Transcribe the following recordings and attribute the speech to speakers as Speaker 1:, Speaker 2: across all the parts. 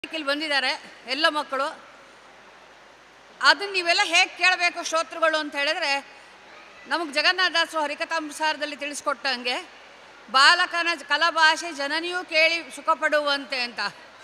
Speaker 1: ಇಲ್ಲಿ ಬಂದಿದ್ದಾರೆ ಎಲ್ಲ ಮಕ್ಕಳು ಅದನ್ನ ನೀವೆಲ್ಲ ಹೇಗೆ ಕೇಳಬೇಕು ಶ್ರೋತೃಗಳು ಅಂತ ಹೇಳಿದ್ರೆ ನಮಗೆ ಜಗನ್ನಾಥದಾಸರು ಹರಿಕಥಾಂಸಾರದಲ್ಲಿ ತಿಳಿಸ್ಕೊಟ್ಟಂಗೆ ಬಾಲಕನ ಕಲಭಾಷೆ ಜನನಿಯೂ ಕೇಳಿ ಸುಖಪಡುವಂತೆ ಅಂತ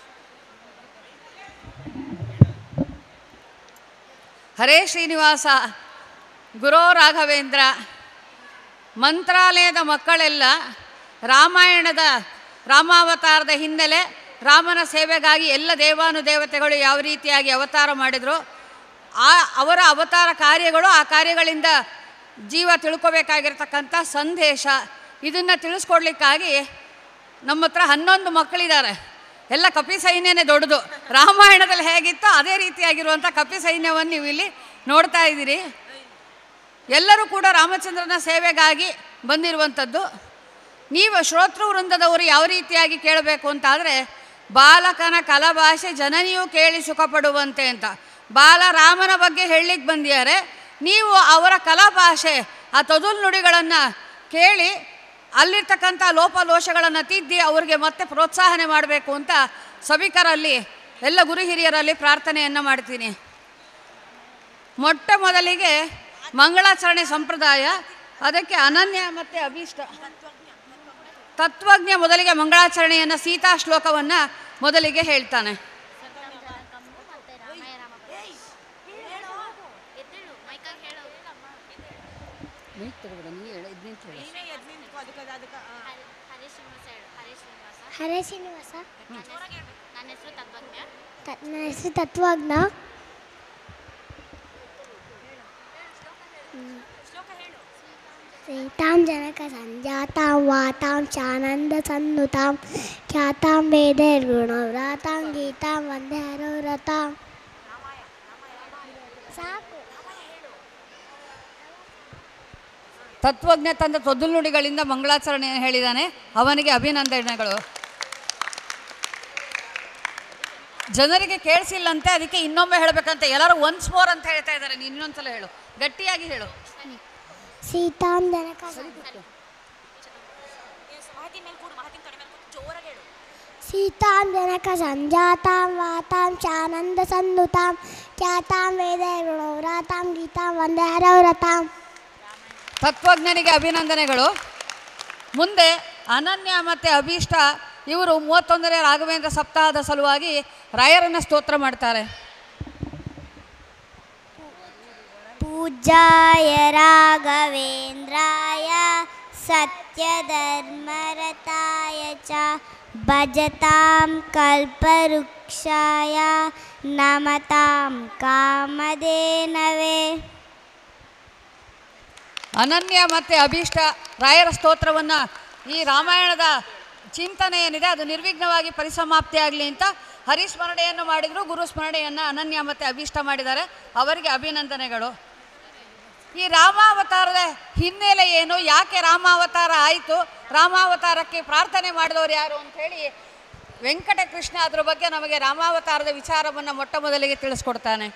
Speaker 1: ಹರೇ ಶ್ರೀನಿವಾಸ ಗುರೋ ರಾಘವೇಂದ್ರ ಮಂತ್ರಾಲಯದ ಮಕ್ಕಳೆಲ್ಲ ರಾಮಾಯಣದ ರಾಮಾವತಾರದ ಹಿನ್ನೆಲೆ ರಾಮನ ಸೇವೆಗಾಗಿ ಎಲ್ಲ ದೇವಾನುದೇವತೆಗಳು ಯಾವ ರೀತಿಯಾಗಿ ಅವತಾರ ಮಾಡಿದರು ಆ ಅವರ ಅವತಾರ ಕಾರ್ಯಗಳು ಆ ಕಾರ್ಯಗಳಿಂದ ಜೀವ ತಿಳ್ಕೊಬೇಕಾಗಿರ್ತಕ್ಕಂಥ ಸಂದೇಶ ಇದನ್ನು ತಿಳಿಸ್ಕೊಡ್ಲಿಕ್ಕಾಗಿ ನಮ್ಮ ಹತ್ರ ಹನ್ನೊಂದು ಮಕ್ಕಳಿದ್ದಾರೆ ಎಲ್ಲ ಕಪಿ ಸೈನ್ಯನೇ ದೊಡ್ಡದು ರಾಮಾಯಣದಲ್ಲಿ ಹೇಗಿತ್ತೋ ಅದೇ ರೀತಿಯಾಗಿರುವಂಥ ಕಪಿ ಸೈನ್ಯವನ್ನು ನೀವು ಇಲ್ಲಿ ನೋಡ್ತಾ ಇದ್ದೀರಿ ಎಲ್ಲರೂ ಕೂಡ ರಾಮಚಂದ್ರನ ಸೇವೆಗಾಗಿ ಬಂದಿರುವಂಥದ್ದು ನೀವು ಶ್ರೋತೃ ವೃಂದದವರು ಯಾವ ರೀತಿಯಾಗಿ ಕೇಳಬೇಕು ಅಂತಾದರೆ ಬಾಲಕನ ಕಲಭಾಷೆ ಜನನಿಯೂ ಕೇಳಿ ಸುಖಪಡುವಂತೆ ಅಂತ ಬಾಲ ರಾಮನ ಬಗ್ಗೆ ಹೇಳಲಿಕ್ಕೆ ಬಂದಿದ್ದಾರೆ ನೀವು ಅವರ ಕಲಾಭಾಷೆ ಆ ತೊದಲು ನುಡಿಗಳನ್ನು ಕೇಳಿ ಅಲ್ಲಿರ್ತಕ್ಕಂಥ ಲೋಪದೋಷಗಳನ್ನು ತಿದ್ದಿ ಅವರಿಗೆ ಮತ್ತೆ ಪ್ರೋತ್ಸಾಹನೆ ಮಾಡಬೇಕು ಅಂತ ಸಭಿಕರಲ್ಲಿ ಎಲ್ಲ ಗುರು ಹಿರಿಯರಲ್ಲಿ ಪ್ರಾರ್ಥನೆಯನ್ನು ಮಾಡ್ತೀನಿ ಮೊಟ್ಟ ಮೊದಲಿಗೆ ಮಂಗಳಾಚರಣೆ ಸಂಪ್ರದಾಯ ಅದಕ್ಕೆ ಅನನ್ಯ ಮತ್ತು ಅಭೀಷ್ಟ ತತ್ವಜ್ಞ ಮೊದಲಿಗೆ ಮಂಗಳಾಚರಣೆಯನ್ನು ಸೀತಾ ಶ್ಲೋಕವನ್ನು ಮೊದಲಿಗೆ ಹೇಳ್ತಾನೆ
Speaker 2: ಹರೇ ಶ್ರೀನಿವಾಸ
Speaker 3: ನನ್ನ ಹೆಸರು ತತ್ವಜ್ಞ
Speaker 2: ತ- ನನ್ನ ಹೆಸರು ತತ್ವಜ್ಞ ಸೀತಾಂ ಜನಕ ಸಂಜಾತಾಂ ವಾತಾಂ ಚಾನಂದ ಸನ್ನುತಾಂ ಖ್ಯಾತಾಂ ವೇದೈರ್ಗುಣವ್ರಾತಾಂ ಗೀತಾಂ ವಂದೇ ಹರವ್ರತಾಂ ಸಾಕು
Speaker 1: ತತ್ವಜ್ಞ ತಂದ ತೊದಲು ನುಡಿಗಳಿಂದ ಮಂಗಳಾಚರಣೆ ಹೇಳಿದ್ದಾನೆ ಅವನಿಗೆ ಅಭಿನಂದನೆಗಳು ಜನರಿಗೆ ಕೇಳಿಸಿಲ್ಲಂತೆ ಅದಕ್ಕೆ ಇನ್ನೊಮ್ಮೆ ಹೇಳಬೇಕಂತ ಎಲ್ಲರೂ ಒನ್ಸ್ ಮೋರ್ ಅಂತ ಹೇಳ್ತಾ ಇದ್ದಾರೆ ನೀನು ಇನ್ನೊಂದ್ಸಲ ಹೇಳು ಗಟ್ಟಿಯಾಗಿ ಹೇಳು
Speaker 2: ಸೀತಾಂ ಜನಕ ಸೀತಾಂ ಜನಕ ಸಂಜಾತಾಂ ವಾತಾಂ ಚಾನಂದ ಸನ್ನುತಾಂ ಖ್ಯಾತಾಂ ವೇದೈರ್ಗುಣವ್ರಾತಾಂ ಗೀತಾಂ ವಂದೇ ಹರವ್ರತಾಂ
Speaker 1: ತತ್ವಜ್ಞನಿಗೆ ಅಭಿನಂದನೆಗಳು ಮುಂದೆ ಅನನ್ಯ ಮತ್ತು ಅಭೀಷ್ಟ ಇವರು ಮೂವತ್ತೊಂದನೇ ರಾಘವೇಂದ್ರ ಸಪ್ತಾಹದ ಸಲುವಾಗಿ ರಾಯರನ್ನ ಸ್ತೋತ್ರ ಮಾಡ್ತಾರೆ
Speaker 2: पूजाय राघवेन्द्राय सत्यधर्मरताय च भजतां कल्पवृक्षाय नमतां कामधेनवे
Speaker 1: ಅನನ್ಯ ಮತ್ತು ಅಭೀಷ್ಟ ರಾಯರ ಸ್ತೋತ್ರವನ್ನು ಈ ರಾಮಾಯಣದ ಚಿಂತನೆ ಏನಿದೆ ಅದು ನಿರ್ವಿಘ್ನವಾಗಿ ಪರಿಸಮಾಪ್ತಿ ಆಗಲಿ ಅಂತ ಹರಿಸ್ಮರಣೆಯನ್ನು ಮಾಡಿದರು ಗುರು ಸ್ಮರಣೆಯನ್ನು ಅನನ್ಯ ಮತ್ತು ಅಭೀಷ್ಟ ಮಾಡಿದ್ದಾರೆ ಅವರಿಗೆ ಅಭಿನಂದನೆಗಳು ಈ ರಾಮಾವತಾರದ ಹಿನ್ನೆಲೆ ಏನು ಯಾಕೆ ರಾಮಾವತಾರ ಆಯಿತು ರಾಮಾವತಾರಕ್ಕೆ ಪ್ರಾರ್ಥನೆ ಮಾಡಿದವರು ಯಾರು ಅಂಥೇಳಿ ವೆಂಕಟಕೃಷ್ಣ ಅದ್ರ ಬಗ್ಗೆ ನಮಗೆ ರಾಮಾವತಾರದ ವಿಚಾರವನ್ನು ಮೊಟ್ಟ ಮೊದಲಿಗೆ ತಿಳಿಸ್ಕೊಡ್ತಾನೆ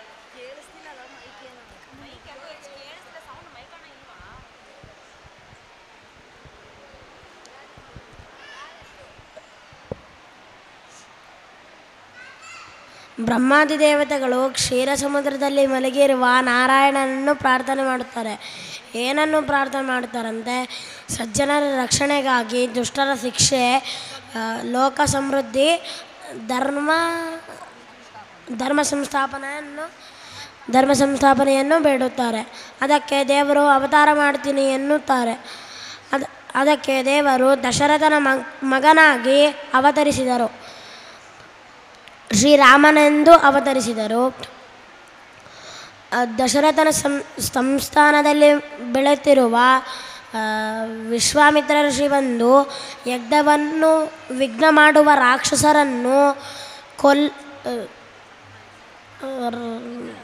Speaker 4: ಬ್ರಹ್ಮಾದಿ ದೇವತೆಗಳು ಕ್ಷೀರ ಸಮುದ್ರದಲ್ಲಿ ಮಲಗಿರುವ ನಾರಾಯಣನನ್ನು ಪ್ರಾರ್ಥನೆ ಮಾಡುತ್ತಾರೆ ಏನನ್ನು ಪ್ರಾರ್ಥನೆ ಮಾಡುತ್ತಾರಂತೆ ಸಜ್ಜನರ ರಕ್ಷಣೆಗಾಗಿ ದುಷ್ಟರ ಶಿಕ್ಷೆ ಆ, ಲೋಕ ಸಮೃದ್ಧಿ ಧರ್ಮ ಧರ್ಮ ಸಂಸ್ಥಾಪನೆಯನ್ನು ಧರ್ಮ ಸಂಸ್ಥಾಪನೆಯನ್ನು ಬೇಡುತ್ತಾರೆ ಅದಕ್ಕೆ ದೇವರು ಅವತಾರ ಮಾಡ್ತೀನಿ ಎನ್ನುತ್ತಾರೆ ಅದ ಅದಕ್ಕೆ ದೇವರು ದಶರಥನ ಮಗ್ ಮಗನಾಗಿ ಅವತರಿಸಿದರು ಶ್ರೀರಾಮನೆಂದು ಅವತರಿಸಿದರು ಆ, ದಶರಥನ ಸಂ ಸಂಸ್ಥಾನದಲ್ಲಿ ಬೆಳೆತಿರುವ ಆ, ವಿಶ್ವಾಮಿತ್ರ ಋಷಿ ಬಂದು ಯಜ್ಞವನ್ನು ವಿಘ್ನ ಮಾಡುವ ರಾಕ್ಷಸರನ್ನು ಕೊಲ್ ಆ, ರ-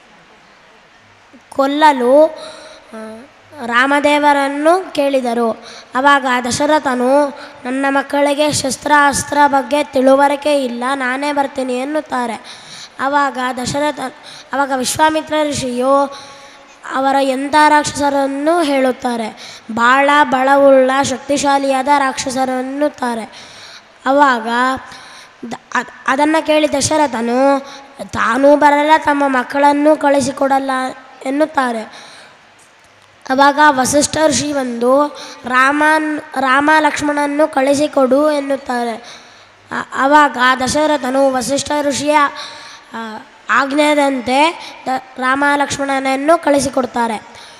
Speaker 4: ಕೊಲ್ಲಲು ಆ, ರಾಮದೇವರನ್ನು ಕೇಳಿದರು ಆವಾಗ ದಶರಥನು ನನ್ನ ಮಕ್ಕಳಿಗೆ ಶಸ್ತ್ರಾಸ್ತ್ರ ಬಗ್ಗೆ ತಿಳುವಳಿಕೆ ಇಲ್ಲ ನಾನೇ ಬರ್ತೀನಿ ಎನ್ನುತ್ತಾರೆ ಆವಾಗ ದಶರಥ ಆವಾಗ ವಿಶ್ವಾಮಿತ್ರ ಋಷಿಯು ಅವರ ಎಂಥ ರಾಕ್ಷಸರನ್ನು ಹೇಳುತ್ತಾರೆ ಭಾಳ ಬಲವುಳ್ಳ ಶಕ್ತಿಶಾಲಿಯಾದ ರಾಕ್ಷಸರನ್ನುತ್ತಾರೆ ಆವಾಗ ಅದನ್ನು ಕೇಳಿ ದಶರಥನು ತಾನೂ ಬರಲ್ಲ ತಮ್ಮ ಮಕ್ಕಳನ್ನು ಕಳಿಸಿಕೊಡಲ್ಲ ಎನ್ನುತ್ತಾರೆ ಅವಾಗ ವಸಿಷ್ಠ ಋಷಿ ಬಂದು ರಾಮನ್ ರಾಮ ಲಕ್ಷ್ಮಣನ್ನು ಕಳಿಸಿಕೊಡು ಎನ್ನುತ್ತಾರೆ ಆ- ಆವಾಗ ದಶರಥನು ವಸಿಷ್ಠ ಋಷಿಯ ಆ, ಆಜ್ಞೆದಂತೆ ದ ರಾಮ ಲಕ್ಷ್ಮಣನನ್ನು ಕಳಿಸಿಕೊಡ್ತಾರೆ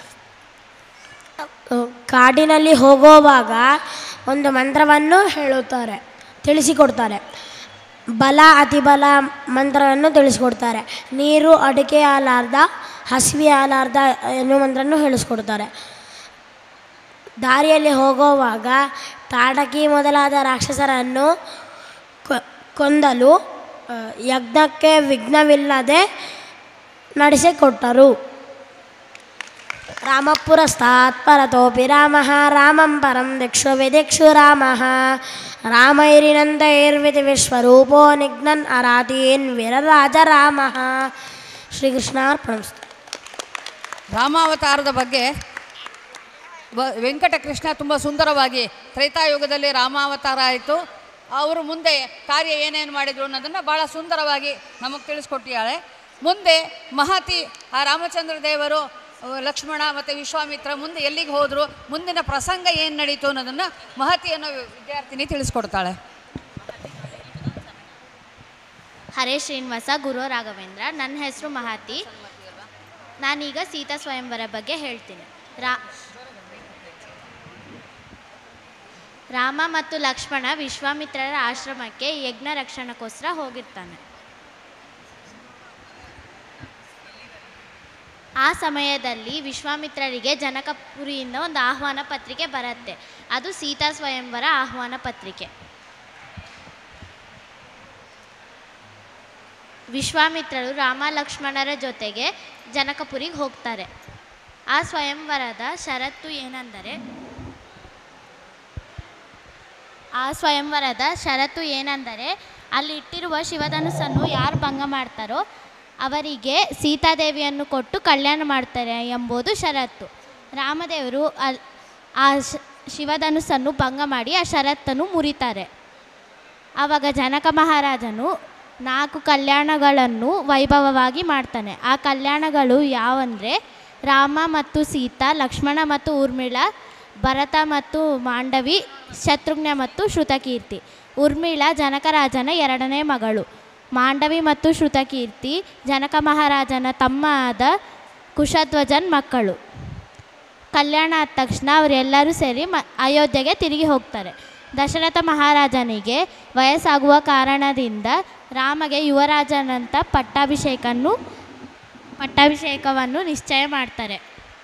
Speaker 4: ಅಹ್, ಕಾಡಿನಲ್ಲಿ ಹೋಗುವಾಗ ಒಂದು ಮಂತ್ರವನ್ನು ಹೇಳುತ್ತಾರೆ ತಿಳಿಸಿಕೊಡ್ತಾರೆ ಬಲ ಅತಿಬಲ ಮಂತ್ರವನ್ನು ತಿಳಿಸಿಕೊಡ್ತಾರೆ ನೀರು ಅಡಿಕೆ ಆಲಾರ್ದ ಹಸಿವೆ ಆಲಾರ್ದ ಎನ್ನುವ ಮಂತ್ರವನ್ನು ಹೇಳಿಸ್ಕೊಡ್ತಾರೆ ದಾರಿಯಲ್ಲಿ ಹೋಗುವಾಗ ತಾಡಕಿ ಮೊದಲಾದ ರಾಕ್ಷಸರನ್ನು ಕೊ- ಕೊಂದಲು ಆ, ಯಜ್ಞಕ್ಕೆ ವಿಘ್ನವಿಲ್ಲದೆ ನಡೆಸಿಕೊಟ್ಟರು ರಾಮಪುರಸ್ತಾತ್ ಪರತೋಪಿ ರಾಮ ರಾಮಂ ಪರಂ ದಿಕ್ಷು ವಿದಿಕ್ಷು ರಾಮ ರಾಮೈರಿನಂದೈರ್ವಿಧಿ ವಿಶ್ವರೂಪೋ ನಿಘ್ನನ್ ಅರಾತೀನ್ ವಿರರಾಜ ರಾಮ ಶ್ರೀಕೃಷ್ಣಾರ್ಪಣಸ್ತು
Speaker 1: ರಾಮಾವತಾರದ ಬಗ್ಗೆ ವ- ವೆಂಕಟಕೃಷ್ಣ ತುಂಬ ಸುಂದರವಾಗಿ ತ್ರೇತಾಯುಗದಲ್ಲಿ ರಾಮಾವತಾರ ಆಯಿತು ಅವರು ಮುಂದೆ ಕಾರ್ಯ ಏನೇನು ಮಾಡಿದರು ಅನ್ನೋದನ್ನು ಭಾಳ ಸುಂದರವಾಗಿ ನಮಗೆ ತಿಳಿಸ್ಕೊಟ್ಟಿದ್ದಾಳೆ ಮುಂದೆ ಮಹತಿ ಆ ರಾಮಚಂದ್ರ ದೇವರು ಆ, ಲಕ್ಷ್ಮಣ ಮತ್ತು ವಿಶ್ವಾಮಿತ್ರ ಮುಂದೆ ಎಲ್ಲಿಗೆ ಹೋದರು ಮುಂದಿನ ಪ್ರಸಂಗ ಏನು ನಡೀತು ಅನ್ನೋದನ್ನು ಮಹತಿ ಅನ್ನೋ ವಿದ್ಯಾರ್ಥಿನಿ ತಿಳಿಸ್ಕೊಡ್ತಾಳೆ
Speaker 3: ಹರೇ ಶ್ರೀನಿವಾಸ ಗುರು ರಾಘವೇಂದ್ರ ನನ್ನ ಹೆಸರು ಮಹಾತಿ ನಾನೀಗ ಸೀತಾ ಸ್ವಯಂವರ ಬಗ್ಗೆ ಹೇಳ್ತೀನಿ ರಾ ರಾಮ ಮತ್ತು ಲಕ್ಷ್ಮಣ ವಿಶ್ವಾಮಿತ್ರರ ಆಶ್ರಮಕ್ಕೆ ಯಜ್ಞ ರಕ್ಷಣಕ್ಕೋಸ್ಕರ ಹೋಗಿರ್ತಾನೆ ಆ ಸಮಯದಲ್ಲಿ ವಿಶ್ವಾಮಿತ್ರರಿಗೆ ಜನಕಪುರಿಯಿಂದ ಒಂದು ಆಹ್ವಾನ ಪತ್ರಿಕೆ ಬರುತ್ತೆ ಅದು ಸೀತಾ ಸ್ವಯಂವರ ಆಹ್ವಾನ ಪತ್ರಿಕೆ ವಿಶ್ವಾಮಿತ್ರರು ರಾಮ ಲಕ್ಷ್ಮಣರ ಜೊತೆಗೆ ಜನಕಪುರಿಗೆ ಹೋಗ್ತಾರೆ ಆ ಸ್ವಯಂವರದ ಷರತ್ತು ಏನೆಂದರೆ ಆ ಸ್ವಯಂವರದ ಷರತ್ತು ಏನೆಂದರೆ ಅಲ್ಲಿ ಇಟ್ಟಿರುವ ಶಿವಧನುಸ್ಸನ್ನು ಯಾರು ಭಂಗ ಮಾಡ್ತಾರೋ ಅವರಿಗೆ ಸೀತಾದೇವಿಯನ್ನು ಕೊಟ್ಟು ಕಲ್ಯಾಣ ಮಾಡ್ತಾರೆ ಎಂಬುದು ಷರತ್ತು ರಾಮದೇವರು ಅಲ್ ಆ ಶ- ಶಿವಧನುಸ್ಸನ್ನು ಭಂಗ ಮಾಡಿ ಆ ಷರತ್ತನ್ನು ಮುರಿತಾರೆ ಆವಾಗ ಜನಕ ಮಹಾರಾಜನು ನಾಲ್ಕು ಕಲ್ಯಾಣಗಳನ್ನು ವೈಭವವಾಗಿ ಮಾಡ್ತಾನೆ ಆ ಕಲ್ಯಾಣಗಳು ಯಾವಂದರೆ ರಾಮ ಮತ್ತು ಸೀತಾ ಲಕ್ಷ್ಮಣ ಮತ್ತು ಊರ್ಮಿಳ ಭರತ ಮತ್ತು ಮಾಂಡವಿ ಶತ್ರುಘ್ನ ಮತ್ತು ಶ್ರುತಕೀರ್ತಿ ಊರ್ಮಿಳ ಜನಕರಾಜನ ಎರಡನೇ ಮಗಳು ಮಾಂಡವಿ ಮತ್ತು ಶ್ರುತಕೀರ್ತಿ ಜನಕ ಮಹಾರಾಜನ ತಮ್ಮ ಆದ ಕುಶಧ್ವಜನ್ ಮಕ್ಕಳು ಕಲ್ಯಾಣ ಆದ ತಕ್ಷಣ ಅವರೆಲ್ಲರೂ ಸೇರಿ ಮ ಅಯೋಧ್ಯೆಗೆ ತಿರುಗಿ ಹೋಗ್ತಾರೆ ದಶರಥ ಮಹಾರಾಜನಿಗೆ ವಯಸ್ಸಾಗುವ ಕಾರಣದಿಂದ ರಾಮಗೆ ಯುವರಾಜನಂತ ಪಟ್ಟಾಭಿಷೇಕನ್ನು ಪಟ್ಟಾಭಿಷೇಕವನ್ನು ನಿಶ್ಚಯ ಮಾಡ್ತಾರೆ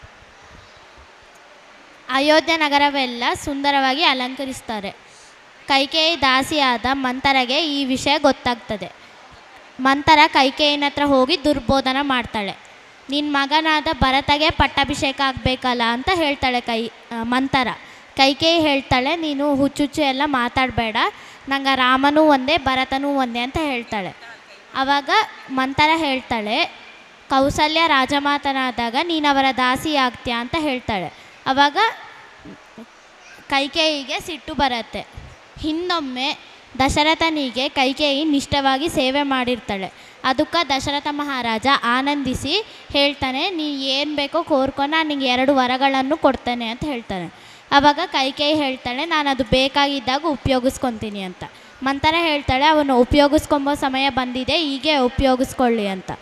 Speaker 3: ಅಯೋಧ್ಯೆ ನಗರವೆಲ್ಲ ಸುಂದರವಾಗಿ ಅಲಂಕರಿಸ್ತಾರೆ ಕೈಕೇಯಿ ದಾಸಿಯಾದ ಮಂತರಗೆ ಈ ವಿಷಯ ಗೊತ್ತಾಗ್ತದೆ ಮಂತರ ಕೈಕೇಯಿನ ಹತ್ರ ಹೋಗಿ ದುರ್ಬೋಧನ ಮಾಡ್ತಾಳೆ ನಿನ್ನ ಮಗನಾದ ಭರತಗೆ ಪಟ್ಟಾಭಿಷೇಕ ಆಗಬೇಕಲ್ಲ ಅಂತ ಹೇಳ್ತಾಳೆ ಕೈ ಆ, ಮಂತರ ಕೈಕೇಯಿ ಹೇಳ್ತಾಳೆ ನೀನು ಹುಚ್ಚುಚ್ಚು ಎಲ್ಲ ಮಾತಾಡಬೇಡ ನಂಗೆ ರಾಮನೂ ಒಂದೇ ಭರತನೂ ಒಂದೇ ಅಂತ ಹೇಳ್ತಾಳೆ ಆವಾಗ ಮಂತರ ಹೇಳ್ತಾಳೆ ಕೌಸಲ್ಯ ರಾಜಮಾತನಾದಾಗ ನೀನು ಅವರ ದಾಸಿ ಆಗ್ತೀಯ ಅಂತ ಹೇಳ್ತಾಳೆ ಆವಾಗ ಕೈಕೇಯಿಗೆ ಸಿಟ್ಟು ಬರುತ್ತೆ ಹಿಂದೊಮ್ಮೆ ದಶರಥನಿಗೆ ಕೈಕೇಯಿ ನಿಷ್ಠವಾಗಿ ಸೇವೆ ಮಾಡಿರ್ತಾಳೆ ಅದಕ್ಕೆ ದಶರಥ ಮಹಾರಾಜ ಆನಂದಿಸಿ ಹೇಳ್ತಾನೆ ನೀ ಏನು ಬೇಕೋ ಕೋರ್ಕೊ ನಾನು ನಿಂಗೆ ಎರಡು ವರಗಳನ್ನು ಕೊಡ್ತೇನೆ ಅಂತ ಹೇಳ್ತಾನೆ ಆವಾಗ ಕೈಕೇಯಿ ಹೇಳ್ತಾಳೆ ನಾನು ಅದು ಬೇಕಾಗಿದ್ದಾಗ ಉಪಯೋಗಿಸ್ಕೊತೀನಿ ಅಂತ ಮಂತರ ಹೇಳ್ತಾಳೆ ಅವನು ಉಪಯೋಗಿಸ್ಕೊಂಬೋ ಸಮಯ ಬಂದಿದೆ ಹೀಗೆ ಉಪಯೋಗಿಸ್ಕೊಳ್ಳಿ ಅಂತ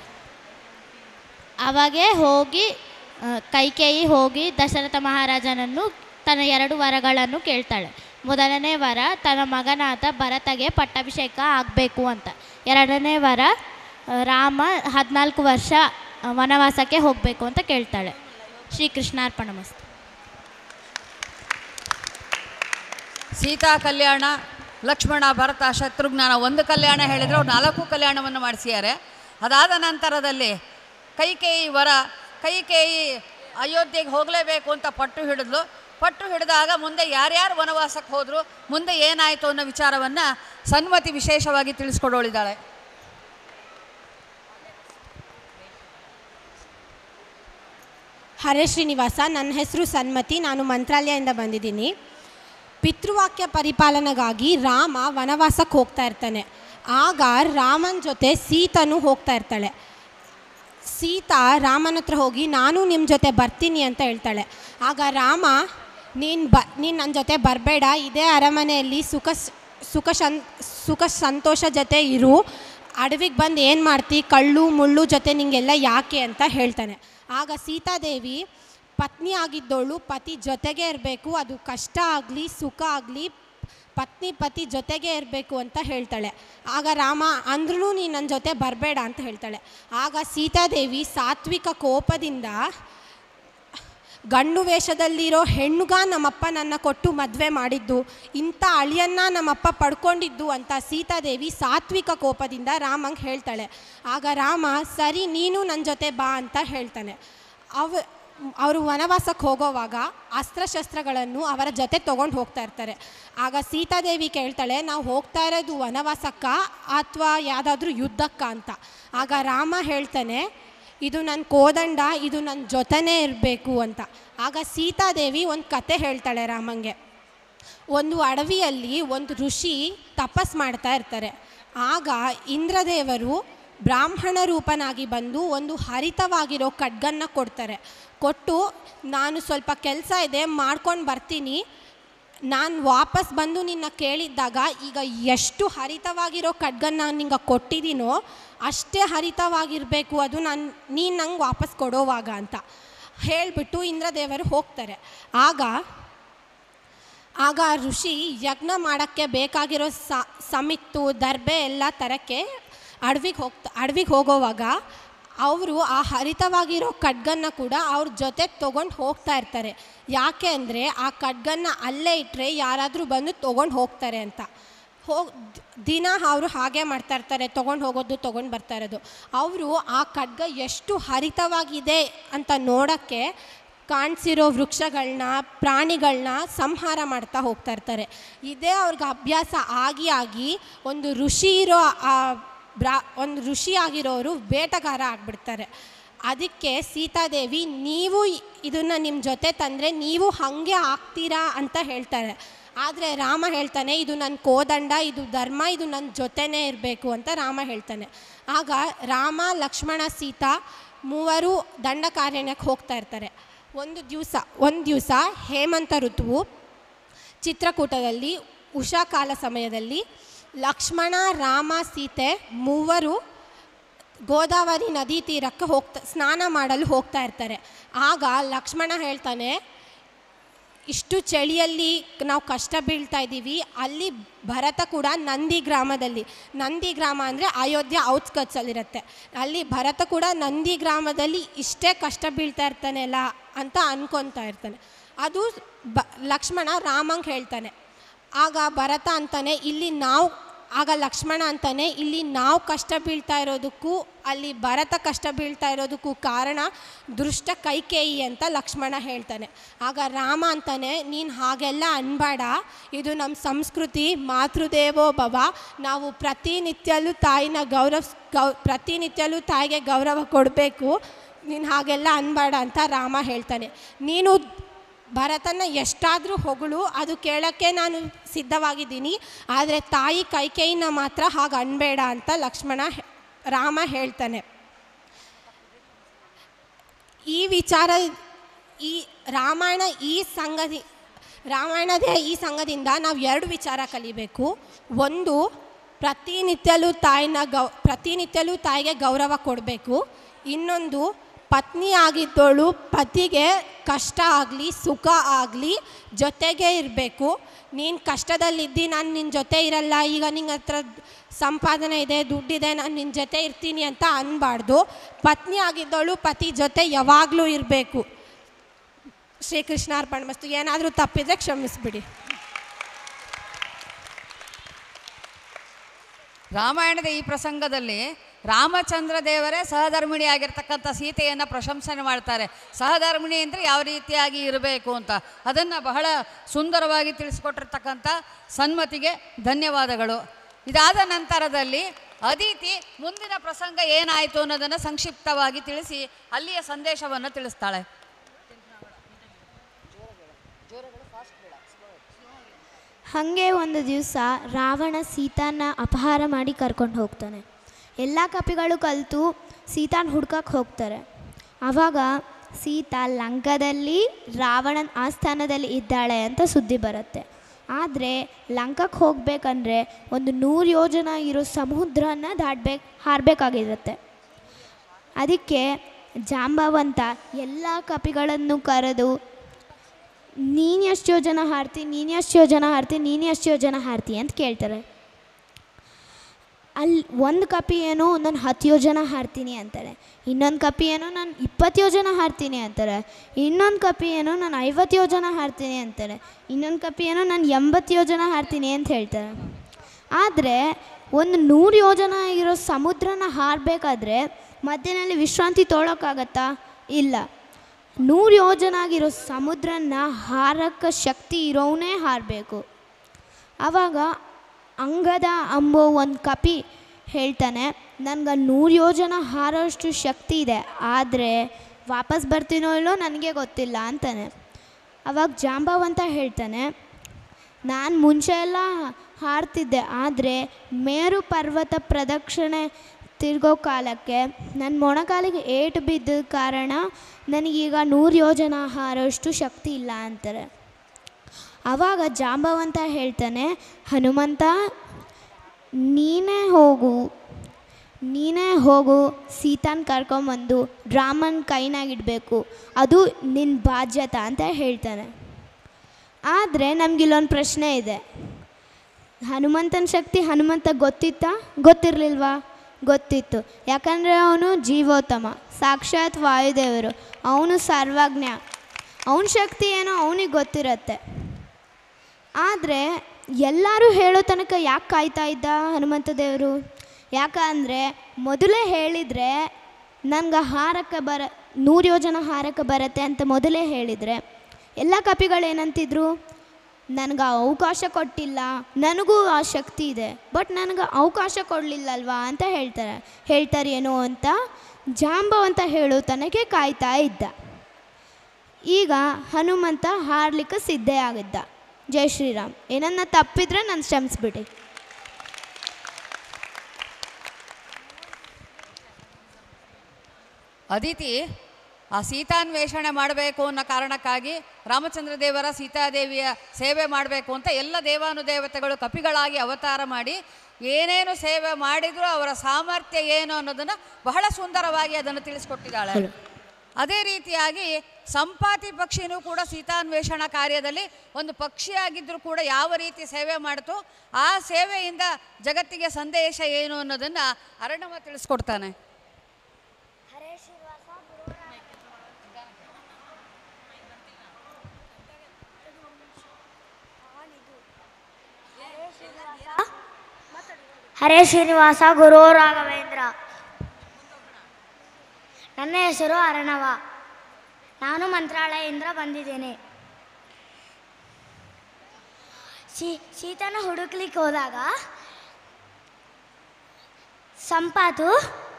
Speaker 3: ಅವಾಗೆ ಹೋಗಿ ಆ, ಕೈಕೇಯಿ ಹೋಗಿ ದಶರಥ ಮಹಾರಾಜನನ್ನು ತನ್ನ ಎರಡು ವರಗಳನ್ನು ಕೇಳ್ತಾಳೆ ಮೊದಲನೇ ವರ ತನ್ನ ಮಗನಾದ ಭರತಗೆ ಪಟ್ಟಾಭಿಷೇಕ ಆಗಬೇಕು ಅಂತ ಎರಡನೇ ವರ ಆ, ರಾಮ ಹದಿನಾಲ್ಕು ವರ್ಷ ಆ, ವನವಾಸಕ್ಕೆ ಹೋಗಬೇಕು ಅಂತ ಕೇಳ್ತಾಳೆ ಶ್ರೀಕೃಷ್ಣಾರ್ಪಣ ಮಸ್ತು
Speaker 1: ಸೀತಾ ಕಲ್ಯಾಣ ಲಕ್ಷ್ಮಣ ಭರತ ಶತ್ರುಘ್ನ ಒಂದು ಕಲ್ಯಾಣ ಹೇಳಿದರೆ ಅವ್ರು ನಾಲ್ಕು ಕಲ್ಯಾಣವನ್ನು ಮಾಡಿಸಿದ್ದಾರೆ ಅದಾದ ನಂತರದಲ್ಲಿ ಕೈಕೇಯಿ ವರ ಕೈಕೇಯಿ ಅಯೋಧ್ಯೆಗೆ ಹೋಗಲೇಬೇಕು ಅಂತ ಪಟ್ಟು ಹಿಡಿದ್ಲು ಪಟ್ಟು ಹಿಡಿದಾಗ ಮುಂದೆ ಯಾರ್ಯಾರು ವನವಾಸಕ್ಕೆ ಹೋದರು ಮುಂದೆ ಏನಾಯಿತು ಅನ್ನೋ ವಿಚಾರವನ್ನು ಸನ್ಮತಿ ವಿಶೇಷವಾಗಿ ತಿಳಿಸ್ಕೊಡೋಳಿದ್ದಾಳೆ
Speaker 5: ಹರೇ ಶ್ರೀನಿವಾಸ ನನ್ನ ಹೆಸರು ಸನ್ಮತಿ ನಾನು ಮಂತ್ರಾಲಯದಿಂದ ಬಂದಿದ್ದೀನಿ ಪಿತೃವಾಕ್ಯ ಪರಿಪಾಲನೆಗಾಗಿ ರಾಮ ವನವಾಸಕ್ಕೆ ಹೋಗ್ತಾ ಇರ್ತಾನೆ ಆಗ ರಾಮನ ಜೊತೆ ಸೀತನು ಹೋಗ್ತಾ ಇರ್ತಾಳೆ ಸೀತಾ ರಾಮನ ಹತ್ರ ಹೋಗಿ ನಾನು ನಿಮ್ಮ ಜೊತೆ ಬರ್ತೀನಿ ಅಂತ ಹೇಳ್ತಾಳೆ ಆಗ ರಾಮ ನೀನು ಬ ನೀನು ನನ್ನ ಜೊತೆ ಬರಬೇಡ ಇದೇ ಅರಮನೆಯಲ್ಲಿ ಸುಖ ಸ್- ಸುಖ ಶನ್ ಸುಖ ಸಂತೋಷ ಜೊತೆ ಇರು ಅಡವಿಗೆ ಬಂದು ಏನು ಮಾಡ್ತಿ ಕಳ್ಳು ಮುಳ್ಳು ಜೊತೆ ನಿಂಗೆಲ್ಲ ಯಾಕೆ ಅಂತ ಹೇಳ್ತಾನೆ ಆಗ ಸೀತಾದೇವಿ ಪತ್ನಿ ಆಗಿದ್ದವಳು ಪತಿ ಜೊತೆಗೆ ಇರಬೇಕು ಅದು ಕಷ್ಟ ಆಗಲಿ ಸುಖ ಆಗಲಿ ಪತ್ನಿ ಪತಿ ಜೊತೆಗೆ ಇರಬೇಕು ಅಂತ ಹೇಳ್ತಾಳೆ ಆಗ ರಾಮ ಅಂದ್ರೂ ನೀನು ನನ್ನ ಜೊತೆ ಬರಬೇಡ ಅಂತ ಹೇಳ್ತಾಳೆ ಆಗ ಸೀತಾದೇವಿ ಸಾತ್ವಿಕ ಕೋಪದಿಂದ ಗಂಡು ವೇಷದಲ್ಲಿರೋ ಹೆಣ್ಣುಗ ನಮ್ಮಪ್ಪ ನನ್ನ ಕೊಟ್ಟು ಮದುವೆ ಮಾಡಿದ್ದು ಇಂಥ ಅಳಿಯನ್ನ ನಮ್ಮಪ್ಪ ಪಡ್ಕೊಂಡಿದ್ದು ಅಂತ ಸೀತಾದೇವಿ ಸಾತ್ವಿಕ ಕೋಪದಿಂದ ರಾಮಂಗೆ ಹೇಳ್ತಾಳೆ ಆಗ ರಾಮ ಸರಿ ನೀನು ನನ್ನ ಜೊತೆ ಬಾ ಅಂತ ಹೇಳ್ತಾನೆ ಅವ ಅವರು ವನವಾಸಕ್ಕೆ ಹೋಗೋವಾಗ ಅಸ್ತ್ರಶಸ್ತ್ರಗಳನ್ನು ಅವರ ಜೊತೆ ತೊಗೊಂಡು ಹೋಗ್ತಾ ಇರ್ತಾರೆ ಆಗ ಸೀತಾದೇವಿ ಕೇಳ್ತಾಳೆ ನಾವು ಹೋಗ್ತಾ ಇರೋದು ವನವಾಸಕ್ಕ ಅಥವಾ ಯಾವುದಾದ್ರೂ ಯುದ್ಧಕ್ಕ ಅಂತ ಆಗ ರಾಮ ಹೇಳ್ತಾನೆ ಇದು ನನ್ನ ಕೋದಂಡ ಇದು ನನ್ನ ಜೊತೆನೇ ಇರಬೇಕು ಅಂತ ಆಗ ಸೀತಾದೇವಿ ಒಂದು ಕತೆ ಹೇಳ್ತಾಳೆ ರಾಮಂಗೆ ಒಂದು ಅಡವಿಯಲ್ಲಿ ಒಂದು ಋಷಿ ತಪಸ್ ಮಾಡ್ತಾ ಇರ್ತಾರೆ ಆಗ ಇಂದ್ರದೇವರು ಬ್ರಾಹ್ಮಣ ರೂಪನಾಗಿ ಬಂದು ಒಂದು ಹರಿತವಾಗಿರೋ ಖಡ್ಗನ್ನ ಕೊಡ್ತಾರೆ ಕೊಟ್ಟು ನಾನು ಸ್ವಲ್ಪ ಕೆಲಸ ಇದೆ ಮಾಡ್ಕೊಂಡು ಬರ್ತೀನಿ ನಾನು ವಾಪಸ್ ಬಂದು ನಿನ್ನ ಕೇಳಿದ್ದಾಗ ಈಗ ಎಷ್ಟು ಹರಿತವಾಗಿರೋ ಖಡ್ಗನ್ನ ನಾನು ನಿಂಗೆ ಕೊಟ್ಟಿದ್ದೀನೋ ಅಷ್ಟೇ ಹರಿತವಾಗಿರಬೇಕು ಅದು ನಾನು ನೀನು ನಂಗೆ ವಾಪಸ್ ಕೊಡೋವಾಗ ಅಂತ ಹೇಳಿಬಿಟ್ಟು ಇಂದ್ರದೇವರು ಹೋಗ್ತಾರೆ ಆಗ ಆಗ ಆ ಋಷಿ ಯಜ್ಞ ಮಾಡೋಕ್ಕೆ ಬೇಕಾಗಿರೋ ಸ ಸಮಿತ್ತು ದರ್ಬೆ ಎಲ್ಲ ತರಕ್ಕೆ ಅಡವಿಗೆ ಹೋಗ್ತಾ ಅಡವಿಗೆ ಹೋಗೋವಾಗ ಅವರು ಆ ಹರಿತವಾಗಿರೋ ಖಡ್ಗನ್ನ ಕೂಡ ಅವ್ರ ಜೊತೆ ತೊಗೊಂಡು ಹೋಗ್ತಾ ಇರ್ತಾರೆ ಯಾಕೆ ಅಂದರೆ ಆ ಖಡ್ಗನ್ನ ಅಲ್ಲೇ ಇಟ್ಟರೆ ಯಾರಾದರೂ ಬಂದು ತೊಗೊಂಡು ಹೋಗ್ತಾರೆ ಅಂತ ಹೋಗಿ ದಿನ ಅವರು ಹಾಗೆ ಮಾಡ್ತಾ ಇರ್ತಾರೆ ತೊಗೊಂಡು ಹೋಗೋದು ತೊಗೊಂಡು ಬರ್ತಾ ಇರೋದು ಅವರು ಆ ಖಡ್ಗ ಎಷ್ಟು ಹರಿತವಾಗಿದೆ ಅಂತ ನೋಡೋಕ್ಕೆ ಕಾಣಿಸಿರೋ ವೃಕ್ಷಗಳನ್ನ ಪ್ರಾಣಿಗಳನ್ನ ಸಂಹಾರ ಮಾಡ್ತಾ ಹೋಗ್ತಾ ಇರ್ತಾರೆ ಇದೇ ಅವ್ರಿಗೆ ಅಭ್ಯಾಸ ಆಗಿ ಆಗಿ ಒಂದು ಋಷಿ ಇರೋ ಆ ಬ್ರಾ ಒಂದು ಋಷಿ ಆಗಿರೋರು ಬೇಟಗಾರ ಆಗಿಬಿಡ್ತಾರೆ ಅದಕ್ಕೆ ಸೀತಾದೇವಿ ನೀವು ಇದನ್ನು ನಿಮ್ಮ ಜೊತೆ ತಂದರೆ ನೀವು ಹಾಗೆ ಆಗ್ತೀರಾ ಅಂತ ಹೇಳ್ತಾರೆ ಆದರೆ ರಾಮ ಹೇಳ್ತಾನೆ ಇದು ನನ್ನ ಕೋದಂಡ ಇದು ಧರ್ಮ ಇದು ನನ್ನ ಜೊತೆನೇ ಇರಬೇಕು ಅಂತ ರಾಮ ಹೇಳ್ತಾನೆ ಆಗ ರಾಮ ಲಕ್ಷ್ಮಣ ಸೀತಾ ಮೂವರು ದಂಡಕಾರಣ್ಯಕ್ಕೆ ಹೋಗ್ತಾ ಇರ್ತಾರೆ ಒಂದು ದಿವಸ ಒಂದು ದಿವಸ ಹೇಮಂತ ಋತುವು ಚಿತ್ರಕೂಟದಲ್ಲಿ ಉಷಾಕಾಲ ಸಮಯದಲ್ಲಿ ಲಕ್ಷ್ಮಣ ರಾಮ ಸೀತೆ ಮೂವರು ಗೋದಾವರಿ ನದಿ ತೀರಕ್ಕೆ ಹೋಗ್ತಾ ಸ್ನಾನ ಮಾಡಲು ಹೋಗ್ತಾ ಇರ್ತಾರೆ ಆಗ ಲಕ್ಷ್ಮಣ ಹೇಳ್ತಾನೆ ಇಷ್ಟು ಚಳಿಯಲ್ಲಿ ನಾವು ಕಷ್ಟ ಬೀಳ್ತಾ ಇದ್ದೀವಿ ಅಲ್ಲಿ ಭರತ ಕೂಡ ನಂದಿ ಗ್ರಾಮದಲ್ಲಿ ನಂದಿ ಗ್ರಾಮ ಅಂದರೆ ಅಯೋಧ್ಯ ಔಟ್ಸ್ಕಟ್ಸಲ್ಲಿರುತ್ತೆ ಅಲ್ಲಿ ಭರತ ಕೂಡ ನಂದಿ ಗ್ರಾಮದಲ್ಲಿ ಇಷ್ಟೇ ಕಷ್ಟ ಬೀಳ್ತಾ ಇರ್ತಾನೆಲ್ಲ ಅಂತ ಅನ್ಕೊತಾ ಇರ್ತಾನೆ ಅದು ಬ ಲಕ್ಷ್ಮಣ ರಾಮಂಗೆ ಹೇಳ್ತಾನೆ ಆಗ ಭರತ ಅಂತಾನೆ ಇಲ್ಲಿ ನಾವು ಆಗ ಲಕ್ಷ್ಮಣ ಅಂತಾನೆ ಇಲ್ಲಿ ನಾವು ಕಷ್ಟ ಬೀಳ್ತಾ ಇರೋದಕ್ಕೂ ಅಲ್ಲಿ ಭರತ ಕಷ್ಟ ಬೀಳ್ತಾ ಇರೋದಕ್ಕೂ ಕಾರಣ ದೃಷ್ಟ ಕೈಕೇಯಿ ಅಂತ ಲಕ್ಷ್ಮಣ ಹೇಳ್ತಾನೆ ಆಗ ರಾಮ ಅಂತಾನೆ ನೀನು ಹಾಗೆಲ್ಲ ಅನ್ಬೇಡ ಇದು ನಮ್ಮ ಸಂಸ್ಕೃತಿ ಮಾತೃದೇವೋ ಭವ ನಾವು ಪ್ರತಿನಿತ್ಯಲೂ ತಾಯಿನ ಗೌರವ ಗೌ ಪ್ರತಿನಿತ್ಯಲೂ ತಾಯಿಗೆ ಗೌರವ ಕೊಡಬೇಕು ನೀನು ಹಾಗೆಲ್ಲ ಅನ್ಬೇಡ ಅಂತ ರಾಮ ಹೇಳ್ತಾನೆ ನೀನು ಭರತನ ಎಷ್ಟಾದರೂ ಹೊಗಳು ಅದು ಕೇಳೋಕ್ಕೆ ನಾನು ಸಿದ್ಧವಾಗಿದ್ದೀನಿ ಆದರೆ ತಾಯಿ ಕೈಕೇಯಿನ ಮಾತ್ರ ಹಾಗೆ ಅನ್ಬೇಡ ಅಂತ ಲಕ್ಷ್ಮಣ ಹೆ- ರಾಮ ಹೇಳ್ತಾನೆ ಈ ವಿಚಾರ ಈ ರಾಮಾಯಣ ಈ ಸಂಗತಿ ರಾಮಾಯಣದ ಈ ಸಂಘದಿಂದ ನಾವು ಎರಡು ವಿಚಾರ ಕಲಿಬೇಕು ಒಂದು ಪ್ರತಿನಿತ್ಯಲೂ ತಾಯಿನ ಗೌ ಪ್ರತಿನಿತ್ಯಲೂ ತಾಯಿಗೆ ಗೌರವ ಕೊಡಬೇಕು ಇನ್ನೊಂದು ಪತ್ನಿ ಆಗಿದ್ದವಳು ಪತಿಗೆ ಕಷ್ಟ ಆಗಲಿ ಸುಖ ಆಗಲಿ ಜೊತೆಗೆ ಇರಬೇಕು ನೀನು ಕಷ್ಟದಲ್ಲಿದ್ದಿ ನಾನು ನಿನ್ನ ಜೊತೆ ಇರಲ್ಲ ಈಗ ನಿನ್ನ ಹತ್ರ ಸಂಪಾದನೆ ಇದೆ ದುಡ್ಡಿದೆ ನಾನು ನಿನ್ನ ಜೊತೆ ಇರ್ತೀನಿ ಅಂತ ಅನ್ಬಾರ್ದು ಪತ್ನಿ ಆಗಿದ್ದವಳು ಪತಿ ಜೊತೆ ಯಾವಾಗಲೂ ಇರಬೇಕು ಶ್ರೀಕೃಷ್ಣಾರ್ಪಣ ಮಸ್ತು ಏನಾದರೂ ತಪ್ಪಿದ್ರೆ ಕ್ಷಮಿಸ್ಬಿಡಿ
Speaker 1: ರಾಮಾಯಣದ ಈ ಪ್ರಸಂಗದಲ್ಲಿ ರಾಮಚಂದ್ರ ದೇವರೇ ಸಹಧರ್ಮಿಣಿ ಆಗಿರ್ತಕ್ಕಂಥ ಸೀತೆಯನ್ನು ಪ್ರಶಂಸನೆ ಮಾಡ್ತಾರೆ ಸಹಧರ್ಮಿಣಿ ಅಂದರೆ ಯಾವ ರೀತಿಯಾಗಿ ಇರಬೇಕು ಅಂತ ಅದನ್ನು ಬಹಳ ಸುಂದರವಾಗಿ ತಿಳಿಸ್ಕೊಟ್ಟಿರ್ತಕ್ಕಂಥ ಸನ್ಮತಿಗೆ ಧನ್ಯವಾದಗಳು ಇದಾದ ನಂತರದಲ್ಲಿ ಅದಿತಿ ಮುಂದಿನ ಪ್ರಸಂಗ ಏನಾಯಿತು ಅನ್ನೋದನ್ನು ಸಂಕ್ಷಿಪ್ತವಾಗಿ ತಿಳಿಸಿ ಅಲ್ಲಿಯ ಸಂದೇಶವನ್ನು ತಿಳಿಸ್ತಾಳೆ
Speaker 6: ಹಾಗೆ ಒಂದು ದಿವಸ ರಾವಣ ಸೀತಾನ ಅಪಹಾರ ಮಾಡಿ ಕರ್ಕೊಂಡು ಹೋಗ್ತಾನೆ ಎಲ್ಲ ಕಪಿಗಳು ಕಲಿತು ಸೀತಾನ ಹುಡ್ಕಕ್ಕೆ ಹೋಗ್ತಾರೆ ಆವಾಗ ಸೀತಾ ಲಂಕಾದಲ್ಲಿ ರಾವಣನ ಆಸ್ಥಾನದಲ್ಲಿ ಇದ್ದಾಳೆ ಅಂತ ಸುದ್ದಿ ಬರುತ್ತೆ ಆದರೆ ಲಂಕಕ್ಕೆ ಹೋಗ್ಬೇಕಂದ್ರೆ ಒಂದು ನೂರು ಯೋಜನ ಇರೋ ಸಮುದ್ರನ ದಾಟ್ಬೇಕು ಹಾರಬೇಕಾಗಿರುತ್ತೆ ಅದಕ್ಕೆ ಜಾಂಬವಂತ ಎಲ್ಲ ಕಪಿಗಳನ್ನು ಕರೆದು ನೀನು ಎಷ್ಟು ಯೋಜನ ಹಾರ್ತಿ ನೀನು ಎಷ್ಟು ಯೋಜನ ಹಾರ್ತಿ ನೀನು ಎಷ್ಟು ಯೋಜನ ಹಾರ್ತಿ ಅಂತ ಕೇಳ್ತಾರೆ ಅಲ್ಲಿ ಒಂದು ಕಪಿ ಏನೋ ನಾನು ಹತ್ತು ಯೋಜನ ಹಾರ್ತೀನಿ ಅಂತಾರೆ ಇನ್ನೊಂದು ಕಪಿ ಏನೋ ನಾನು ಇಪ್ಪತ್ತು ಯೋಜನ ಹಾರ್ತೀನಿ ಅಂತಾರೆ ಇನ್ನೊಂದು ಕಪಿ ಏನೋ ನಾನು ಐವತ್ತು ಯೋಜನ ಹಾರ್ತೀನಿ ಅಂತಾರೆ ಇನ್ನೊಂದು ಕಪಿ ಏನೋ ನಾನು ಎಂಬತ್ತು ಯೋಜನ ಹಾರ್ತೀನಿ ಅಂತ ಹೇಳ್ತಾರೆ ಆದರೆ ಒಂದು ನೂರು ಯೋಜನ ಇರೋ ಸಮುದ್ರನ ಹಾರಬೇಕಾದ್ರೆ ಮಧ್ಯದಲ್ಲಿ ವಿಶ್ರಾಂತಿ ತೊಗೊಳಕ್ಕಾಗತ್ತಾ ಇಲ್ಲ ನೂರು ಯೋಜನ ಆಗಿರೋ ಸಮುದ್ರನ ಹಾರಕ್ಕೆ ಶಕ್ತಿ ಇರೋವನೇ ಹಾರಬೇಕು ಆವಾಗ ಅಂಗದ ಅಂಬೋ ಒಂದು ಕಪಿ ಹೇಳ್ತಾನೆ ನನಗೆ ನೂರು ಯೋಜನ ಹಾರೋಷ್ಟು ಶಕ್ತಿ ಇದೆ ಆದರೆ ವಾಪಸ್ ಬರ್ತೀನೋ ಇಲ್ಲೋ ನನಗೆ ಗೊತ್ತಿಲ್ಲ ಅಂತಾನೆ ಅವಾಗ ಜಾಂಬವಂತ ಹೇಳ್ತಾನೆ ನಾನು ಮುಂಚೆ ಎಲ್ಲ ಹಾಡ್ತಿದ್ದೆ ಆದರೆ ಮೇರು ಪರ್ವತ ಪ್ರದಕ್ಷಿಣೆ ತಿರ್ಗೋ ಕಾಲಕ್ಕೆ ನನ್ನ ಮೊಣಕಾಲಿಗೆ ಏಟು ಬಿದ್ದ ಕಾರಣ ನನಗೀಗ ನೂರು ಯೋಜನ ಹಾರೋಷ್ಟು ಶಕ್ತಿ ಇಲ್ಲ ಅಂತಾರೆ ಆವಾಗ ಜಾಂಬವಂತ ಹೇಳ್ತಾನೆ ಹನುಮಂತ ನೀನೇ ಹೋಗು ನೀನೇ ಹೋಗು ಸೀತಾನ್ ಕರ್ಕೊಂಬಂದು ರಾಮನ್ ಕೈನಾಗಿಡಬೇಕು ಅದು ನಿನ್ನ ಬಾಧ್ಯತ ಅಂತ ಹೇಳ್ತಾನೆ ಆದರೆ ನಮಗಿಲ್ಲೊಂದು ಪ್ರಶ್ನೆ ಇದೆ ಹನುಮಂತನ ಶಕ್ತಿ ಹನುಮಂತ ಗೊತ್ತಿತ್ತಾ ಗೊತ್ತಿರಲಿಲ್ವಾ ಗೊತ್ತಿತ್ತು ಯಾಕಂದರೆ ಅವನು ಜೀವೋತ್ತಮ ಸಾಕ್ಷಾತ್ ವಾಯುದೇವರು ಅವನು ಸರ್ವಜ್ಞ ಅವನ ಶಕ್ತಿ ಏನೋ ಅವನಿಗೆ ಗೊತ್ತಿರತ್ತೆ ಆದರೆ ಎಲ್ಲರೂ ಹೇಳೋ ತನಕ ಯಾಕೆ ಕಾಯ್ತಾ ಇದ್ದ ಹನುಮಂತ ದೇವರು ಯಾಕಂದರೆ ಮೊದಲೇ ಹೇಳಿದರೆ ನನಗೆ ಹಾರಕ್ಕೆ ಬರ ನೂರು ಯೋಜನ ಹಾರಕ್ಕೆ ಬರುತ್ತೆ ಅಂತ ಮೊದಲೇ ಹೇಳಿದರೆ ಎಲ್ಲ ಕಪಿಗಳೇನಂತಿದ್ರು ನನಗೆ ಅವಕಾಶ ಕೊಟ್ಟಿಲ್ಲ ನನಗೂ ಆ ಶಕ್ತಿ ಇದೆ ಬಟ್ ನನಗೆ ಅವಕಾಶ ಕೊಡಲಿಲ್ಲಲ್ವಾ ಅಂತ ಹೇಳ್ತಾರೆ ಹೇಳ್ತಾರೇನೋ ಅಂತ ಜಾಂಬವಂತ ಹೇಳೋ ತನಕ ಕಾಯ್ತಾ ಇದ್ದ ಈಗ ಹನುಮಂತ ಹಾರ್ಲಿಕ್ಕೆ ಸಿದ್ಧೇ ಆಗಿದ್ದ ಜೈ ಶ್ರೀರಾಮ್ ಏನನ್ನ ತಪ್ಪಿದ್ರೆ ನಾನು ಕ್ಷಮಿಸ್ಬಿಡಿ
Speaker 1: ಅದಿತಿ ಆ ಸೀತಾನ್ವೇಷಣೆ ಮಾಡಬೇಕು ಅನ್ನೋ ಕಾರಣಕ್ಕಾಗಿ ರಾಮಚಂದ್ರ ದೇವರ ಸೀತಾದೇವಿಯ ಸೇವೆ ಮಾಡಬೇಕು ಅಂತ ಎಲ್ಲ ದೇವಾನುದೇವತೆಗಳು ಕಪಿಗಳಾಗಿ ಅವತಾರ ಮಾಡಿ ಏನೇನು ಸೇವೆ ಮಾಡಿದರೂ ಅವರ ಸಾಮರ್ಥ್ಯ ಏನು ಅನ್ನೋದನ್ನು ಬಹಳ ಸುಂದರವಾಗಿ ಅದನ್ನು ತಿಳಿಸ್ಕೊಟ್ಟಿದ್ದಾಳೆ ಅದೇ ರೀತಿಯಾಗಿ ಸಂಪಾತಿ ಪಕ್ಷಿನೂ ಕೂಡ ಸೀತಾನ್ವೇಷಣಾ ಕಾರ್ಯದಲ್ಲಿ ಒಂದು ಪಕ್ಷಿಯಾಗಿದ್ದರೂ ಕೂಡ ಯಾವ ರೀತಿ ಸೇವೆ ಮಾಡ್ತು ಆ ಸೇವೆಯಿಂದ ಜಗತ್ತಿಗೆ ಸಂದೇಶ ಏನು ಅನ್ನೋದನ್ನು ಅರಣ್ಯವ ತಿಳಿಸ್ಕೊಡ್ತಾನೆ
Speaker 4: ಹರೇ ಶ್ರೀನಿವಾಸ ಗುರು ರಾಘವೇಂದ್ರ ನನ್ನ ಹೆಸರು ಅರಣವ ನಾನು ಮಂತ್ರಾಲಯದಿಂದ ಬಂದಿದ್ದೇನೆ ಸೀ ಸೀತನ ಹುಡುಕ್ಲಿಕ್ಕೆ ಹೋದಾಗ ಸಂಪಾತು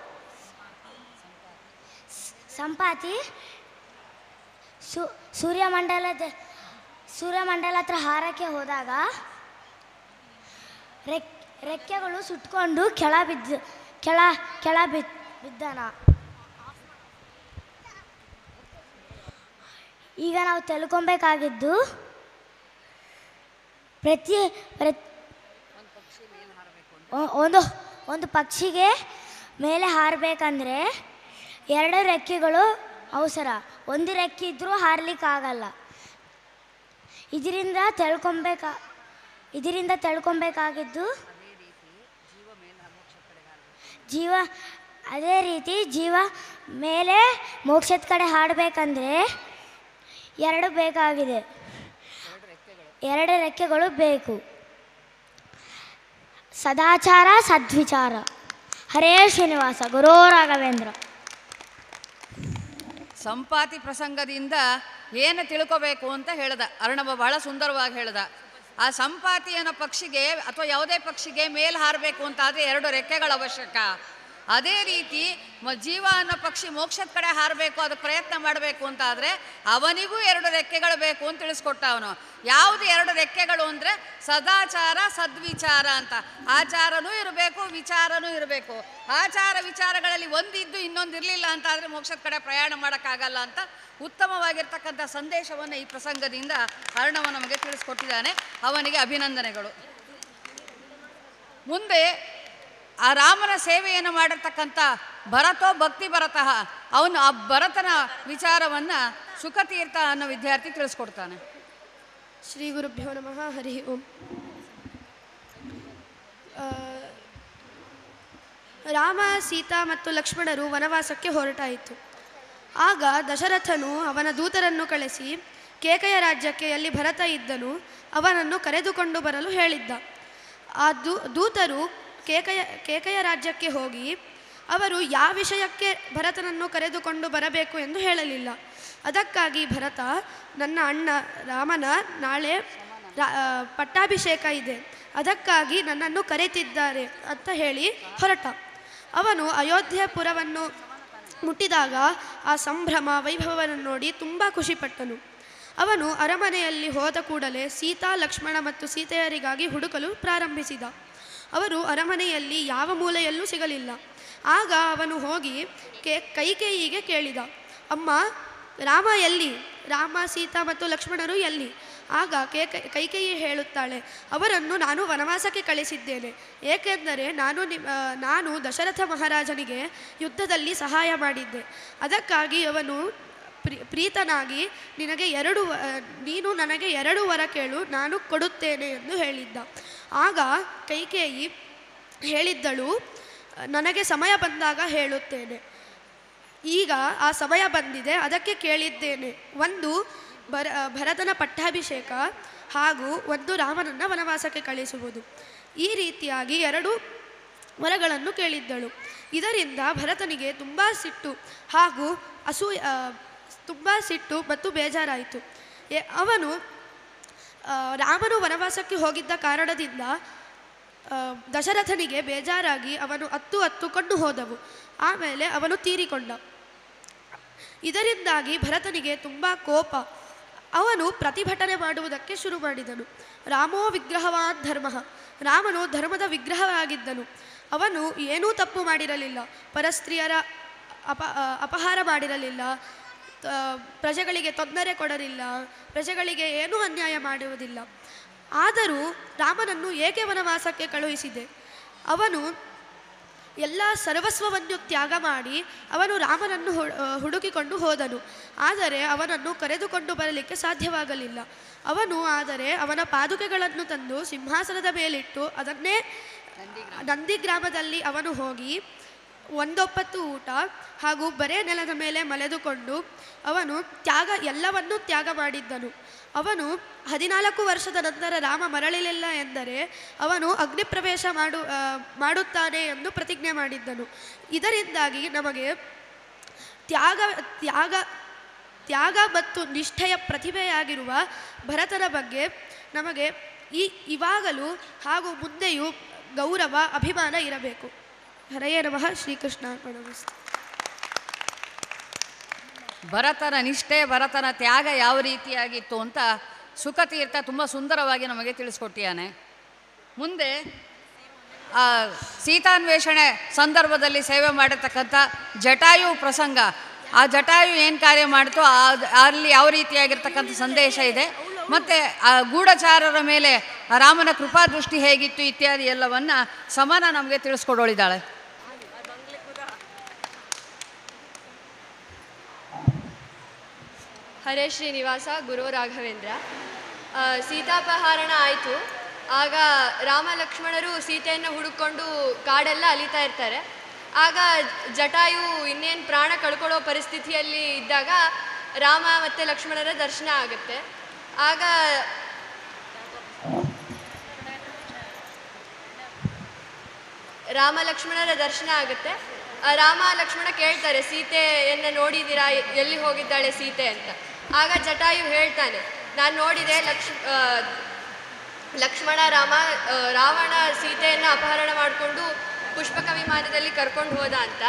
Speaker 4: ಸ್- ಸಂಪಾತಿ ಸು ಸೂರ್ಯಮಂಡಲದ ಸೂರ್ಯಮಂಡಲ ಹತ್ರ ಹಾರಕ್ಕೆ ಹೋದಾಗ ರೆಕ್ ರೆಕ್ಕೆಗಳು ಸುಟ್ಕೊಂಡು ಕೆಳ ಬಿದ್ದು ಕೆಳ ಕೆಳ ಬಿದ್ ಬಿದ್ದನ ಈಗ ನಾವು ತಿಳ್ಕೊಬೇಕಾಗಿದ್ದು ಪ್ರತಿ ಪ್ರತಿ ಒ- ಒಂದು ಒಂದು ಪಕ್ಷಿಗೆ ಮೇಲೆ ಹಾರಬೇಕಂದ್ರೆ ಎರಡು ರೆಕ್ಕೆಗಳು ಅವಸರ ಒಂದು ರೆಕ್ಕೆ ಇದ್ದರೂ ಹಾರ್ಲಿಕ್ಕಾಗಲ್ಲ ಇದರಿಂದ ತಿಳ್ಕೊಬೇಕ ಇದರಿಂದ ತಿಳ್ಕೊಬೇಕಾಗಿದ್ದು ಜೀವ ಅದೇ ರೀತಿ ಜೀವ ಮೇಲೆ ಮೋಕ್ಷದ ಕಡೆ ಹಾಡಬೇಕಂದ್ರೆ ಎರಡು ಬೇಕಾಗಿದೆ ಎರಡು ರೆಕ್ಕೆಗಳು ಬೇಕು ಸದಾಚಾರ ಸದ್ವಿಚಾರ ಹರೇ ಶ್ರೀನಿವಾಸ ಗುರೋ ರಾಘವೇಂದ್ರ
Speaker 1: ಸಂಪಾತಿ ಪ್ರಸಂಗದಿಂದ ಏನು ತಿಳ್ಕೋಬೇಕು ಅಂತ ಹೇಳ್ದ ಅರ್ಣವ ಬಹಳ ಸುಂದರವಾಗಿ ಹೇಳ್ದ ಆ ಸಂಪಾತಿ ಅನ್ನೋ ಪಕ್ಷಿಗೆ ಅಥವಾ ಯಾವುದೇ ಪಕ್ಷಿಗೆ ಮೇಲ್ ಹಾರಬೇಕು ಅಂತ ಆದರೆ ಎರಡು ರೆಕ್ಕೆಗಳ ಅವಶ್ಯಕ ಅದೇ ರೀತಿ ಮ ಜೀವ ಅನ್ನೋ ಪಕ್ಷಿ ಮೋಕ್ಷದ ಕಡೆ ಹಾರಬೇಕು ಅದಕ್ಕೆ ಪ್ರಯತ್ನ ಮಾಡಬೇಕು ಅಂತ ಆದರೆ ಅವನಿಗೂ ಎರಡು ರೆಕ್ಕೆಗಳು ಬೇಕು ಅಂತ ತಿಳಿಸ್ಕೊಟ್ಟ ಅವನು ಯಾವುದು ಎರಡು ರೆಕ್ಕೆಗಳು ಅಂದರೆ ಸದಾಚಾರ ಸದ್ವಿಚಾರ ಅಂತ ಆಚಾರನೂ ಇರಬೇಕು ವಿಚಾರನೂ ಇರಬೇಕು ಆಚಾರ ವಿಚಾರಗಳಲ್ಲಿ ಒಂದಿದ್ದು ಇನ್ನೊಂದು ಇರಲಿಲ್ಲ ಅಂತ ಆದರೆ ಮೋಕ್ಷದ ಕಡೆ ಪ್ರಯಾಣ ಮಾಡೋಕ್ಕಾಗಲ್ಲ ಅಂತ ಉತ್ತಮವಾಗಿರ್ತಕ್ಕಂಥ ಸಂದೇಶವನ್ನು ಈ ಪ್ರಸಂಗದಿಂದ ಅರ್ಣವ ನಮಗೆ ತಿಳಿಸ್ಕೊಟ್ಟಿದ್ದಾನೆ ಅವನಿಗೆ ಅಭಿನಂದನೆಗಳು ಮುಂದೆ ಆ ರಾಮನ ಸೇವೆಯನ್ನು ಮಾಡಿರ್ತಕ್ಕಂಥ ಭರತೋ ಭಕ್ತಿ ಭರತಃ ಅವನು ಆ ಭರತನ ವಿಚಾರವನ್ನು ಸುಖತೀರ್ಥ ಅನ್ನೋ ವಿದ್ಯಾರ್ಥಿ ತಿಳಿಸ್ಕೊಡ್ತಾನೆ
Speaker 7: ಶ್ರೀ ಗುರುಭ್ಯೋ ನಮಃ ಹರಿ ಓಂ ಆ, ರಾಮ ಸೀತಾ ಮತ್ತು ಲಕ್ಷ್ಮಣರು ವನವಾಸಕ್ಕೆ ಹೊರಟಾಯಿತು ಆಗ ದಶರಥನು ಅವನ ದೂತರನ್ನು ಕಳಿಸಿ ಕೇಕೆಯ ರಾಜ್ಯಕ್ಕೆ ಎಲ್ಲಿ ಭರತ ಇದ್ದನು ಅವನನ್ನು ಕರೆದುಕೊಂಡು ಬರಲು ಹೇಳಿದ್ದ ಆ ದೂ ದೂತರು ಕೇಕೆಯ ಕೇಕೆಯ ರಾಜ್ಯಕ್ಕೆ ಹೋಗಿ ಅವರು ಯಾವ ವಿಷಯಕ್ಕೆ ಭರತನನ್ನು ಕರೆದುಕೊಂಡು ಬರಬೇಕು ಎಂದು ಹೇಳಲಿಲ್ಲ ಅದಕ್ಕಾಗಿ ಭರತ ನನ್ನ ಅಣ್ಣ ರಾಮನ ನಾಳೆ ರಾ- ಆ, ಪಟ್ಟಾಭಿಷೇಕ ಇದೆ ಅದಕ್ಕಾಗಿ ನನ್ನನ್ನು ಕರೆತಿದ್ದಾರೆ ಅಂತ ಹೇಳಿ ಹೊರಟ ಅವನು ಅಯೋಧ್ಯಪುರವನ್ನು ಮುಟ್ಟಿದಾಗ ಆ ಸಂಭ್ರಮ ವೈಭವವನ್ನು ನೋಡಿ ತುಂಬ ಖುಷಿಪಟ್ಟನು ಅವನು ಅರಮನೆಯಲ್ಲಿ ಹೋದ ಕೂಡಲೇ ಸೀತಾ ಲಕ್ಷ್ಮಣ ಮತ್ತು ಸೀತೆಯರಿಗಾಗಿ ಹುಡುಕಲು ಪ್ರಾರಂಭಿಸಿದ ಅವರು ಅರಮನೆಯಲ್ಲಿ ಯಾವ ಮೂಲೆಯಲ್ಲೂ ಸಿಗಲಿಲ್ಲ ಆಗ ಅವನು ಹೋಗಿ ಕೆ ಕೈಕೇಯಿಗೆ ಕೇಳಿದ ಅಮ್ಮ ರಾಮ ಎಲ್ಲಿ ರಾಮ ಸೀತಾ ಮತ್ತು ಲಕ್ಷ್ಮಣರು ಎಲ್ಲಿ ಆಗ ಕೇ ಕೈಕೇಯಿ ಹೇಳುತ್ತಾಳೆ ಅವರನ್ನು ನಾನು ವನವಾಸಕ್ಕೆ ಕಳಿಸಿದ್ದೇನೆ ಏಕೆಂದರೆ ನಾನು ನಿಮ್ ಆ, ನಾನು ದಶರಥ ಮಹಾರಾಜನಿಗೆ ಯುದ್ಧದಲ್ಲಿ ಸಹಾಯ ಮಾಡಿದ್ದೆ ಅದಕ್ಕಾಗಿ ಅವನು ಪ್ರೀ ಪ್ರೀತನಾಗಿ ನಿನಗೆ ಎರಡು ವ- ಆ, ನೀನು ನನಗೆ ಎರಡು ವರ ಕೇಳು ನಾನು ಕೊಡುತ್ತೇನೆ ಎಂದು ಹೇಳಿದ್ದ ಆಗ ಕೈಕೇಯಿ ಹೇಳಿದ್ದಳು ನನಗೆ ಸಮಯ ಬಂದಾಗ ಹೇಳುತ್ತೇನೆ ಈಗ ಆ ಸಮಯ ಬಂದಿದೆ ಅದಕ್ಕೆ ಕೇಳಿದ್ದೇನೆ ಒಂದು ಭರ ಭರತನ ಪಟ್ಟಾಭಿಷೇಕ ಹಾಗೂ ಒಂದು ರಾಮನನ್ನು ವನವಾಸಕ್ಕೆ ಕಳಿಸುವುದು ಈ ರೀತಿಯಾಗಿ ಎರಡು ವರಗಳನ್ನು ಕೇಳಿದ್ದಳು ಇದರಿಂದ ಭರತನಿಗೆ ತುಂಬ ಸಿಟ್ಟು ಹಾಗೂ ಅಸೂ ತುಂಬ ಸಿಟ್ಟು ಮತ್ತು ಬೇಜಾರಾಯಿತು ಎ- ಅವನು ಆ, ರಾಮನು ವನವಾಸಕ್ಕೆ ಹೋಗಿದ್ದ ಕಾರಣದಿಂದ ಆ, ದಶರಥನಿಗೆ ಬೇಜಾರಾಗಿ ಅವನು ಹತ್ತು ಹತ್ತುಕೊಂಡು ಹೋದವು ಆಮೇಲೆ ಅವನು ತೀರಿಕೊಂಡ ಇದರಿಂದಾಗಿ ಭರತನಿಗೆ ತುಂಬ ಕೋಪ ಅವನು ಪ್ರತಿಭಟನೆ ಮಾಡುವುದಕ್ಕೆ ಶುರು ಮಾಡಿದನು ರಾಮೋ ವಿಗ್ರಹವಾನ್ ಧರ್ಮ ರಾಮನು ಧರ್ಮದ ವಿಗ್ರಹವಾಗಿದ್ದನು ಅವನು ಏನೂ ತಪ್ಪು ಮಾಡಿರಲಿಲ್ಲ ಪರಸ್ತ್ರೀಯರ ಅಪ ಆ, ಅಪಹಾರ ಮಾಡಿರಲಿಲ್ಲ ಆ, ಪ್ರಜೆಗಳಿಗೆ ತೊಂದರೆ ಕೊಡಲಿಲ್ಲ ಪ್ರಜೆಗಳಿಗೆ ಏನೂ ಅನ್ಯಾಯ ಮಾಡುವುದಿಲ್ಲ ಆದರೂ ರಾಮನನ್ನು ಏಕೆ ವನವಾಸಕ್ಕೆ ಕಳುಹಿಸಿದೆ ಅವನು ಎಲ್ಲ ಸರ್ವಸ್ವವನ್ನು ತ್ಯಾಗ ಮಾಡಿ ಅವನು ರಾಮನನ್ನು ಹು- ಆ, ಹುಡುಕಿಕೊಂಡು ಹೋದನು ಆದರೆ ಅವನನ್ನು ಕರೆದುಕೊಂಡು ಬರಲಿಕ್ಕೆ ಸಾಧ್ಯವಾಗಲಿಲ್ಲ ಅವನು ಆದರೆ ಅವನ ಪಾದುಕೆಗಳನ್ನು ತಂದು ಸಿಂಹಾಸನದ ಮೇಲಿಟ್ಟು ಅದನ್ನೇ ನಂದಿಗ್ರಾಮದಲ್ಲಿ ಅವನು ಹೋಗಿ ಒಂದೊಪ್ಪತ್ತು ಊಟ ಹಾಗೂ ಬರೇ ನೆಲದ ಮೇಲೆ ಮಲೆದುಕೊಂಡು ಅವನು ತ್ಯಾಗ ಎಲ್ಲವನ್ನೂ ತ್ಯಾಗ ಮಾಡಿದ್ದನು ಅವನು ಹದಿನಾಲ್ಕು ವರ್ಷದ ನಂತರ ರಾಮ ಮರಳಲಿಲ್ಲ ಎಂದರೆ ಅವನು ಅಗ್ನಿಪ್ರವೇಶ ಮಾಡು ಆ, ಮಾಡುತ್ತಾನೆ ಎಂದು ಪ್ರತಿಜ್ಞೆ ಮಾಡಿದ್ದನು ಇದರಿಂದಾಗಿ ನಮಗೆ ತ್ಯಾಗ ತ್ಯಾಗ ತ್ಯಾಗ ಮತ್ತು ನಿಷ್ಠೆಯ ಪ್ರತಿಭೆಯಾಗಿರುವ ಭರತನ ಬಗ್ಗೆ ನಮಗೆ ಈ ಇವಾಗಲೂ ಹಾಗೂ ಮುಂದೆಯೂ ಗೌರವ ಅಭಿಮಾನ ಇರಬೇಕು ಹರೆಯೇ ನಮಃ ಶ್ರೀಕೃಷ್ಣ ಅರ್ಪಣಮಸ್ತು.
Speaker 1: ಭರತನ ನಿಷ್ಠೆ ಭರತನ ತ್ಯಾಗ ಯಾವ ರೀತಿಯಾಗಿತ್ತು ಅಂತ ಸುಖತೀರ್ಥ ತುಂಬ ಸುಂದರವಾಗಿ ನಮಗೆ ತಿಳಿಸ್ಕೊಟ್ಟಿಯಾನೆ ಮುಂದೆ ಆ ಸೀತಾನ್ವೇಷಣೆ ಸಂದರ್ಭದಲ್ಲಿ ಸೇವೆ ಮಾಡಿರ್ತಕ್ಕಂಥ ಜಟಾಯು ಪ್ರಸಂಗ ಆ ಜಟಾಯು ಏನು ಕಾರ್ಯ ಮಾಡ್ತೋ ಆ- ಅಲ್ಲಿ ಯಾವ ರೀತಿಯಾಗಿರ್ತಕ್ಕಂಥ ಸಂದೇಶ ಇದೆ ಮತ್ತು ಆ ಗೂಢಚಾರರ ಮೇಲೆ ಆ ರಾಮನ ಕೃಪಾದೃಷ್ಟಿ ಹೇಗಿತ್ತು ಇತ್ಯಾದಿ ಎಲ್ಲವನ್ನು ಸಮಾನ ನಮಗೆ ತಿಳಿಸ್ಕೊಡೋಳಿದ್ದಾಳೆ
Speaker 8: ಹರೇ ಶ್ರೀನಿವಾಸ ಗುರು ರಾಘವೇಂದ್ರ ಆ, ಸೀತಾಪಹರಣ ಆಯಿತು ಆಗ ರಾಮ ಲಕ್ಷ್ಮಣರು ಸೀತೆಯನ್ನು ಹುಡುಕೊಂಡು ಕಾಡೆಲ್ಲ ಅಲಿತಾ ಇರ್ತಾರೆ ಆಗ ಜಟಾಯು ಇನ್ನೇನು ಪ್ರಾಣ ಕಳ್ಕೊಳ್ಳೋ ಪರಿಸ್ಥಿತಿಯಲ್ಲಿ ಇದ್ದಾಗ ರಾಮ ಮತ್ತು ಲಕ್ಷ್ಮಣರ ದರ್ಶನ ಆಗುತ್ತೆ ಆಗ ರಾಮ ಲಕ್ಷ್ಮಣರ ದರ್ಶನ ಆಗುತ್ತೆ ಆ, ರಾಮ ಲಕ್ಷ್ಮಣ ಕೇಳ್ತಾರೆ ಸೀತೆಯನ್ನು ನೋಡಿದ್ದೀರಾ ಎ- ಎಲ್ಲಿ ಹೋಗಿದ್ದಾಳೆ ಸೀತೆ ಅಂತ ಆಗ ಜಟಾಯು ಹೇಳ್ತಾನೆ ನಾನು ನೋಡಿದೆ ಲಕ್ಷ್ಮ ಆ, ಲಕ್ಷ್ಮಣ ರಾಮ ಆ, ರಾವಣ ಸೀತೆಯನ್ನು ಅಪಹರಣ ಮಾಡಿಕೊಂಡು ಪುಷ್ಪಕ ವಿಮಾನದಲ್ಲಿ ಕರ್ಕೊಂಡು ಹೋದ ಅಂತ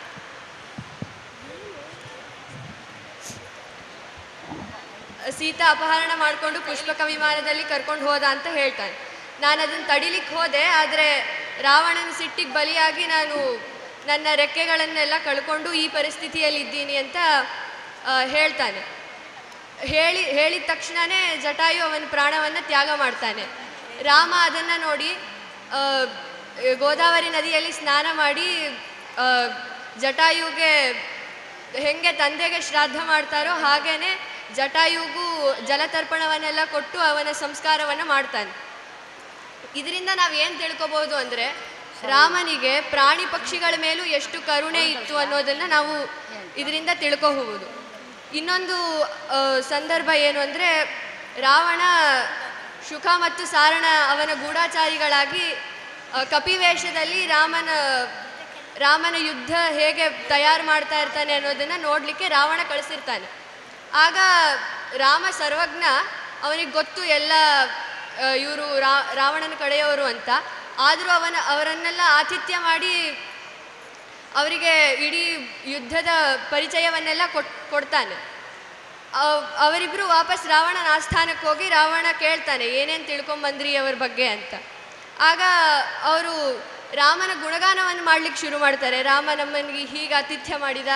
Speaker 8: ಸೀತಾ ಅಪಹರಣ ಮಾಡಿಕೊಂಡು ಪುಷ್ಪಕ ವಿಮಾನದಲ್ಲಿ ಕರ್ಕೊಂಡು ಹೋದ ಅಂತ ಹೇಳ್ತಾನೆ ನಾನು ಅದನ್ನು ತಡಿಲಿಕ್ಕೆ ಹೋದೆ ಆದರೆ ರಾವಣನ ಸಿಟ್ಟಿಗೆ ಬಲಿಯಾಗಿ ನಾನು ನನ್ನ ರೆಕ್ಕೆಗಳನ್ನೆಲ್ಲ ಕಳ್ಕೊಂಡು ಈ ಪರಿಸ್ಥಿತಿಯಲ್ಲಿ ಇದ್ದೀನಿ ಅಂತ ಆ, ಹೇಳ್ತಾನೆ ಹೇಳಿ ಹೇಳಿದ ತಕ್ಷಣವೇ ಜಟಾಯು ಅವನ ಪ್ರಾಣವನ್ನು ತ್ಯಾಗ ಮಾಡ್ತಾನೆ ರಾಮ ಅದನ್ನು ನೋಡಿ ಆ, ಗೋದಾವರಿ ನದಿಯಲ್ಲಿ ಸ್ನಾನ ಮಾಡಿ ಆ, ಜಟಾಯುಗೆ ಹೆಂಗೆ ತಂದೆಗೆ ಶ್ರಾದ್ದ ಮಾಡ್ತಾರೋ ಹಾಗೇನೆ ಜಟಾಯುಗೂ ಜಲತರ್ಪಣವನ್ನೆಲ್ಲ ಕೊಟ್ಟು ಅವನ ಸಂಸ್ಕಾರವನ್ನು ಮಾಡ್ತಾನೆ ಇದರಿಂದ ನಾವು ಏನು ತಿಳ್ಕೊಬೋದು ಅಂದರೆ ರಾಮನಿಗೆ ಪ್ರಾಣಿ ಪಕ್ಷಿಗಳ ಮೇಲೂ ಎಷ್ಟು ಕರುಣೆ ಇತ್ತು ಅನ್ನೋದನ್ನು ನಾವು ಇದರಿಂದ ತಿಳ್ಕೋಬಹುದು ಇನ್ನೊಂದು ಆ, ಸಂದರ್ಭ ಏನು ಅಂದರೆ ರಾವಣ ಶುಕ ಮತ್ತು ಸಾರಣ ಅವನ ಗೂಢಾಚಾರಿಗಳಾಗಿ ಆ, ಕಪಿವೇಷದಲ್ಲಿ ರಾಮನ ರಾಮನ ಯುದ್ಧ ಹೇಗೆ ತಯಾರು ಮಾಡ್ತಾ ಇರ್ತಾನೆ ಅನ್ನೋದನ್ನು ನೋಡಲಿಕ್ಕೆ ರಾವಣ ಕಳಿಸಿರ್ತಾನೆ ಆಗ ರಾಮ ಸರ್ವಜ್ಞ ಅವನಿಗೆ ಗೊತ್ತು ಎಲ್ಲ ಇವರು ರಾವಣನ ಕಡೆಯವರು ಅಂತ ಆದರೂ ಅವನ ಅವರನ್ನೆಲ್ಲ ಆತಿಥ್ಯ ಮಾಡಿ ಅವರಿಗೆ ಇಡೀ ಯುದ್ಧದ ಪರಿಚಯವನ್ನೆಲ್ಲ ಕೊಟ್ ಕೊಡ್ತಾನೆ ಅವ್- ಅವರಿಬ್ರು ವಾಪಸ್ ರಾವಣನ ಆಸ್ಥಾನಕ್ಕೆ ಹೋಗಿ ರಾವಣ ಕೇಳ್ತಾನೆ ಏನೇನು ತಿಳ್ಕೊಂಬಂದ್ರಿ ಅವ್ರ ಬಗ್ಗೆ ಅಂತ ಆಗ ಅವರು ರಾಮನ ಗುಣಗಾನವನ್ನು ಮಾಡ್ಲಿಕ್ಕೆ ಶುರು ಮಾಡ್ತಾರೆ ರಾಮ ನಮ್ಮನಿಗೆ ಹೀಗೆ ಆತಿಥ್ಯ ಮಾಡಿದ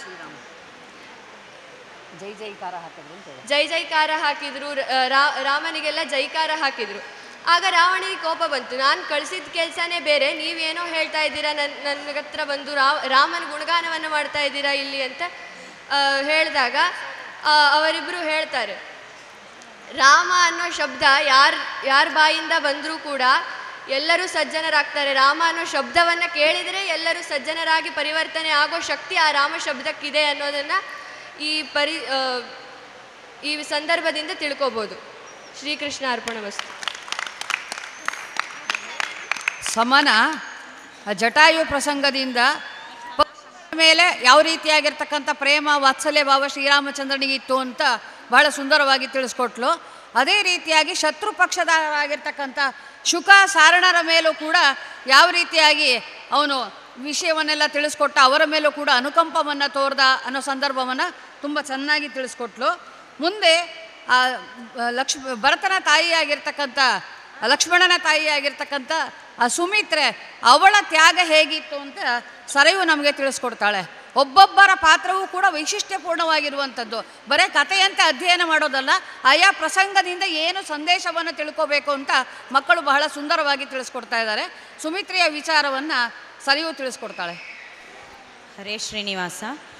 Speaker 1: ಜೈ ಜೈಕಾರ ಹಾಕಿದ್ರು ಅಂತ ಹೇಳಿ.
Speaker 8: ಜೈ ಜೈಕಾರ ಹಾಕಿದ್ರು ರ- ರಾ- ರಾಮನಿಗೆಲ್ಲ ಜೈಕಾರ ಹಾಕಿದ್ರು ಆಗ ರಾವಣಿಗೆ ಕೋಪ ಬಂತು ನಾನು ಕಳಿಸಿದ ಕೆಲಸನೇ ಬೇರೆ ನೀವೇನೋ ಹೇಳ್ತಾ ಇದ್ದೀರಾ ನನ್ನ ನನ್ನ ಹತ್ರ ಬಂದು ರಾ- ರಾಮನ ಗುಣಗಾನವನ್ನು ಮಾಡ್ತಾ ಇದ್ದೀರಾ ಇಲ್ಲಿ ಅಂತ ಆ, ಹೇಳಿದಾಗ ಆ, ಅವರಿಬ್ರು ಹೇಳ್ತಾರೆ ರಾಮ ಅನ್ನೋ ಶಬ್ದ ಯಾರ ಯಾರ ಬಾಯಿಂದ ಬಂದರೂ ಕೂಡ ಎಲ್ಲರೂ ಸಜ್ಜನರಾಗ್ತಾರೆ ರಾಮ ಅನ್ನೋ ಶಬ್ದವನ್ನು ಕೇಳಿದರೆ ಎಲ್ಲರೂ ಸಜ್ಜನರಾಗಿ ಪರಿವರ್ತನೆ ಆಗೋ ಶಕ್ತಿ ಆ ರಾಮ ಶಬ್ದಕ್ಕಿದೆ ಅನ್ನೋದನ್ನು ಈ ಪರಿ ಆ, ಈ ಸಂದರ್ಭದಿಂದ ತಿಳ್ಕೊಬೋದು ಶ್ರೀಕೃಷ್ಣ ಅರ್ಪಣ ವಸ್ತು
Speaker 1: ಸಮನ ಆ ಜಟಾಯು ಪ್ರಸಂಗದಿಂದ ಪ- ಮೇಲೆ ಯಾವ ರೀತಿಯಾಗಿರ್ತಕ್ಕಂಥ ಪ್ರೇಮ ವಾತ್ಸಲ್ಯ ಭಾವ ಶ್ರೀರಾಮಚಂದ್ರನಿಗೆ ಇತ್ತು ಅಂತ ಬಹಳ ಸುಂದರವಾಗಿ ತಿಳಿಸ್ಕೊಟ್ಲು ಅದೇ ರೀತಿಯಾಗಿ ಶತ್ರು ಪಕ್ಷದವರಾಗಿರ್ತಕ್ಕಂಥ ಶುಕ ಸಾರಣರ ಮೇಲೂ ಕೂಡ ಯಾವ ರೀತಿಯಾಗಿ ಅವನು ವಿಷಯವನ್ನೆಲ್ಲ ತಿಳಿಸ್ಕೊಟ್ಟ ಅವರ ಮೇಲೂ ಕೂಡ ಅನುಕಂಪವನ್ನು ತೋರ್ದ ಅನ್ನೋ ಸಂದರ್ಭವನ್ನು ತುಂಬ ಚೆನ್ನಾಗಿ ತಿಳಿಸ್ಕೊಟ್ಲು ಮುಂದೆ ಆ ಲಕ್ಷ್ಮ ಭರತನ ತಾಯಿಯಾಗಿರ್ತಕ್ಕಂಥ ಲಕ್ಷ್ಮಣನ ತಾಯಿಯಾಗಿರ್ತಕ್ಕಂಥ ಆ ಸುಮಿತ್ರೆ ಅವಳ ತ್ಯಾಗ ಹೇಗಿತ್ತು ಅಂತ ಸರಯು ನಮಗೆ ತಿಳಿಸ್ಕೊಡ್ತಾಳೆ ಒಬ್ಬೊಬ್ಬರ ಪಾತ್ರವೂ ಕೂಡ ವೈಶಿಷ್ಟ್ಯಪೂರ್ಣವಾಗಿರುವಂಥದ್ದು ಬರೀ ಕಥೆಯಂತೆ ಅಧ್ಯಯನ ಮಾಡೋದಲ್ಲ ಆಯಾ ಪ್ರಸಂಗದಿಂದ ಏನು ಸಂದೇಶವನ್ನು ತಿಳ್ಕೋಬೇಕು ಅಂತ ಮಕ್ಕಳು ಬಹಳ ಸುಂದರವಾಗಿ ತಿಳಿಸ್ಕೊಡ್ತಾ ಇದ್ದಾರೆ ಸುಮಿತ್ರೆಯ ವಿಚಾರವನ್ನು ಸರಿಯು ತಿಳಿಸ್ಕೊಡ್ತಾಳೆ
Speaker 9: ಹರೇ ಶ್ರೀನಿವಾಸ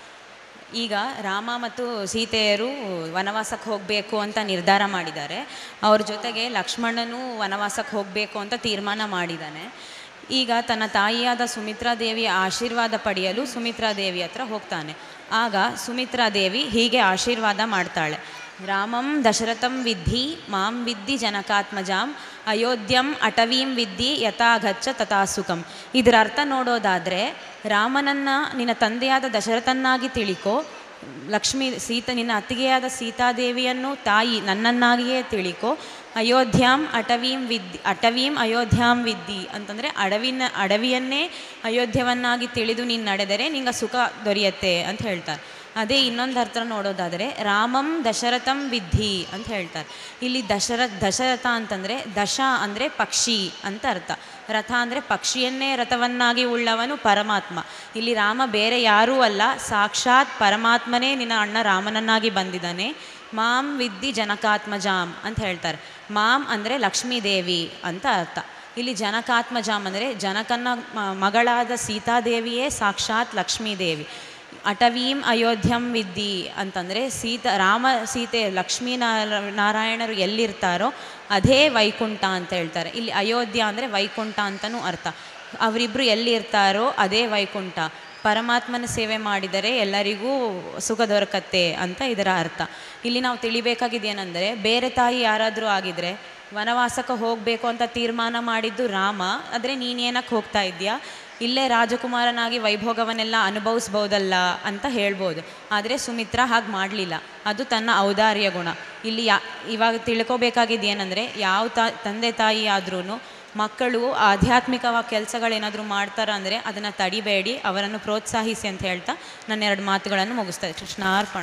Speaker 9: ಈಗ ರಾಮ ಮತ್ತು ಸೀತೆಯರು ವನವಾಸಕ್ಕೆ ಹೋಗಬೇಕು ಅಂತ ನಿರ್ಧಾರ ಮಾಡಿದ್ದಾರೆ ಅವ್ರ ಜೊತೆಗೆ ಲಕ್ಷ್ಮಣನು ವನವಾಸಕ್ಕೆ ಹೋಗಬೇಕು ಅಂತ ತೀರ್ಮಾನ ಮಾಡಿದ್ದಾನೆ ಈಗ ತನ್ನ ತಾಯಿಯಾದ ಸುಮಿತ್ರಾದೇವಿಯ ಆಶೀರ್ವಾದ ಪಡೆಯಲು ಸುಮಿತ್ರಾದೇವಿ ಹತ್ರ ಹೋಗ್ತಾನೆ ಆಗ ಸುಮಿತ್ರಾದೇವಿ ಹೀಗೆ ಆಶೀರ್ವಾದ ಮಾಡ್ತಾಳೆ ರಾಮಂ ದಶರಥಂ ವಿದ್ಧಿ ಮಾಂ ವಿದ್ಧಿ ಜನಕಾತ್ಮಜಾಂ ಅಯೋಧ್ಯಂ ಅಟವೀಂ ವಿದ್ಧಿ ಯಥಾಗಚ್ಚ ತಥಾಸುಖಂ ಇದರ ಅರ್ಥ ನೋಡೋದಾದರೆ ರಾಮನನ್ನ ನಿನ್ನ ತಂದೆಯಾದ ದಶರಥನ್ನಾಗಿ ತಿಳಿಕೋ ಲಕ್ಷ್ಮೀ ಸೀತ ನಿನ್ನ ಅತ್ತಿಗೆಯಾದ ಸೀತಾದೇವಿಯನ್ನು ತಾಯಿ ನನ್ನನ್ನಾಗಿಯೇ ತಿಳಿಕೋ ಅಯೋಧ್ಯಾಂ ಅಟವೀಂ ವಿದ್ಯಿ ಅಟವೀಂ ಅಯೋಧ್ಯಾಂ ವಿದ್ದಿ ಅಂತಂದರೆ ಅಡವಿನ ಅಡವಿಯನ್ನೇ ಅಯೋಧ್ಯವನ್ನಾಗಿ ತಿಳಿದು ನೀನು ನಡೆದರೆ ನಿಂಗೆ ಸುಖ ದೊರೆಯತ್ತೆ ಅಂತ ಹೇಳ್ತಾರೆ ಅದೇ ಇನ್ನೊಂದು ಅರ್ಥ ನೋಡೋದಾದರೆ ರಾಮಂ ದಶರಥಂ ವಿದ್ಧಿ ಅಂತ ಹೇಳ್ತಾರೆ ಇಲ್ಲಿ ದಶರಥ ದಶರಥ ಅಂತಂದರೆ ದಶ ಅಂದರೆ ಪಕ್ಷಿ ಅಂತ ಅರ್ಥ ರಥ ಅಂದರೆ ಪಕ್ಷಿಯನ್ನೇ ರಥವನ್ನಾಗಿ ಉಳ್ಳವನು ಪರಮಾತ್ಮ ಇಲ್ಲಿ ರಾಮ ಬೇರೆ ಯಾರೂ ಅಲ್ಲ ಸಾಕ್ಷಾತ್ ಪರಮಾತ್ಮನೇ ನಿನ್ನ ಅಣ್ಣ ರಾಮನನ್ನಾಗಿ ಬಂದಿದ್ದಾನೆ ಮಾಂ ವಿದ್ಧಿ ಜನಕಾತ್ಮಜಾಂ ಅಂತ ಹೇಳ್ತಾರೆ ಮಾಂ ಅಂದರೆ ಲಕ್ಷ್ಮೀದೇವಿ ಅಂತ ಅರ್ಥ ಇಲ್ಲಿ ಜನಕಾತ್ಮಜಾಂ ಅಂದರೆ ಜನಕನ ಮ- ಮಗಳಾದ ಸೀತಾದೇವಿಯೇ ಸಾಕ್ಷಾತ್ ಲಕ್ಷ್ಮೀದೇವಿ ಅಟವೀಂ ಅಯೋಧ್ಯಂ ವಿದ್ದಿ ಅಂತಂದರೆ ಸೀತಾ ರಾಮ ಸೀತೆ ಲಕ್ಷ್ಮೀ ನಾರ- ನಾರಾಯಣರು ಎಲ್ಲಿರ್ತಾರೋ ಅದೇ ವೈಕುಂಠ ಅಂತ ಹೇಳ್ತಾರೆ ಇಲ್ಲಿ ಅಯೋಧ್ಯ ಅಂದರೆ ವೈಕುಂಠ ಅಂತಲೂ ಅರ್ಥ ಅವರಿಬ್ಬರು ಎಲ್ಲಿರ್ತಾರೋ ಅದೇ ವೈಕುಂಠ ಪರಮಾತ್ಮನ ಸೇವೆ ಮಾಡಿದರೆ ಎಲ್ಲರಿಗೂ ಸುಖ ದೊರಕತ್ತೆ ಅಂತ ಇದರ ಅರ್ಥ ಇಲ್ಲಿ ನಾವು ತಿಳಿಬೇಕಾಗಿದ್ದೇನೆಂದರೆ ಬೇರೆ ತಾಯಿ ಯಾರಾದರೂ ಆಗಿದ್ರೆ ವನವಾಸಕ್ಕೆ ಹೋಗಬೇಕು ಅಂತ ತೀರ್ಮಾನ ಮಾಡಿದ್ದು ರಾಮ ಆದರೆ ನೀನೇನಕ್ಕೆ ಹೋಗ್ತಾ ಇದೆಯಾ ಇಲ್ಲೇ ರಾಜಕುಮಾರನಾಗಿ ವೈಭೋಗವನ್ನೆಲ್ಲ ಅನುಭವಿಸ್ಬೋದಲ್ಲ ಅಂತ ಹೇಳ್ಬೋದು ಆದರೆ ಸುಮಿತ್ರ ಹಾಗೆ ಮಾಡಲಿಲ್ಲ ಅದು ತನ್ನ ಔದಾರ್ಯ ಗುಣ ಇಲ್ಲಿ ಯಾ ಇವಾಗ ತಿಳ್ಕೊಬೇಕಾಗಿದ್ದು ಏನಂದರೆ ಯಾವ ತಾ ತಂದೆ ತಾಯಿ ಆದ್ರೂ ಮಕ್ಕಳು ಆಧ್ಯಾತ್ಮಿಕವಾಗಿ ಕೆಲಸಗಳೇನಾದರೂ ಮಾಡ್ತಾರ ಅಂದರೆ ಅದನ್ನು ತಡಿಬೇಡಿ ಅವರನ್ನು ಪ್ರೋತ್ಸಾಹಿಸಿ ಅಂತ ಹೇಳ್ತಾ ನನ್ನ ಎರಡು ಮಾತುಗಳನ್ನು ಮುಗಿಸ್ತಾ ಇದ್ದೀನಿ. ಕೃಷ್ಣಾರ್ಪಣ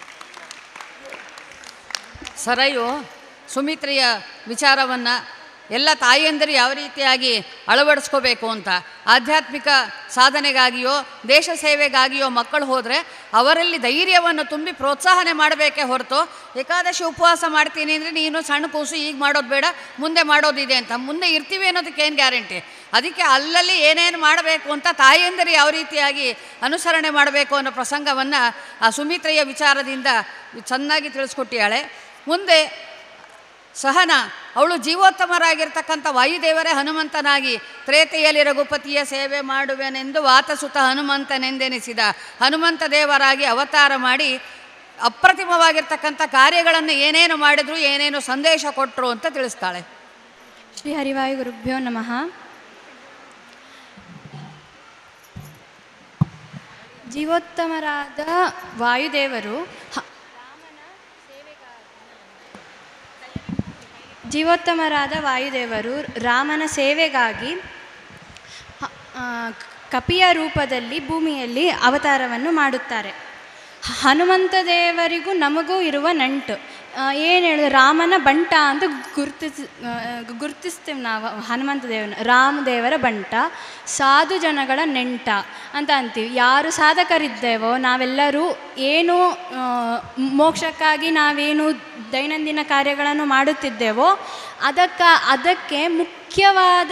Speaker 1: ಸರಯು ಸುಮಿತ್ರೆಯ ವಿಚಾರವನ್ನು ಎಲ್ಲ ತಾಯಿಯಂದರು ಯಾವ ರೀತಿಯಾಗಿ ಅಳವಡಿಸ್ಕೋಬೇಕು ಅಂತ ಆಧ್ಯಾತ್ಮಿಕ ಸಾಧನೆಗಾಗಿಯೋ ದೇಶ ಸೇವೆಗಾಗಿಯೋ ಮಕ್ಕಳು ಹೋದರೆ ಅವರಲ್ಲಿ ಧೈರ್ಯವನ್ನು ತುಂಬಿ ಪ್ರೋತ್ಸಾಹನೆ ಮಾಡಬೇಕೇ ಹೊರತು ಏಕಾದಶಿ ಉಪವಾಸ ಮಾಡ್ತೀನಿ ಅಂದರೆ ನೀನು ಸಣ್ಣ ಕೂಸು ಈಗ ಮಾಡೋದು ಬೇಡ ಮುಂದೆ ಮಾಡೋದಿದೆ ಅಂತ ಮುಂದೆ ಇರ್ತೀವಿ ಅನ್ನೋದಕ್ಕೆ ಏನು ಗ್ಯಾರಂಟಿ ಅದಕ್ಕೆ ಅಲ್ಲಲ್ಲಿ ಏನೇನು ಮಾಡಬೇಕು ಅಂತ ತಾಯಿಯಂದರು ಯಾವ ರೀತಿಯಾಗಿ ಅನುಸರಣೆ ಮಾಡಬೇಕು ಅನ್ನೋ ಪ್ರಸಂಗವನ್ನು ಆ ಸುಮಿತ್ರೆಯ ವಿಚಾರದಿಂದ ಚೆನ್ನಾಗಿ ತಿಳಿಸ್ಕೊಟ್ಟಿಯಾಳೆ ಮುಂದೆ ಸಹನ ಅವಳು ಜೀವೋತ್ತಮರಾಗಿರ್ತಕ್ಕಂಥ ವಾಯುದೇವರೇ ಹನುಮಂತನಾಗಿ ತ್ರೇತೆಯಲ್ಲಿ ರಘುಪತಿಯ ಸೇವೆ ಮಾಡುವೆನೆಂದು ವಾತಸುತ ಹನುಮಂತನೆಂದೆನಿಸಿದ ಹನುಮಂತ ದೇವರಾಗಿ ಅವತಾರ ಮಾಡಿ ಅಪ್ರತಿಮವಾಗಿರ್ತಕ್ಕಂಥ ಕಾರ್ಯಗಳನ್ನು ಏನೇನು ಮಾಡಿದ್ರು ಏನೇನು ಸಂದೇಶ ಕೊಟ್ಟರು ಅಂತ ತಿಳಿಸ್ತಾಳೆ
Speaker 10: ಶ್ರೀ ಹರಿವಾಯು ಗುರುಭ್ಯೋ ನಮಃ ಜೀವೋತ್ತಮರಾದ ವಾಯುದೇವರು ಹ- ಜೀವೋತ್ತಮರಾದ ವಾಯುದೇವರು ರಾಮನ ಸೇವೆಗಾಗಿ ಹ- ಆ, ಕಪಿಯ ರೂಪದಲ್ಲಿ ಭೂಮಿಯಲ್ಲಿ ಅವತಾರವನ್ನು ಮಾಡುತ್ತಾರೆ ಹನುಮಂತ ದೇವರಿಗೂ ನಮಗೂ ಇರುವ ನಂಟು ಏನು ಹೇಳಿದ್ರೆ ರಾಮನ ಬಂಟ ಅಂತ ಗುರ್ತಿಸ್ ಆ, ಗುರ್ತಿಸ್ತೀವಿ ನಾವು ಹನುಮಂತ ದೇವನ ರಾಮದೇವರ ಬಂಟ ಸಾಧು ಜನಗಳ ನೆಂಟ ಅಂತ ಅಂತೀವಿ ಯಾರು ಸಾಧಕರಿದ್ದೇವೋ ನಾವೆಲ್ಲರೂ ಏನು ಆ, ಮೋಕ್ಷಕ್ಕಾಗಿ ನಾವೇನು ದೈನಂದಿನ ಕಾರ್ಯಗಳನ್ನು ಮಾಡುತ್ತಿದ್ದೇವೋ ಅದಕ್ಕ ಅದಕ್ಕೆ ಮುಖ್ಯವಾದ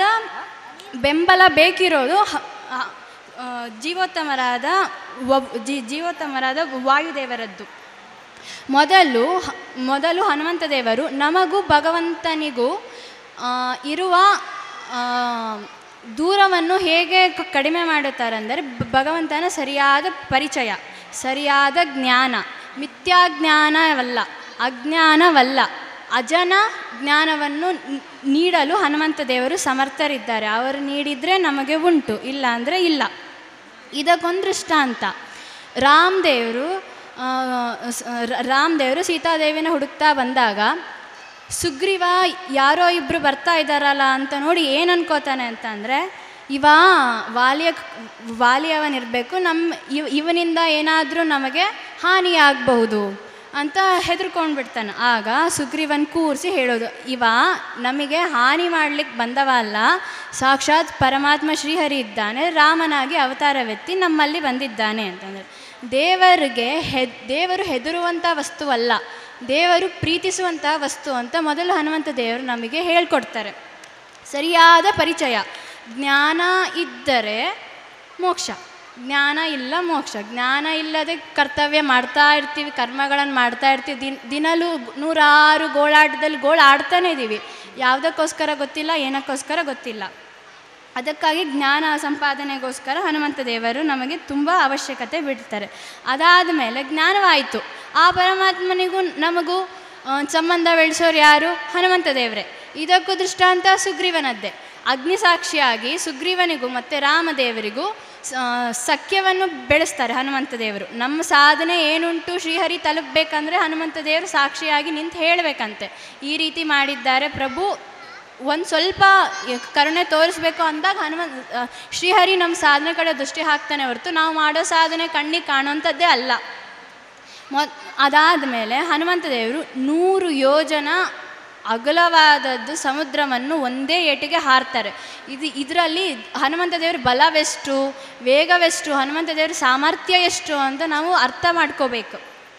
Speaker 10: ಬೆಂಬಲ ಬೇಕಿರೋದು ಹ- ಹ- ಆ, ಜೀವೋತ್ತಮರಾದ ಒಬ್ ಜೀ ಜೀವೋತ್ತಮರಾದ ವಾಯುದೇವರದ್ದು ಮೊದಲು ಹ- ಮೊದಲು ಹನುಮಂತ ದೇವರು ನಮಗೂ ಭಗವಂತನಿಗೂ ಆ, ಇರುವ ಆ, ದೂರವನ್ನು ಹೇಗೆ ಕ- ಕಡಿಮೆ ಮಾಡುತ್ತಾರೆ ಅಂದರೆ ಬ- ಭಗವಂತನ ಸರಿಯಾದ ಪರಿಚಯ ಸರಿಯಾದ ಜ್ಞಾನ ಮಿಥ್ಯಾಜ್ಞಾನವಲ್ಲ ಅಜ್ಞಾನವಲ್ಲ ಅಜನ ಜ್ಞಾನವನ್ನು ನ್- ನೀಡಲು ಹನುಮಂತ ದೇವರು ಸಮರ್ಥರಿದ್ದಾರೆ ಅವರು ನೀಡಿದರೆ ನಮಗೆ ಉಂಟು ಇಲ್ಲ ಅಂದರೆ ಇಲ್ಲ ಇದಕ್ಕೊಂದು ದೃಷ್ಟಾಂತ ರಾಮ್ ದೇವರು ಆ, ಸ- ರ- ರಾಮ್ ದೇವರು ಸೀತಾದೇವಿನ ಹುಡುಕ್ತಾ ಬಂದಾಗ ಸುಗ್ರೀವ ಯಾರೋ ಇಬ್ಬರು ಬರ್ತಾ ಇದ್ದಾರಲ್ಲ ಅಂತ ನೋಡಿ ಏನು ಅನ್ಕೋತಾನೆ ಅಂತ ಅಂದರೆ ಇವ ವಾಲಿಯ ವಾಲಿಯವನಿರಬೇಕು ನಮ್ಮ ಇವ್ ಇವನಿಂದ ಏನಾದರೂ ನಮಗೆ ಹಾನಿಯಾಗಬಹುದು ಅಂತ ಹೆದರ್ಕೊಂಡು ಬಿಡ್ತಾನೆ ಆಗ ಸುಗ್ರೀವನ್ ಕೂರಿಸಿ ಹೇಳೋದು ಇವ ನಮಗೆ ಹಾನಿ ಮಾಡ್ಲಿಕ್ಕೆ ಬಂದವ ಅಲ್ಲ ಸಾಕ್ಷಾತ್ ಪರಮಾತ್ಮ ಶ್ರೀಹರಿ ಇದ್ದಾನೆ ರಾಮನಾಗಿ ಅವತಾರವೆತ್ತಿ ನಮ್ಮಲ್ಲಿ ಬಂದಿದ್ದಾನೆ ಅಂತಂದರೆ ದೇವರಿಗೆ ಹೆ ದೇವರು ಹೆದರುವಂಥ ವಸ್ತುವಲ್ಲ ದೇವರು ಪ್ರೀತಿಸುವಂಥ ವಸ್ತು ಅಂತ ಮೊದಲು ಹನುಮಂತ ದೇವರು ನಮಗೆ ಹೇಳ್ಕೊಡ್ತಾರೆ ಸರಿಯಾದ ಪರಿಚಯ ಜ್ಞಾನ ಇದ್ದರೆ ಮೋಕ್ಷ ಜ್ಞಾನ ಇಲ್ಲ ಮೋಕ್ಷ ಜ್ಞಾನ ಇಲ್ಲದೆ ಕರ್ತವ್ಯ ಮಾಡ್ತಾ ಇರ್ತೀವಿ ಕರ್ಮಗಳನ್ನು ಮಾಡ್ತಾ ಇರ್ತೀವಿ ದಿನ ದಿನಲೂ ನೂರಾರು ಗೋಳಾಟದಲ್ಲಿ ಗೋಳು ಆಡ್ತಾನೇ ಇದ್ದೀವಿ ಯಾವುದಕ್ಕೋಸ್ಕರ ಗೊತ್ತಿಲ್ಲ ಏನಕ್ಕೋಸ್ಕರ ಗೊತ್ತಿಲ್ಲ ಅದಕ್ಕಾಗಿ ಜ್ಞಾನ ಸಂಪಾದನೆಗೋಸ್ಕರ ಹನುಮಂತ ದೇವರು ನಮಗೆ ತುಂಬ ಅವಶ್ಯಕತೆ ಬಿಡ್ತಾರೆ ಅದಾದ ಮೇಲೆ ಜ್ಞಾನವಾಯಿತು ಆ ಪರಮಾತ್ಮನಿಗೂ ನಮಗೂ ಆ, ಸಂಬಂಧ ಬೆಳೆಸೋರು ಯಾರು ಹನುಮಂತ ದೇವರೇ ಇದಕ್ಕೂ ದೃಷ್ಟಾಂತ ಸುಗ್ರೀವನದ್ದೇ ಅಗ್ನಿಸಾಕ್ಷಿಯಾಗಿ ಸುಗ್ರೀವನಿಗೂ ಮತ್ತು ರಾಮದೇವರಿಗೂ ಸ- ಸಖ್ಯವನ್ನು ಬೆಳೆಸ್ತಾರೆ ಹನುಮಂತ ದೇವರು ನಮ್ಮ ಸಾಧನೆ ಏನುಂಟು ಶ್ರೀಹರಿ ತಲುಪಬೇಕಂದ್ರೆ ಹನುಮಂತ ದೇವರು ಸಾಕ್ಷಿಯಾಗಿ ನಿಂತು ಹೇಳಬೇಕಂತೆ ಈ ರೀತಿ ಮಾಡಿದ್ದಾರೆ ಪ್ರಭು ಒಂದು ಸ್ವಲ್ಪ ಯ- ಕರುಣೆ ತೋರಿಸ್ಬೇಕು ಅಂದಾಗ ಹನುಮಂತ ಆ, ಶ್ರೀಹರಿ ನಮ್ಮ ಸಾಧನೆ ಕಡೆ ದೃಷ್ಟಿ ಹಾಕ್ತಾನೆ ಹೊರತು ನಾವು ಮಾಡೋ ಸಾಧನೆ ಕಣ್ಣಿಗೆ ಕಾಣುವಂಥದ್ದೇ ಅಲ್ಲ ಮೊ ಅದಾದ ಮೇಲೆ ಹನುಮಂತ ದೇವರು ನೂರು ಯೋಜನ ಅಗಲವಾದದ್ದು ಸಮುದ್ರವನ್ನು ಒಂದೇ ಏಟಿಗೆ ಹಾರ್ತಾರೆ ಇದು ಇದರಲ್ಲಿ ಹನುಮಂತ ದೇವ್ರ ಬಲವೆಷ್ಟು ವೇಗವೆಷ್ಟು ಹನುಮಂತ ದೇವ್ರ ಸಾಮರ್ಥ್ಯ ಎಷ್ಟು ಅಂತ ನಾವು ಅರ್ಥ ಮಾಡ್ಕೋಬೇಕು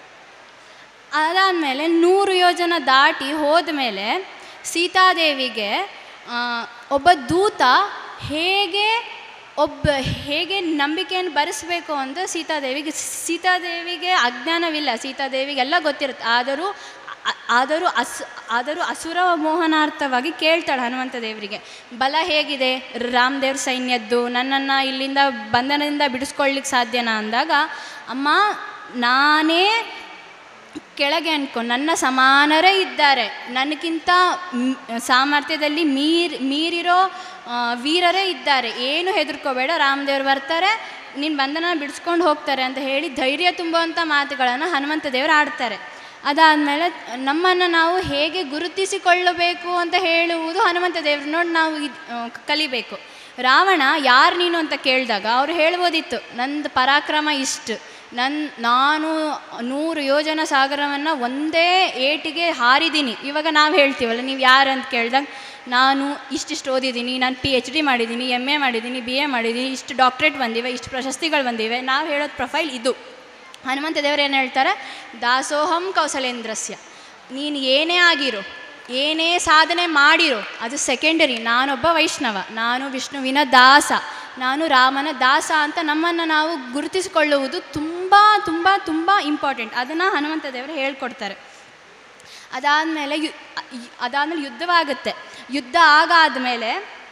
Speaker 10: ಅದಾದಮೇಲೆ ನೂರು ಯೋಜನ ದಾಟಿ ಹೋದ ಮೇಲೆ ಸೀತಾದೇವಿಗೆ ಆ, ಒಬ್ಬ ದೂತ ಹೇಗೆ ಒಬ್ಬ ಹೇಗೆ ನಂಬಿಕೆಯನ್ನು ಬರೆಸಬೇಕು ಅಂತ ಸೀತಾದೇವಿಗೆ ಸೀತಾದೇವಿಗೆ ಅಜ್ಞಾನವಿಲ್ಲ ಸೀತಾದೇವಿಗೆಲ್ಲ ಗೊತ್ತಿರುತ್ತೆ ಆದರೂ ಆ- ಆದರೂ ಅಸ್ ಆದರೂ ಅಸುರ ಮೋಹನಾರ್ಥವಾಗಿ ಕೇಳ್ತಾಳೆ ಹನುಮಂತ ದೇವರಿಗೆ ಬಲ ಹೇಗಿದೆ ರಾಮದೇವ್ರ ಸೈನ್ಯದ್ದು ನನ್ನನ್ನು ಇಲ್ಲಿಂದ ಬಂಧನದಿಂದ ಬಿಡಿಸ್ಕೊಳ್ಳಿಕ್ಕೆ ಸಾಧ್ಯನಾ ಅಂದಾಗ ಅಮ್ಮ ನಾನೇ ಕೆಳಗೆ ಅನ್ಕೊ ನನ್ನ ಸಮಾನರೇ ಇದ್ದಾರೆ ನನಗಿಂತ ಮ್- ಸಾಮರ್ಥ್ಯದಲ್ಲಿ ಮೀರ್ ಮೀರಿರೋ ಆ, ವೀರರೇ ಇದ್ದಾರೆ ಏನು ಹೆದರ್ಕೋಬೇಡ ರಾಮದೇವ್ರು ಬರ್ತಾರೆ ನಿನ್ನ ಬಂಧನ ಬಿಡಿಸ್ಕೊಂಡು ಹೋಗ್ತಾರೆ ಅಂತ ಹೇಳಿ ಧೈರ್ಯ ತುಂಬುವಂಥ ಮಾತುಗಳನ್ನು ಹನುಮಂತ ದೇವರು ಆಡ್ತಾರೆ ಅದಾದಮೇಲೆ ನಮ್ಮನ್ನು ನಾವು ಹೇಗೆ ಗುರುತಿಸಿಕೊಳ್ಳಬೇಕು ಅಂತ ಹೇಳುವುದು ಹನುಮಂತ ದೇವರು ನೋಡಿ ನಾವು ಇದ್- ಆ, ಕಲಿಬೇಕು ರಾವಣ ಯಾರು ನೀನು ಅಂತ ಕೇಳಿದಾಗ ಅವರು ಹೇಳ್ಬೋದಿತ್ತು ನಂದು ಪರಾಕ್ರಮ ಇಷ್ಟು ನನ್ನ ನಾನು ನೂರು ಯೋಜನ ಸಾಗರವನ್ನು ಒಂದೇ ಏಟಿಗೆ ಹಾರಿದ್ದೀನಿ ಇವಾಗ ನಾವು ಹೇಳ್ತೀವಲ್ಲ ನೀವು ಯಾರು ಅಂತ ಕೇಳಿದಾಗ ನಾನು ಇಷ್ಟಿಷ್ಟು ಓದಿದ್ದೀನಿ ನಾನು ಪಿ ಎಚ್ ಡಿ ಮಾಡಿದ್ದೀನಿ ಎಮ್ ಎ ಮಾಡಿದ್ದೀನಿ ಬಿ ಎ ಮಾಡಿದ್ದೀನಿ ಇಷ್ಟು ಡಾಕ್ಟ್ರೇಟ್ ಬಂದಿವೆ ಇಷ್ಟು ಪ್ರಶಸ್ತಿಗಳು ಬಂದಿವೆ ನಾವು ಹೇಳೋದು ಪ್ರೊಫೈಲ್ ಇದು ಹನುಮಂತ ದೇವರು ಏನು ಹೇಳ್ತಾರೆ ದಾಸೋಹಂ ಕೌಸಲೇಂದ್ರಸ್ಯ ನೀನು ಏನೇ ಆಗಿರು ಏನೇ ಸಾಧನೆ ಮಾಡಿರೋ ಅದು ಸೆಕೆಂಡರಿ ನಾನೊಬ್ಬ ವೈಷ್ಣವ ನಾನು ವಿಷ್ಣುವಿನ ದಾಸ ನಾನು ರಾಮನ ದಾಸ ಅಂತ ನಮ್ಮನ್ನು ನಾವು ಗುರುತಿಸಿಕೊಳ್ಳುವುದು ತುಂಬ ತುಂಬ ತುಂಬ ಇಂಪಾರ್ಟೆಂಟ್ ಅದನ್ನು ಹನುಮಂತ ದೇವರು ಹೇಳ್ಕೊಡ್ತಾರೆ ಅದಾದಮೇಲೆ ಯು ಅದಾದಮೇಲೆ ಯುದ್ಧವಾಗುತ್ತೆ ಯುದ್ಧ ಆಗಾದಮೇಲೆ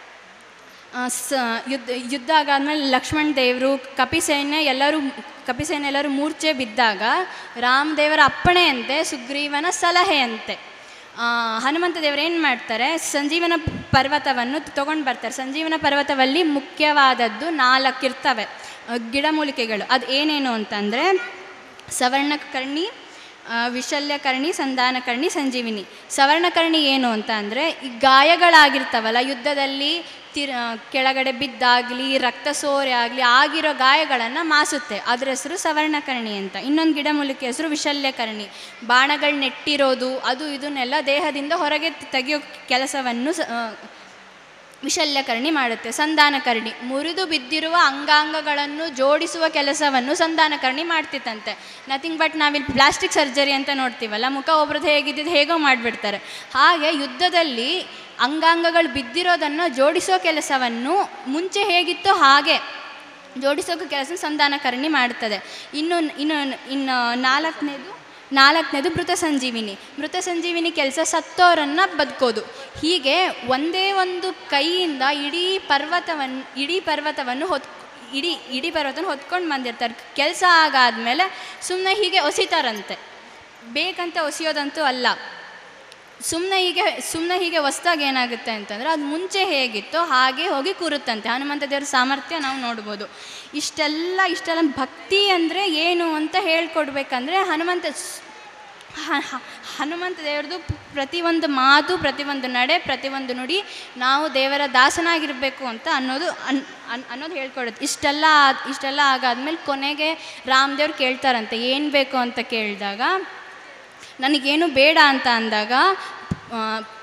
Speaker 10: ಸ ಯುದ್ಧ ಯುದ್ಧ ಆಗಾದ್ಮೇಲೆ ಲಕ್ಷ್ಮಣ್ ದೇವರು ಕಪಿಸೇನೆ ಎಲ್ಲರೂ ಕಪಿಸೇನೆ ಎಲ್ಲರೂ ಮೂರ್ಛೆ ಬಿದ್ದಾಗ ರಾಮದೇವರ ಅಪ್ಪಣೆಯಂತೆ ಸುಗ್ರೀವನ ಸಲಹೆಯಂತೆ ಆ, ಹನುಮಂತ ದೇವರು ಏನು ಮಾಡ್ತಾರೆ ಸಂಜೀವನ ಪರ್ವತವನ್ನು ತೊಗೊಂಡು ಬರ್ತಾರೆ ಸಂಜೀವನ ಪರ್ವತದಲ್ಲಿ ಮುಖ್ಯವಾದದ್ದು ನಾಲ್ಕಿರ್ತವೆ ಆ, ಗಿಡಮೂಲಿಕೆಗಳು ಅದು ಏನೇನು ಅಂತಂದರೆ ಸವರ್ಣಕರ್ಣಿ ಆ, ವಿಶಲ್ಯಕರ್ಣಿ ಸಂಧಾನಕರ್ಣಿ ಸಂಜೀವಿನಿ ಸವರ್ಣಕರ್ಣಿ ಏನು ಅಂತ ಅಂದರೆ ಈ ಗಾಯಗಳಾಗಿರ್ತಾವಲ್ಲ ಯುದ್ಧದಲ್ಲಿ ತಿರ್ ಆ, ಕೆಳಗಡೆ ಬಿದ್ದಾಗಲಿ ರಕ್ತ ಸೋರೆ ಆಗಲಿ ಆಗಿರೋ ಗಾಯಗಳನ್ನು ಮಾಸುತ್ತೆ ಅದ್ರ ಹೆಸರು ಸವರ್ಣಕರ್ಣಿ ಅಂತ ಇನ್ನೊಂದು ಗಿಡಮೂಲಿಕೆ ಹೆಸರು ವಿಶಲ್ಯಕರ್ಣಿ ಬಾಣಗಳು ನೆಟ್ಟಿರೋದು ಅದು ಇದನ್ನೆಲ್ಲ ದೇಹದಿಂದ ಹೊರಗೆ ತೆಗೆಯೋ ಕೆಲಸವನ್ನು ಸ- ಆ, ವಿಶಲ್ಯಕರ್ಣಿ ಮಾಡುತ್ತೆ ಸಂಧಾನಕರ್ಣಿ ಮುರಿದು ಬಿದ್ದಿರುವ ಅಂಗಾಂಗಗಳನ್ನು ಜೋಡಿಸುವ ಕೆಲಸವನ್ನು ಸಂಧಾನಕರ್ಣಿ ಮಾಡ್ತಿತ್ತಂತೆ ನಥಿಂಗ್ ಬಟ್ ನಾವಿಲ್ಲಿ ಪ್ಲಾಸ್ಟಿಕ್ ಸರ್ಜರಿ ಅಂತ ನೋಡ್ತೀವಲ್ಲ ಮುಖ ಒಬ್ರದ್ದು ಹೇಗಿದ್ದಿದ್ದು ಹೇಗೋ ಮಾಡಿಬಿಡ್ತಾರೆ ಹಾಗೆ ಯುದ್ಧದಲ್ಲಿ ಅಂಗಾಂಗಗಳು ಬಿದ್ದಿರೋದನ್ನು ಜೋಡಿಸೋ ಕೆಲಸವನ್ನು ಮುಂಚೆ ಹೇಗಿತ್ತೋ ಹಾಗೆ ಜೋಡಿಸೋಕೆ ಕೆಲಸ ಸಂಧಾನಕರ್ಣಿ ಮಾಡ್ತದೆ ಇನ್ನು ಇನ್ನು ಇನ್ನು ನಾಲ್ಕನೇದು ನಾಲ್ಕನೇದು ಮೃತ ಸಂಜೀವಿನಿ ಮೃತ ಸಂಜೀವಿನಿ ಕೆಲಸ ಸತ್ತೋರನ್ನು ಬದುಕೋದು ಹೀಗೆ ಒಂದೇ ಒಂದು ಕೈಯಿಂದ ಇಡೀ ಪರ್ವತವನ್ನು ಇಡೀ ಪರ್ವತವನ್ನು ಹೊತ್ ಇಡೀ ಇಡೀ ಪರ್ವತನ ಹೊತ್ಕೊಂಡು ಬಂದಿರ್ತಾರೆ ಕೆಲಸ ಆಗಾದ್ಮೇಲೆ ಸುಮ್ಮನೆ ಹೀಗೆ ಒಸಿತಾರಂತೆ ಬೇಕಂತ ಒಸಿಯೋದಂತೂ ಅಲ್ಲ ಸುಮ್ಮನೆ ಹೀಗೆ ಸುಮ್ಮನೆ ಹೀಗೆ ಹೊಸ್ದಾಗಿ ಏನಾಗುತ್ತೆ ಅಂತಂದರೆ ಅದು ಮುಂಚೆ ಹೇಗಿತ್ತೋ ಹಾಗೆ ಹೋಗಿ ಕೂರುತ್ತಂತೆ ಹನುಮಂತ ದೇವರ ಸಾಮರ್ಥ್ಯ ನಾವು ನೋಡ್ಬೋದು ಇಷ್ಟೆಲ್ಲ ಇಷ್ಟೆಲ್ಲ ಭಕ್ತಿ ಅಂದರೆ ಏನು ಅಂತ ಹೇಳ್ಕೊಡ್ಬೇಕಂದ್ರೆ ಹನುಮಂತ ಸ್- ಹ- ಹ- ಹನುಮಂತ ದೇವ್ರದ್ದು ಪ್ರತಿಯೊಂದು ಮಾತು ಪ್ರತಿಯೊಂದು ನಡೆ ಪ್ರತಿಯೊಂದು ನುಡಿ ನಾವು ದೇವರ ದಾಸನಾಗಿರಬೇಕು ಅಂತ ಅನ್ನೋದು ಅನ್ ಅನ್- ಅನ್ನೋದು ಹೇಳ್ಕೊಡುತ್ತೆ ಇಷ್ಟೆಲ್ಲ ಆದ್- ಇಷ್ಟೆಲ್ಲ ಆಗಾದ್ಮೇಲೆ ಕೊನೆಗೆ ರಾಮದೇವ್ರು ಕೇಳ್ತಾರಂತೆ ಏನು ಬೇಕು ಅಂತ ಕೇಳಿದಾಗ ನನಗೇನು ಬೇಡ ಅಂತ ಅಂದಾಗ ಆ,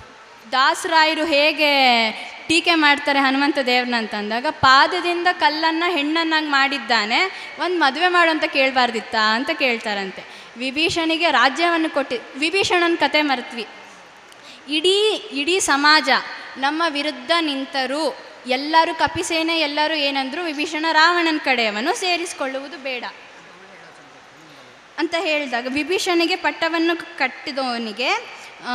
Speaker 10: ದಾಸರಾಯರು ಹೇಗೆ ಟೀಕೆ ಮಾಡ್ತಾರೆ ಹನುಮಂತ ದೇವ್ರನ್ನ ಅಂತ ಅಂದಾಗ ಪಾದದಿಂದ ಕಲ್ಲನ್ನು ಹೆಣ್ಣನ್ನಾಗಿ ಮಾಡಿದ್ದಾನೆ ಒಂದು ಮದುವೆ ಮಾಡು ಅಂತ ಕೇಳಬಾರ್ದಿತ್ತಾ ಅಂತ ಕೇಳ್ತಾರಂತೆ ವಿಭೀಷಣಿಗೆ ರಾಜ್ಯವನ್ನು ಕೊಟ್ಟಿ ವಿಭೀಷಣನ ಕತೆ ಮರೆತ್ವಿ ಇಡೀ ಇಡೀ ಸಮಾಜ ನಮ್ಮ ವಿರುದ್ಧ ನಿಂತರೂ ಎಲ್ಲರೂ ಕಪಿಸೇನೆ ಎಲ್ಲರೂ ಏನಂದ್ರು ವಿಭೀಷಣ ರಾವಣನ ಕಡೆಯವನು ಸೇರಿಸಿಕೊಳ್ಳುವುದು ಬೇಡ ಅಂತ ಹೇಳಿದಾಗ ವಿಭೀಷಣಿಗೆ ಪಟ್ಟವನ್ನು ಕಟ್ಟಿದವನಿಗೆ ಆ,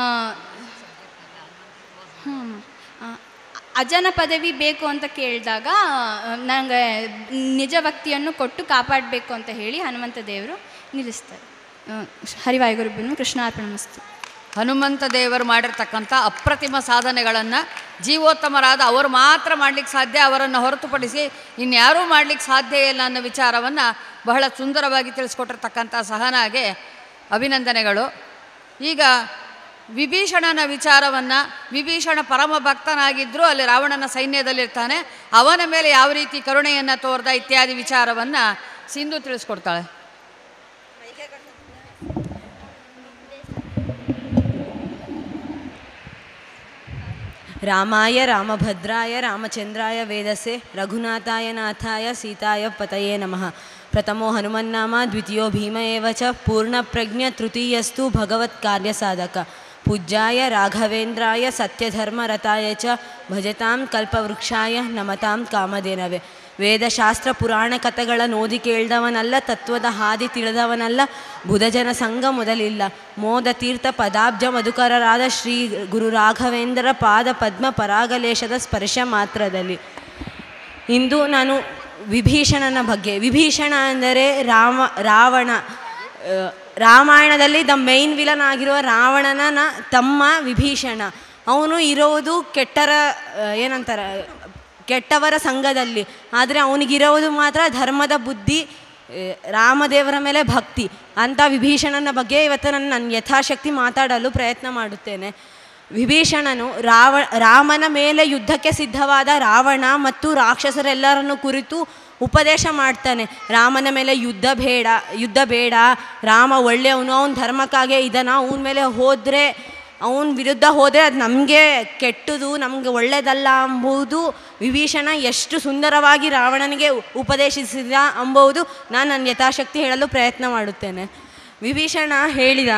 Speaker 10: ಹ್ಮ್, ಆ, ಅಜನ ಪದವಿ ಬೇಕು ಅಂತ ಕೇಳಿದಾಗ ನನಗೆ ನಿಜ ಭಕ್ತಿಯನ್ನು ಕೊಟ್ಟು ಕಾಪಾಡಬೇಕು ಅಂತ ಹೇಳಿ ಹನುಮಂತ ದೇವರು ನಿಲ್ಲಿಸ್ತಾರೆ ಆ, ಹರಿವಾಯುಗುರುಬ್ಬನು ಕೃಷ್ಣಾರ್ಪಣ ಮಸ್ತು
Speaker 1: ಹನುಮಂತ ದೇವರು ಮಾಡಿರ್ತಕ್ಕಂಥ ಅಪ್ರತಿಮ ಸಾಧನೆಗಳನ್ನು ಜೀವೋತ್ತಮರಾದ ಅವರು ಮಾತ್ರ ಮಾಡಲಿಕ್ಕೆ ಸಾಧ್ಯ ಅವರನ್ನು ಹೊರತುಪಡಿಸಿ ಇನ್ಯಾರೂ ಮಾಡಲಿಕ್ಕೆ ಸಾಧ್ಯ ಇಲ್ಲ ಅನ್ನೋ ವಿಚಾರವನ್ನು ಬಹಳ ಸುಂದರವಾಗಿ ತಿಳಿಸ್ಕೊಟ್ಟಿರ್ತಕ್ಕಂಥ ಸಹನಾಗೆ ಅಭಿನಂದನೆಗಳು ಈಗ ವಿಭೀಷಣನ ವಿಚಾರವನ್ನು ವಿಭೀಷಣ ಪರಮ ಭಕ್ತನಾಗಿದ್ದರೂ ಅಲ್ಲಿ ರಾವಣನ ಸೈನ್ಯದಲ್ಲಿರ್ತಾನೆ ಅವನ ಮೇಲೆ ಯಾವ ರೀತಿ ಕರುಣೆಯನ್ನು ತೋರ್ದ ಇತ್ಯಾದಿ ವಿಚಾರವನ್ನು ಸಿಂಧು ತಿಳಿಸ್ಕೊಡ್ತಾಳೆ
Speaker 11: ರಾಮಾಯ ರಾಮಭದ್ರಾಯ ರಾಮಚಂದ್ರಾಯ ವೇದಸೆ ರಘುನಾಥಾಯ ನಾಥಾಯ ಸೀತಾಯ ಪತಯೇ ನಮಃ ಪ್ರಥಮೋ ಹನುಮನ್ನಾಮ ದ್ವಿತೀಯೋ ಭೀಮ ಏವ ಚ ಪೂರ್ಣಪ್ರಜ್ಞ ತೃತೀಯಸ್ತು ಭಗವತ್ ಕಾರ್ಯಸಾಧಕ ಪೂಜ್ಯಾಯ ರಾಘವೇಂದ್ರಾಯ ಸತ್ಯಧರ್ಮರತಾಯ ಚ ಭಜತಾಂ ಕಲ್ಪವೃಕ್ಷಾಯ ನಮತಾಂ ಕಾಮಧೇನವೆ ವೇದಶಾಸ್ತ್ರ ಪುರಾಣ ಕಥೆಗಳನ್ನು ಓದಿ ಕೇಳ್ದವನಲ್ಲ ತತ್ವದ ಹಾದಿ ತಿಳಿದವನಲ್ಲ ಬುಧಜನ ಸಂಘ ಮೊದಲಿಲ್ಲ ಮೋದ ತೀರ್ಥ ಪದಾಬ್ಜ ಮಧುಕರರಾದ ಶ್ರೀ ಗುರು ರಾಘವೇಂದ್ರ ಪಾದ ಪದ್ಮ ಪರಾಗಲೇಶದ ಸ್ಪರ್ಶ ಮಾತ್ರದಲ್ಲಿ ಇಂದು ನಾನು ವಿಭೀಷಣನ ಬಗ್ಗೆ ವಿಭೀಷಣ ಅಂದರೆ ರಾಮ ರಾವಣ ಆ, ರಾಮಾಯಣದಲ್ಲಿ ದ ಮೈನ್ ವಿಲನ್ ಆಗಿರುವ ರಾವಣನ ನ- ತಮ್ಮ ವಿಭೀಷಣ ಅವನು ಇರೋದು ಕೆಟ್ಟರ ಆ, ಏನಂತಾರೆ ಕೆಟ್ಟವರ ಸಂಘದಲ್ಲಿ ಆದರೆ ಅವನಿಗಿರೋದು ಮಾತ್ರ ಧರ್ಮದ ಬುದ್ಧಿ ಏ, ರಾಮದೇವರ ಮೇಲೆ ಭಕ್ತಿ ಅಂಥ ವಿಭೀಷಣನ ಬಗ್ಗೆ ಇವತ್ತು ನಾನು ನನ್ನ ಯಥಾಶಕ್ತಿ ಮಾತಾಡಲು ಪ್ರಯತ್ನ ಮಾಡುತ್ತೇನೆ ವಿಭೀಷಣನು ರಾವ ರಾಮನ ಮೇಲೆ ಯುದ್ಧಕ್ಕೆ ಸಿದ್ಧವಾದ ರಾವಣ ಮತ್ತು ರಾಕ್ಷಸರೆಲ್ಲರನ್ನು ಕುರಿತು ಉಪದೇಶ ಮಾಡ್ತಾನೆ ರಾಮನ ಮೇಲೆ ಯುದ್ಧ ಬೇಡ ಯುದ್ಧ ಬೇಡ ರಾಮ ಒಳ್ಳೆಯವನು ಅವನ ಧರ್ಮಕ್ಕಾಗೆ ಇದನ್ನ ಅವನ ಮೇಲೆ ಹೋದರೆ ಅವನ ವಿರುದ್ಧ ಹೋದರೆ ಅದು ನಮಗೆ ಕೆಟ್ಟದು ನಮಗೆ ಒಳ್ಳೆಯದಲ್ಲ ಎಂಬುದು ವಿಭೀಷಣ ಎಷ್ಟು ಸುಂದರವಾಗಿ ರಾವಣನಿಗೆ ಉಪದೇಶಿಸಿದ ಎಂಬುದು ನಾನು ನನ್ನ ಯಥಾಶಕ್ತಿ ಹೇಳಲು ಪ್ರಯತ್ನ ಮಾಡುತ್ತೇನೆ ವಿಭೀಷಣ ಹೇಳಿದ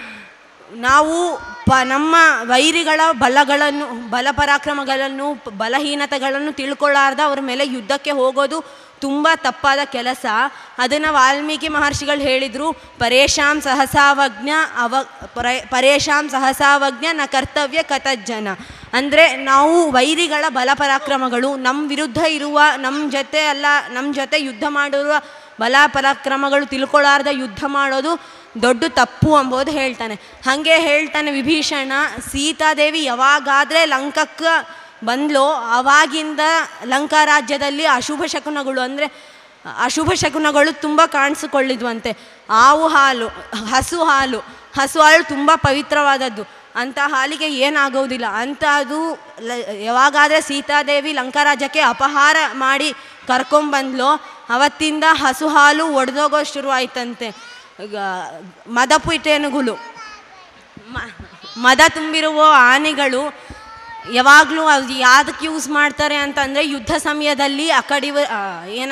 Speaker 11: ನಾವು ಪ ನಮ್ಮ ವೈರಿಗಳ ಬಲಗಳನ್ನು ಬಲ ಪರಾಕ್ರಮಗಳನ್ನು ಪ- ಬಲಹೀನತೆಗಳನ್ನು ತಿಳ್ಕೊಳ್ಳಾರ್ದ ಅವ್ರ ಮೇಲೆ ಯುದ್ಧಕ್ಕೆ ಹೋಗೋದು ತುಂಬ ತಪ್ಪಾದ ಕೆಲಸ ಅದನ್ನು ವಾಲ್ಮೀಕಿ ಮಹರ್ಷಿಗಳು ಹೇಳಿದರು ಪರೇಶಾಂ ಸಹಸಾವಜ್ಞ ಅವ ಪರ ಪರೇಶಾಂ ಸಹಸಾವಜ್ಞ ನ ಕರ್ತವ್ಯ ಕತಜ್ಜನ ಅಂದರೆ ನಾವು ವೈರಿಗಳ ಬಲ ಪರಾಕ್ರಮಗಳು ನಮ್ಮ ವಿರುದ್ಧ ಇರುವ ನಮ್ಮ ಜೊತೆ ಅಲ್ಲ ನಮ್ಮ ಜೊತೆ ಯುದ್ಧ ಮಾಡಿರುವ ಬಲ ಪರಾಕ್ರಮಗಳು ತಿಳ್ಕೊಳ್ಳಾರ್ದ ಯುದ್ಧ ಮಾಡೋದು ದೊಡ್ಡ ತಪ್ಪು ಎಂಬುದು ಹೇಳ್ತಾನೆ ಹಾಗೆ ಹೇಳ್ತಾನೆ ವಿಭೀಷಣ ಸೀತಾದೇವಿ ಯಾವಾಗಾದರೆ ಲಂಕಕ್ಕೆ ಬಂದ್ಲೋ ಅವಾಗಿಂದ ಲಂಕಾ ರಾಜ್ಯದಲ್ಲಿ ಅಶುಭ ಶಕುನಗಳು ಅಂದರೆ ಅಶುಭ ಶಕುನಗಳು ತುಂಬ ಕಾಣಿಸಿಕೊಳ್ಳಿದ್ವಂತೆ ಆವು ಹಾಲು ಹಸು ಹಾಲು ಹಸು ಹಾಲು ತುಂಬ ಪವಿತ್ರವಾದದ್ದು ಅಂಥ ಹಾಲಿಗೆ ಏನಾಗೋದಿಲ್ಲ ಅಂತ ಅದು ಲ ಯಾವಾಗಾದರೆ ಸೀತಾದೇವಿ ಲಂಕಾ ರಾಜ್ಯಕ್ಕೆ ಅಪಹಾರ ಮಾಡಿ ಕರ್ಕೊಂಬಂದ್ಲೋ ಅವತ್ತಿಂದ ಹಸು ಹಾಲು ಒಡೆದೋಗೋ ಶುರುವಾಯ್ತಂತೆ ಈಗ ಮದಪುಟೇನುಗುಳು ಮ- ಮದ ತುಂಬಿರುವ ಆನೆಗಳು ಯಾವಾಗಲೂ ಅದು ಯಾವ್ದಕ್ಕೆ ಯೂಸ್ ಮಾಡ್ತಾರೆ ಅಂತಂದರೆ ಯುದ್ಧ ಸಮಯದಲ್ಲಿ ಆ ಕಡಿವ ಆ, ಏನ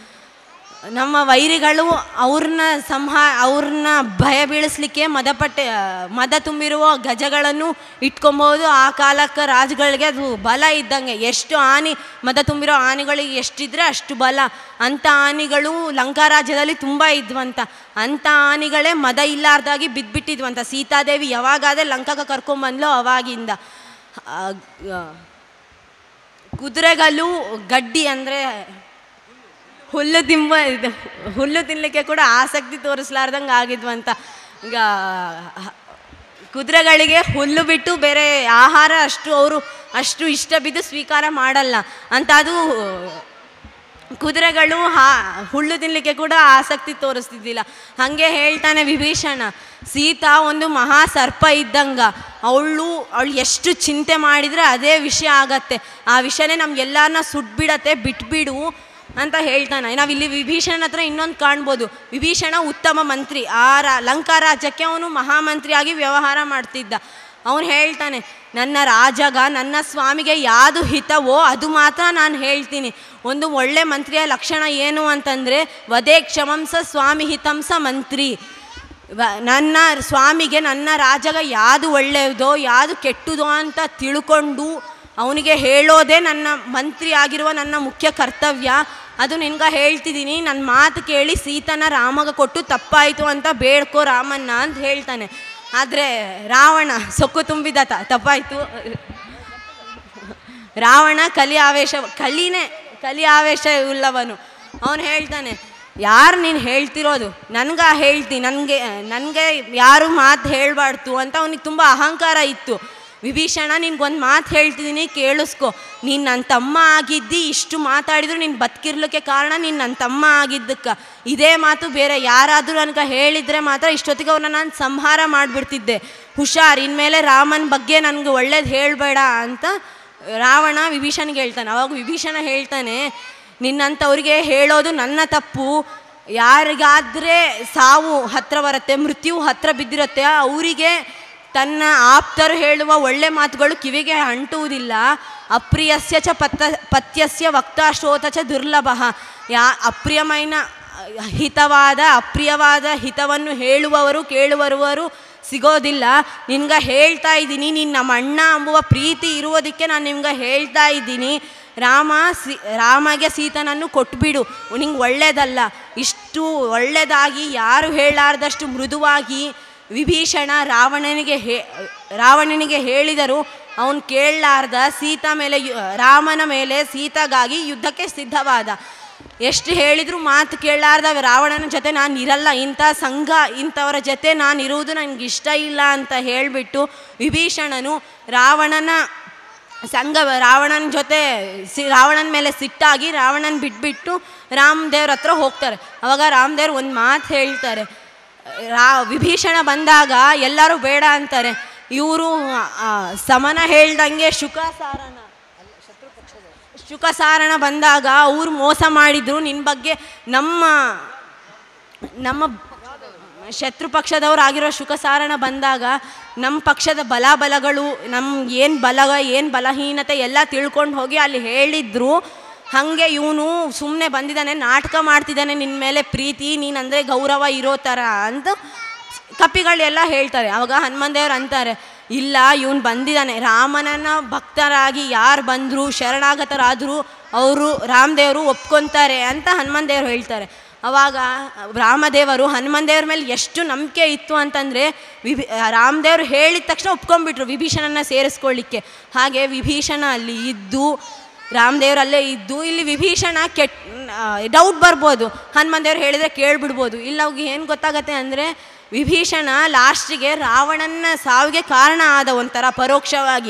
Speaker 11: ನಮ್ಮ ವೈರಿಗಳು ಅವ್ರನ್ನ ಸಂಹಾ ಅವ್ರನ್ನ ಭಯ ಬೀಳಿಸ್ಲಿಕ್ಕೆ ಮದಪಟ್ಟೆ ಆ, ಮದ ತುಂಬಿರುವ ಗಜಗಳನ್ನು ಇಟ್ಕೊಬೋದು ಆ ಕಾಲಕ್ಕೆ ರಾಜುಗಳಿಗೆ ಅದು ಬಲ ಇದ್ದಂಗೆ ಎಷ್ಟು ಆನೆ ಮದ ತುಂಬಿರೋ ಆನೆಗಳಿಗೆ ಎಷ್ಟಿದ್ರೆ ಅಷ್ಟು ಬಲ ಅಂಥ ಆನೆಗಳು ಲಂಕಾ ರಾಜ್ಯದಲ್ಲಿ ತುಂಬ ಇದ್ವಂತ ಅಂಥ ಆನೆಗಳೇ ಮದ ಇಲ್ಲಾರ್ದಾಗಿ ಬಿದ್ದುಬಿಟ್ಟಿದ್ವಂತ ಸೀತಾದೇವಿ ಯಾವಾಗಾದ್ರೆ ಲಂಕಾಗೆ ಕರ್ಕೊಂಬಂದ್ಲೋ ಅವಾಗಿಂದ ಆ, ಆ, ಕುದುರೆಗಳು ಗಡ್ಡಿ ಅಂದರೆ ಹುಲ್ಲು ತಿಂಬ ಇದು ಹುಲ್ಲು ತಿನ್ನಲಿಕ್ಕೆ ಕೂಡ ಆಸಕ್ತಿ ತೋರಿಸ್ಲಾರ್ದಂಗೆ ಆಗಿದ್ವಂತ ಈಗ ಕುದುರೆಗಳಿಗೆ ಹುಲ್ಲು ಬಿಟ್ಟು ಬೇರೆ ಆಹಾರ ಅಷ್ಟು ಅವರು ಅಷ್ಟು ಇಷ್ಟ ಬಿದ್ದು ಸ್ವೀಕಾರ ಮಾಡಲ್ಲ ಅಂತ ಅದು ಕುದುರೆಗಳು ಹಾ ಹುಲ್ಲು ತಿನ್ನಲಿಕ್ಕೆ ಕೂಡ ಆಸಕ್ತಿ ತೋರಿಸ್ತಿದ್ದಿಲ್ಲ ಹಾಗೆ ಹೇಳ್ತಾನೆ ವಿಭೀಷಣ ಸೀತಾ ಒಂದು ಮಹಾ ಸರ್ಪ ಇದ್ದಂಗ ಅವಳು ಅವಳು ಎಷ್ಟು ಚಿಂತೆ ಮಾಡಿದರೆ ಅದೇ ವಿಷಯ ಆಗತ್ತೆ ಆ ವಿಷಯನೇ ನಮ್ಗೆಲ್ಲರನ್ನ ಸುಟ್ಬಿಡತ್ತೆ ಬಿಟ್ಬಿಡು ಅಂತ ಹೇಳ್ತಾನೆ ನಾವಿಲ್ಲಿ ವಿಭೀಷಣ ಹತ್ರ ಇನ್ನೊಂದು ಕಾಣ್ಬೋದು ವಿಭೀಷಣ ಉತ್ತಮ ಮಂತ್ರಿ ಆ ರಾ ಲಂಕಾ ರಾಜ್ಯಕ್ಕೆ ಅವನು ಮಹಾಮಂತ್ರಿಯಾಗಿ ವ್ಯವಹಾರ ಮಾಡ್ತಿದ್ದ ಅವನು ಹೇಳ್ತಾನೆ ನನ್ನ ರಾಜಗ ನನ್ನ ಸ್ವಾಮಿಗೆ ಯಾವುದು ಹಿತವೋ ಅದು ಮಾತ್ರ ನಾನು ಹೇಳ್ತೀನಿ ಒಂದು ಒಳ್ಳೆ ಮಂತ್ರಿಯ ಲಕ್ಷಣ ಏನು ಅಂತಂದರೆ ವದೇ ಕ್ಷಮಂಸ ಸ್ವಾಮಿ ಹಿತಂಸ ಮಂತ್ರಿ ವ- ನನ್ನ ಸ್ವಾಮಿಗೆ ನನ್ನ ರಾಜಗ ಯಾವುದು ಒಳ್ಳೆಯದೋ ಯಾವುದು ಕೆಟ್ಟದೋ ಅಂತ ತಿಳ್ಕೊಂಡು ಅವನಿಗೆ ಹೇಳೋದೇ ನನ್ನ ಮಂತ್ರಿ ಆಗಿರುವ ನನ್ನ ಮುಖ್ಯ ಕರ್ತವ್ಯ ಅದು ನಿನ್ಗೆ ಹೇಳ್ತಿದ್ದೀನಿ ನನ್ನ ಮಾತು ಕೇಳಿ ಸೀತನ ರಾಮಗ ಕೊಟ್ಟು ತಪ್ಪಾಯಿತು ಅಂತ ಬೇಡ್ಕೋ ರಾಮನ್ನ ಅಂತ ಹೇಳ್ತಾನೆ ಆದರೆ ರಾವಣ ಸೊಕ್ಕು ತುಂಬಿದ ತ ತಪ್ಪಾಯಿತು ರಾವಣ ಕಲಿ ಆವೇಶ ಕಲಿನೇ ಕಲಿ ಆವೇಶ ಉಳ್ಳವನು ಅವನು ಹೇಳ್ತಾನೆ ಯಾರು ನೀನು ಹೇಳ್ತಿರೋದು ನನ್ಗೆ ಹೇಳ್ತಿ ನನಗೆ ನನಗೆ ಯಾರು ಮಾತು ಹೇಳಬಾರ್ದು ಅಂತ ಅವನಿಗೆ ತುಂಬ ಅಹಂಕಾರ ಇತ್ತು ವಿಭೀಷಣ ನಿನ್ಗೊಂದು ಮಾತು ಹೇಳ್ತಿದ್ದೀನಿ ಕೇಳಿಸ್ಕೊ ನೀನು ನನ್ನ ತಮ್ಮ ಆಗಿದ್ದಿ ಇಷ್ಟು ಮಾತಾಡಿದ್ರು ನೀನು ಬದುಕಿರ್ಲಿಕ್ಕೆ ಕಾರಣ ನೀನು ನನ್ನ ತಮ್ಮ ಆಗಿದ್ದಕ್ಕೆ ಇದೇ ಮಾತು ಬೇರೆ ಯಾರಾದರೂ ನನಗೆ ಹೇಳಿದರೆ ಮಾತ್ರ ಇಷ್ಟೊತ್ತಿಗೆ ಅವ್ರನ್ನ ನಾನು ಸಂಹಾರ ಮಾಡಿಬಿಡ್ತಿದ್ದೆ ಹುಷಾರ್ ಇನ್ಮೇಲೆ ರಾಮನ ಬಗ್ಗೆ ನನಗೆ ಒಳ್ಳೇದು ಹೇಳಬೇಡ ಅಂತ ರಾವಣ ವಿಭೀಷಣಿಗೆ ಹೇಳ್ತಾನೆ ಅವಾಗ ವಿಭೀಷಣ ಹೇಳ್ತಾನೆ ನಿನ್ನಂಥವ್ರಿಗೆ ಹೇಳೋದು ನನ್ನ ತಪ್ಪು ಯಾರಿಗಾದರೆ ಸಾವು ಹತ್ರ ಬರುತ್ತೆ ಮೃತ್ಯು ಹತ್ರ ಬಿದ್ದಿರುತ್ತೆ ಅವರಿಗೆ ತನ್ನ ಆಪ್ತರು ಹೇಳುವ ಒಳ್ಳೆ ಮಾತುಗಳು ಕಿವಿಗೆ ಅಂಟುವುದಿಲ್ಲ ಅಪ್ರಿಯಸ್ಯ ಚ ಪತ್ತ ಪತ್ಯಸ್ಯ ವಕ್ತಾಶ್ರೋತ ಚ ದುರ್ಲಭ ಯಾ ಅಪ್ರಿಯమైన ಹಿತವಾದ ಅಪ್ರಿಯವಾದ ಹಿತವನ್ನು ಹೇಳುವವರು ಕೇಳುವವರು ಸಿಗೋದಿಲ್ಲ ನಿನ್ಗೆ ಹೇಳ್ತಾ ಇದ್ದೀನಿ ನೀನು ನಮ್ಮ ಅಣ್ಣ ಎಂಬುವ ಪ್ರೀತಿ ಇರುವುದಕ್ಕೆ ನಾನು ನಿಮ್ಗೆ ಹೇಳ್ತಾ ಇದ್ದೀನಿ ರಾಮ ಸಿ ರಾಮಗೆ ಸೀತನನ್ನು ಕೊಟ್ಬಿಡು ನಿಂಗೆ ಒಳ್ಳೇದಲ್ಲ ಇಷ್ಟು ಒಳ್ಳೆಯದಾಗಿ ಯಾರು ಹೇಳಾರ್ದಷ್ಟು ಮೃದುವಾಗಿ ವಿಭೀಷಣ ರಾವಣನಿಗೆ ಹೇ ರಾವಣನಿಗೆ ಹೇಳಿದರು ಅವನು ಕೇಳಲಾರ್ದ ಸೀತಾ ಮೇಲೆ ಯು- ರಾಮನ ಮೇಲೆ ಸೀತಾಗಾಗಿ ಯುದ್ಧಕ್ಕೆ ಸಿದ್ಧವಾದ ಎಷ್ಟು ಹೇಳಿದ್ರು ಮಾತು ಕೇಳಲಾರ್ದ ರಾವಣನ ಜೊತೆ ನಾನು ಇರಲ್ಲ ಇಂಥ ಸಂಘ ಇಂಥವರ ಜೊತೆ ನಾನು ಇರುವುದು ನನಗೆ ಇಷ್ಟ ಇಲ್ಲ ಅಂತ ಹೇಳಿಬಿಟ್ಟು ವಿಭೀಷಣನು ರಾವಣನ ಸಂಘ ರಾವಣನ ಜೊತೆ ಸಿ ರಾವಣನ ಮೇಲೆ ಸಿಟ್ಟಾಗಿ ರಾವಣನ ಬಿಟ್ಬಿಟ್ಟು ರಾಮದೇವ್ರ ಹತ್ರ ಹೋಗ್ತಾರೆ ಅವಾಗ ರಾಮದೇವ್ರು ಒಂದು ಮಾತು ಹೇಳ್ತಾರೆ ರಾ ವಿಭೀಷಣ ಬಂದಾಗ ಎಲ್ಲರೂ ಬೇಡ ಅಂತಾರೆ ಇವರು ಸಮನ ಹೇಳ್ದಂಗೆ ಶುಕಾಸಾರನ ಶುಕಸಾರಣ ಬಂದಾಗ ಅವ್ರು ಮೋಸ ಮಾಡಿದ್ರು ನಿನ್ನ ಬಗ್ಗೆ ನಮ್ಮ ನಮ್ಮ ಶತ್ರು ಪಕ್ಷದವರಾಗಿರೋ ಶುಕಸಾರಣ ಬಂದಾಗ ನಮ್ಮ ಪಕ್ಷದ ಬಲಾಬಲಗಳು ನಮ್ಮ ಏನು ಬಲ ಏನು ಬಲಹೀನತೆ ಎಲ್ಲ ತಿಳ್ಕೊಂಡು ಹೋಗಿ ಅಲ್ಲಿ ಹೇಳಿದ್ರು ಹಾಗೆ ಇವನು ಸುಮ್ಮನೆ ಬಂದಿದ್ದಾನೆ ನಾಟಕ ಮಾಡ್ತಿದ್ದಾನೆ ನಿನ್ನ ಮೇಲೆ ಪ್ರೀತಿ ನೀನಂದರೆ ಗೌರವ ಇರೋ ಥರ ಅಂತ ಕಪಿಗಳೆಲ್ಲ ಹೇಳ್ತಾರೆ ಅವಾಗ ಹನುಮಂದೇವ್ರು ಅಂತಾರೆ ಇಲ್ಲ ಇವನು ಬಂದಿದ್ದಾನೆ ರಾಮನನ್ನ ಭಕ್ತರಾಗಿ ಯಾರು ಬಂದರು ಶರಣಾಗತರಾದರು ಅವರು ರಾಮದೇವರು ಒಪ್ಕೊತಾರೆ ಅಂತ ಹನುಮಂದೇವ್ರು ಹೇಳ್ತಾರೆ ಅವಾಗ ರಾಮದೇವರು ಹನುಮಂದೇವ್ರ ಮೇಲೆ ಎಷ್ಟು ನಂಬಿಕೆ ಇತ್ತು ಅಂತಂದರೆ ವಿಭಿ ರಾಮದೇವ್ರು ಹೇಳಿದ ತಕ್ಷಣ ಒಪ್ಕೊಂಡ್ಬಿಟ್ರು ವಿಭೀಷಣನ ಸೇರಿಸ್ಕೊಳ್ಳಿಕ್ಕೆ ಹಾಗೆ ವಿಭೀಷಣ ಅಲ್ಲಿ ಇದ್ದು ರಾಮದೇವ್ರಲ್ಲೇ ಇದ್ದು ಇಲ್ಲಿ ವಿಭೀಷಣ ಕೆಟ್ ಡೌಟ್ ಬರ್ಬೋದು ಹನುಮಂದೇವ್ರು ಹೇಳಿದರೆ ಕೇಳ್ಬಿಡ್ಬೋದು ಇಲ್ಲ ಅವಾಗ ಏನು ಗೊತ್ತಾಗತ್ತೆ ಅಂದರೆ ವಿಭೀಷಣ ಲಾಸ್ಟಿಗೆ ರಾವಣನ ಸಾವಿಗೆ ಕಾರಣ ಆದ ಒಂಥರ ಪರೋಕ್ಷವಾಗಿ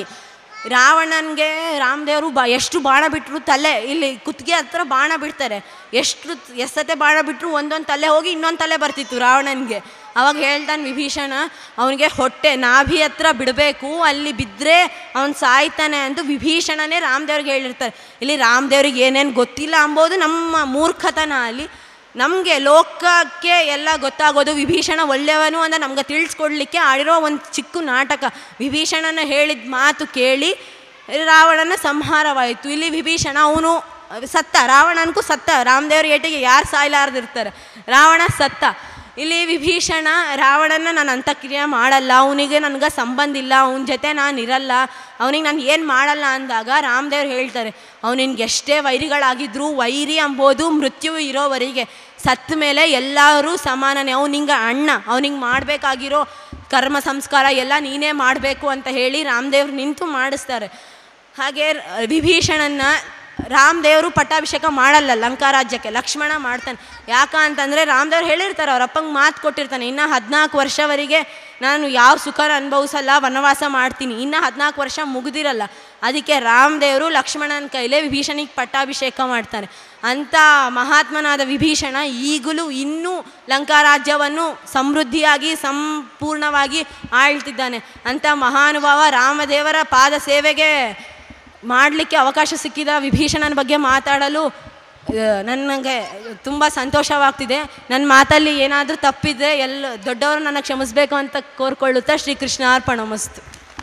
Speaker 11: ರಾವಣನಿಗೆ ರಾಮದೇವರು ಬಾ ಎಷ್ಟು ಬಾಣ ಬಿಟ್ಟರು ತಲೆ ಇಲ್ಲಿ ಕುತ್ತಿಗೆ ಹತ್ರ ಬಾಣ ಬಿಡ್ತಾರೆ ಎಷ್ಟು ಎಷ್ಟತೆ ಬಾಣ ಬಿಟ್ಟರು ಒಂದೊಂದು ತಲೆ ಹೋಗಿ ಇನ್ನೊಂದು ತಲೆ ಬರ್ತಿತ್ತು ರಾವಣನಿಗೆ ಅವಾಗ ಹೇಳ್ತಾನೆ ವಿಭೀಷಣ ಅವನಿಗೆ ಹೊಟ್ಟೆ ನಾಭಿ ಹತ್ರ ಬಿಡಬೇಕು ಅಲ್ಲಿ ಬಿದ್ದರೆ ಅವನು ಸಾಯ್ತಾನೆ ಅಂತ ವಿಭೀಷಣನೇ ರಾಮದೇವ್ರಿಗೆ ಹೇಳಿರ್ತಾರೆ ಇಲ್ಲಿ ರಾಮದೇವ್ರಿಗೆ ಏನೇನು ಗೊತ್ತಿಲ್ಲ ಅಂಬೋದು ನಮ್ಮ ಮೂರ್ಖತನ ಅಲ್ಲಿ ನಮಗೆ ಲೋಕಕ್ಕೆ ಎಲ್ಲ ಗೊತ್ತಾಗೋದು ವಿಭೀಷಣ ಒಳ್ಳೆಯವನು ಅಂತ ನಮ್ಗೆ ತಿಳಿಸ್ಕೊಡ್ಲಿಕ್ಕೆ ಆಡಿರೋ ಒಂದು ಚಿಕ್ಕ ನಾಟಕ ವಿಭೀಷಣನ ಹೇಳಿದ ಮಾತು ಕೇಳಿ ರಾವಣನ ಸಂಹಾರವಾಯಿತು ಇಲ್ಲಿ ವಿಭೀಷಣ ಅವನು ಸತ್ತ ರಾವಣನಿಗೂ ಸತ್ತ ರಾಮದೇವ್ರ ಏಟಿಗೆ ಯಾರು ಸಾಯ್ಲಾರ್ದಿರ್ತಾರೆ ರಾವಣ ಸತ್ತ ಇಲ್ಲಿ ವಿಭೀಷಣ ರಾವಣನ ನಾನು ಅಂತಕ್ರಿಯೆ ಮಾಡಲ್ಲ ಅವನಿಗೆ ನನಗೆ ಸಂಬಂಧ ಇಲ್ಲ ಅವನ ಜೊತೆ ನಾನು ಇರಲ್ಲ ಅವನಿಗೆ ನಾನು ಏನು ಮಾಡಲ್ಲ ಅಂದಾಗ ರಾಮದೇವ್ರು ಹೇಳ್ತಾರೆ ಅವನಿಗೆ ಎಷ್ಟೇ ವೈರಿಗಳಾಗಿದ್ದರೂ ವೈರಿ ಅಂಬೋದು ಮೃತ್ಯು ಇರೋವರೆಗೆ ಸತ್ತ ಮೇಲೆ ಎಲ್ಲರೂ ಸಮಾನನೇ ಅವನಿಂಗ ಅಣ್ಣ ಅವನಿಗೆ ಮಾಡಬೇಕಾಗಿರೋ ಕರ್ಮ ಸಂಸ್ಕಾರ ಎಲ್ಲ ನೀನೇ ಮಾಡಬೇಕು ಅಂತ ಹೇಳಿ ರಾಮದೇವ್ರು ನಿಂತು ಮಾಡಿಸ್ತಾರೆ ಹಾಗೆ ವಿಭೀಷಣನ ರಾಮದೇವರು ಪಟ್ಟಾಭಿಷೇಕ ಮಾಡಲ್ಲ ಲಂಕಾರಾಜ್ಯಕ್ಕೆ ಲಕ್ಷ್ಮಣ ಮಾಡ್ತಾನೆ ಯಾಕ ಅಂತಂದರೆ ರಾಮದೇವ್ರು ಹೇಳಿರ್ತಾರೆ ಅವ್ರ ಅಪ್ಪಂಗೆ ಮಾತು ಕೊಟ್ಟಿರ್ತಾನೆ ಇನ್ನು ಹದಿನಾಲ್ಕು ವರ್ಷವರೆಗೆ ನಾನು ಯಾವ ಸುಖನ ಅನುಭವಿಸಲ್ಲ ವನವಾಸ ಮಾಡ್ತೀನಿ ಇನ್ನು ಹದಿನಾಲ್ಕು ವರ್ಷ ಮುಗ್ದಿರಲ್ಲ ಅದಕ್ಕೆ ರಾಮದೇವರು ಲಕ್ಷ್ಮಣನ ಕೈಲೇ ವಿಭೀಷಣಿಗೆ ಪಟ್ಟಾಭಿಷೇಕ ಮಾಡ್ತಾರೆ ಅಂಥ ಮಹಾತ್ಮನಾದ ವಿಭೀಷಣ ಈಗಲೂ ಇನ್ನೂ ಲಂಕಾರಾಜ್ಯವನ್ನು ಸಮೃದ್ಧಿಯಾಗಿ ಸಂಪೂರ್ಣವಾಗಿ ಆಳ್ತಿದ್ದಾನೆ ಅಂಥ ಮಹಾನುಭಾವ ರಾಮದೇವರ ಪಾದ ಸೇವೆಗೆ ಮಾಡಲಿಕ್ಕೆ ಅವಕಾಶ ಸಿಕ್ಕಿದ ವಿಭೀಷಣನ ಬಗ್ಗೆ ಮಾತಾಡಲು ನನಗೆ ತುಂಬ ಸಂತೋಷವಾಗ್ತಿದೆ ನನ್ನ ಮಾತಲ್ಲಿ ಏನಾದರೂ ತಪ್ಪಿದ್ರೆ ಎಲ್ಲ ದೊಡ್ಡವರು ನನ್ನ ಕ್ಷಮಿಸಬೇಕು ಅಂತ ಕೋರ್ಕೊಳ್ಳುತ್ತಾ ಶ್ರೀಕೃಷ್ಣ ಅರ್ಪಣಮಸ್ತು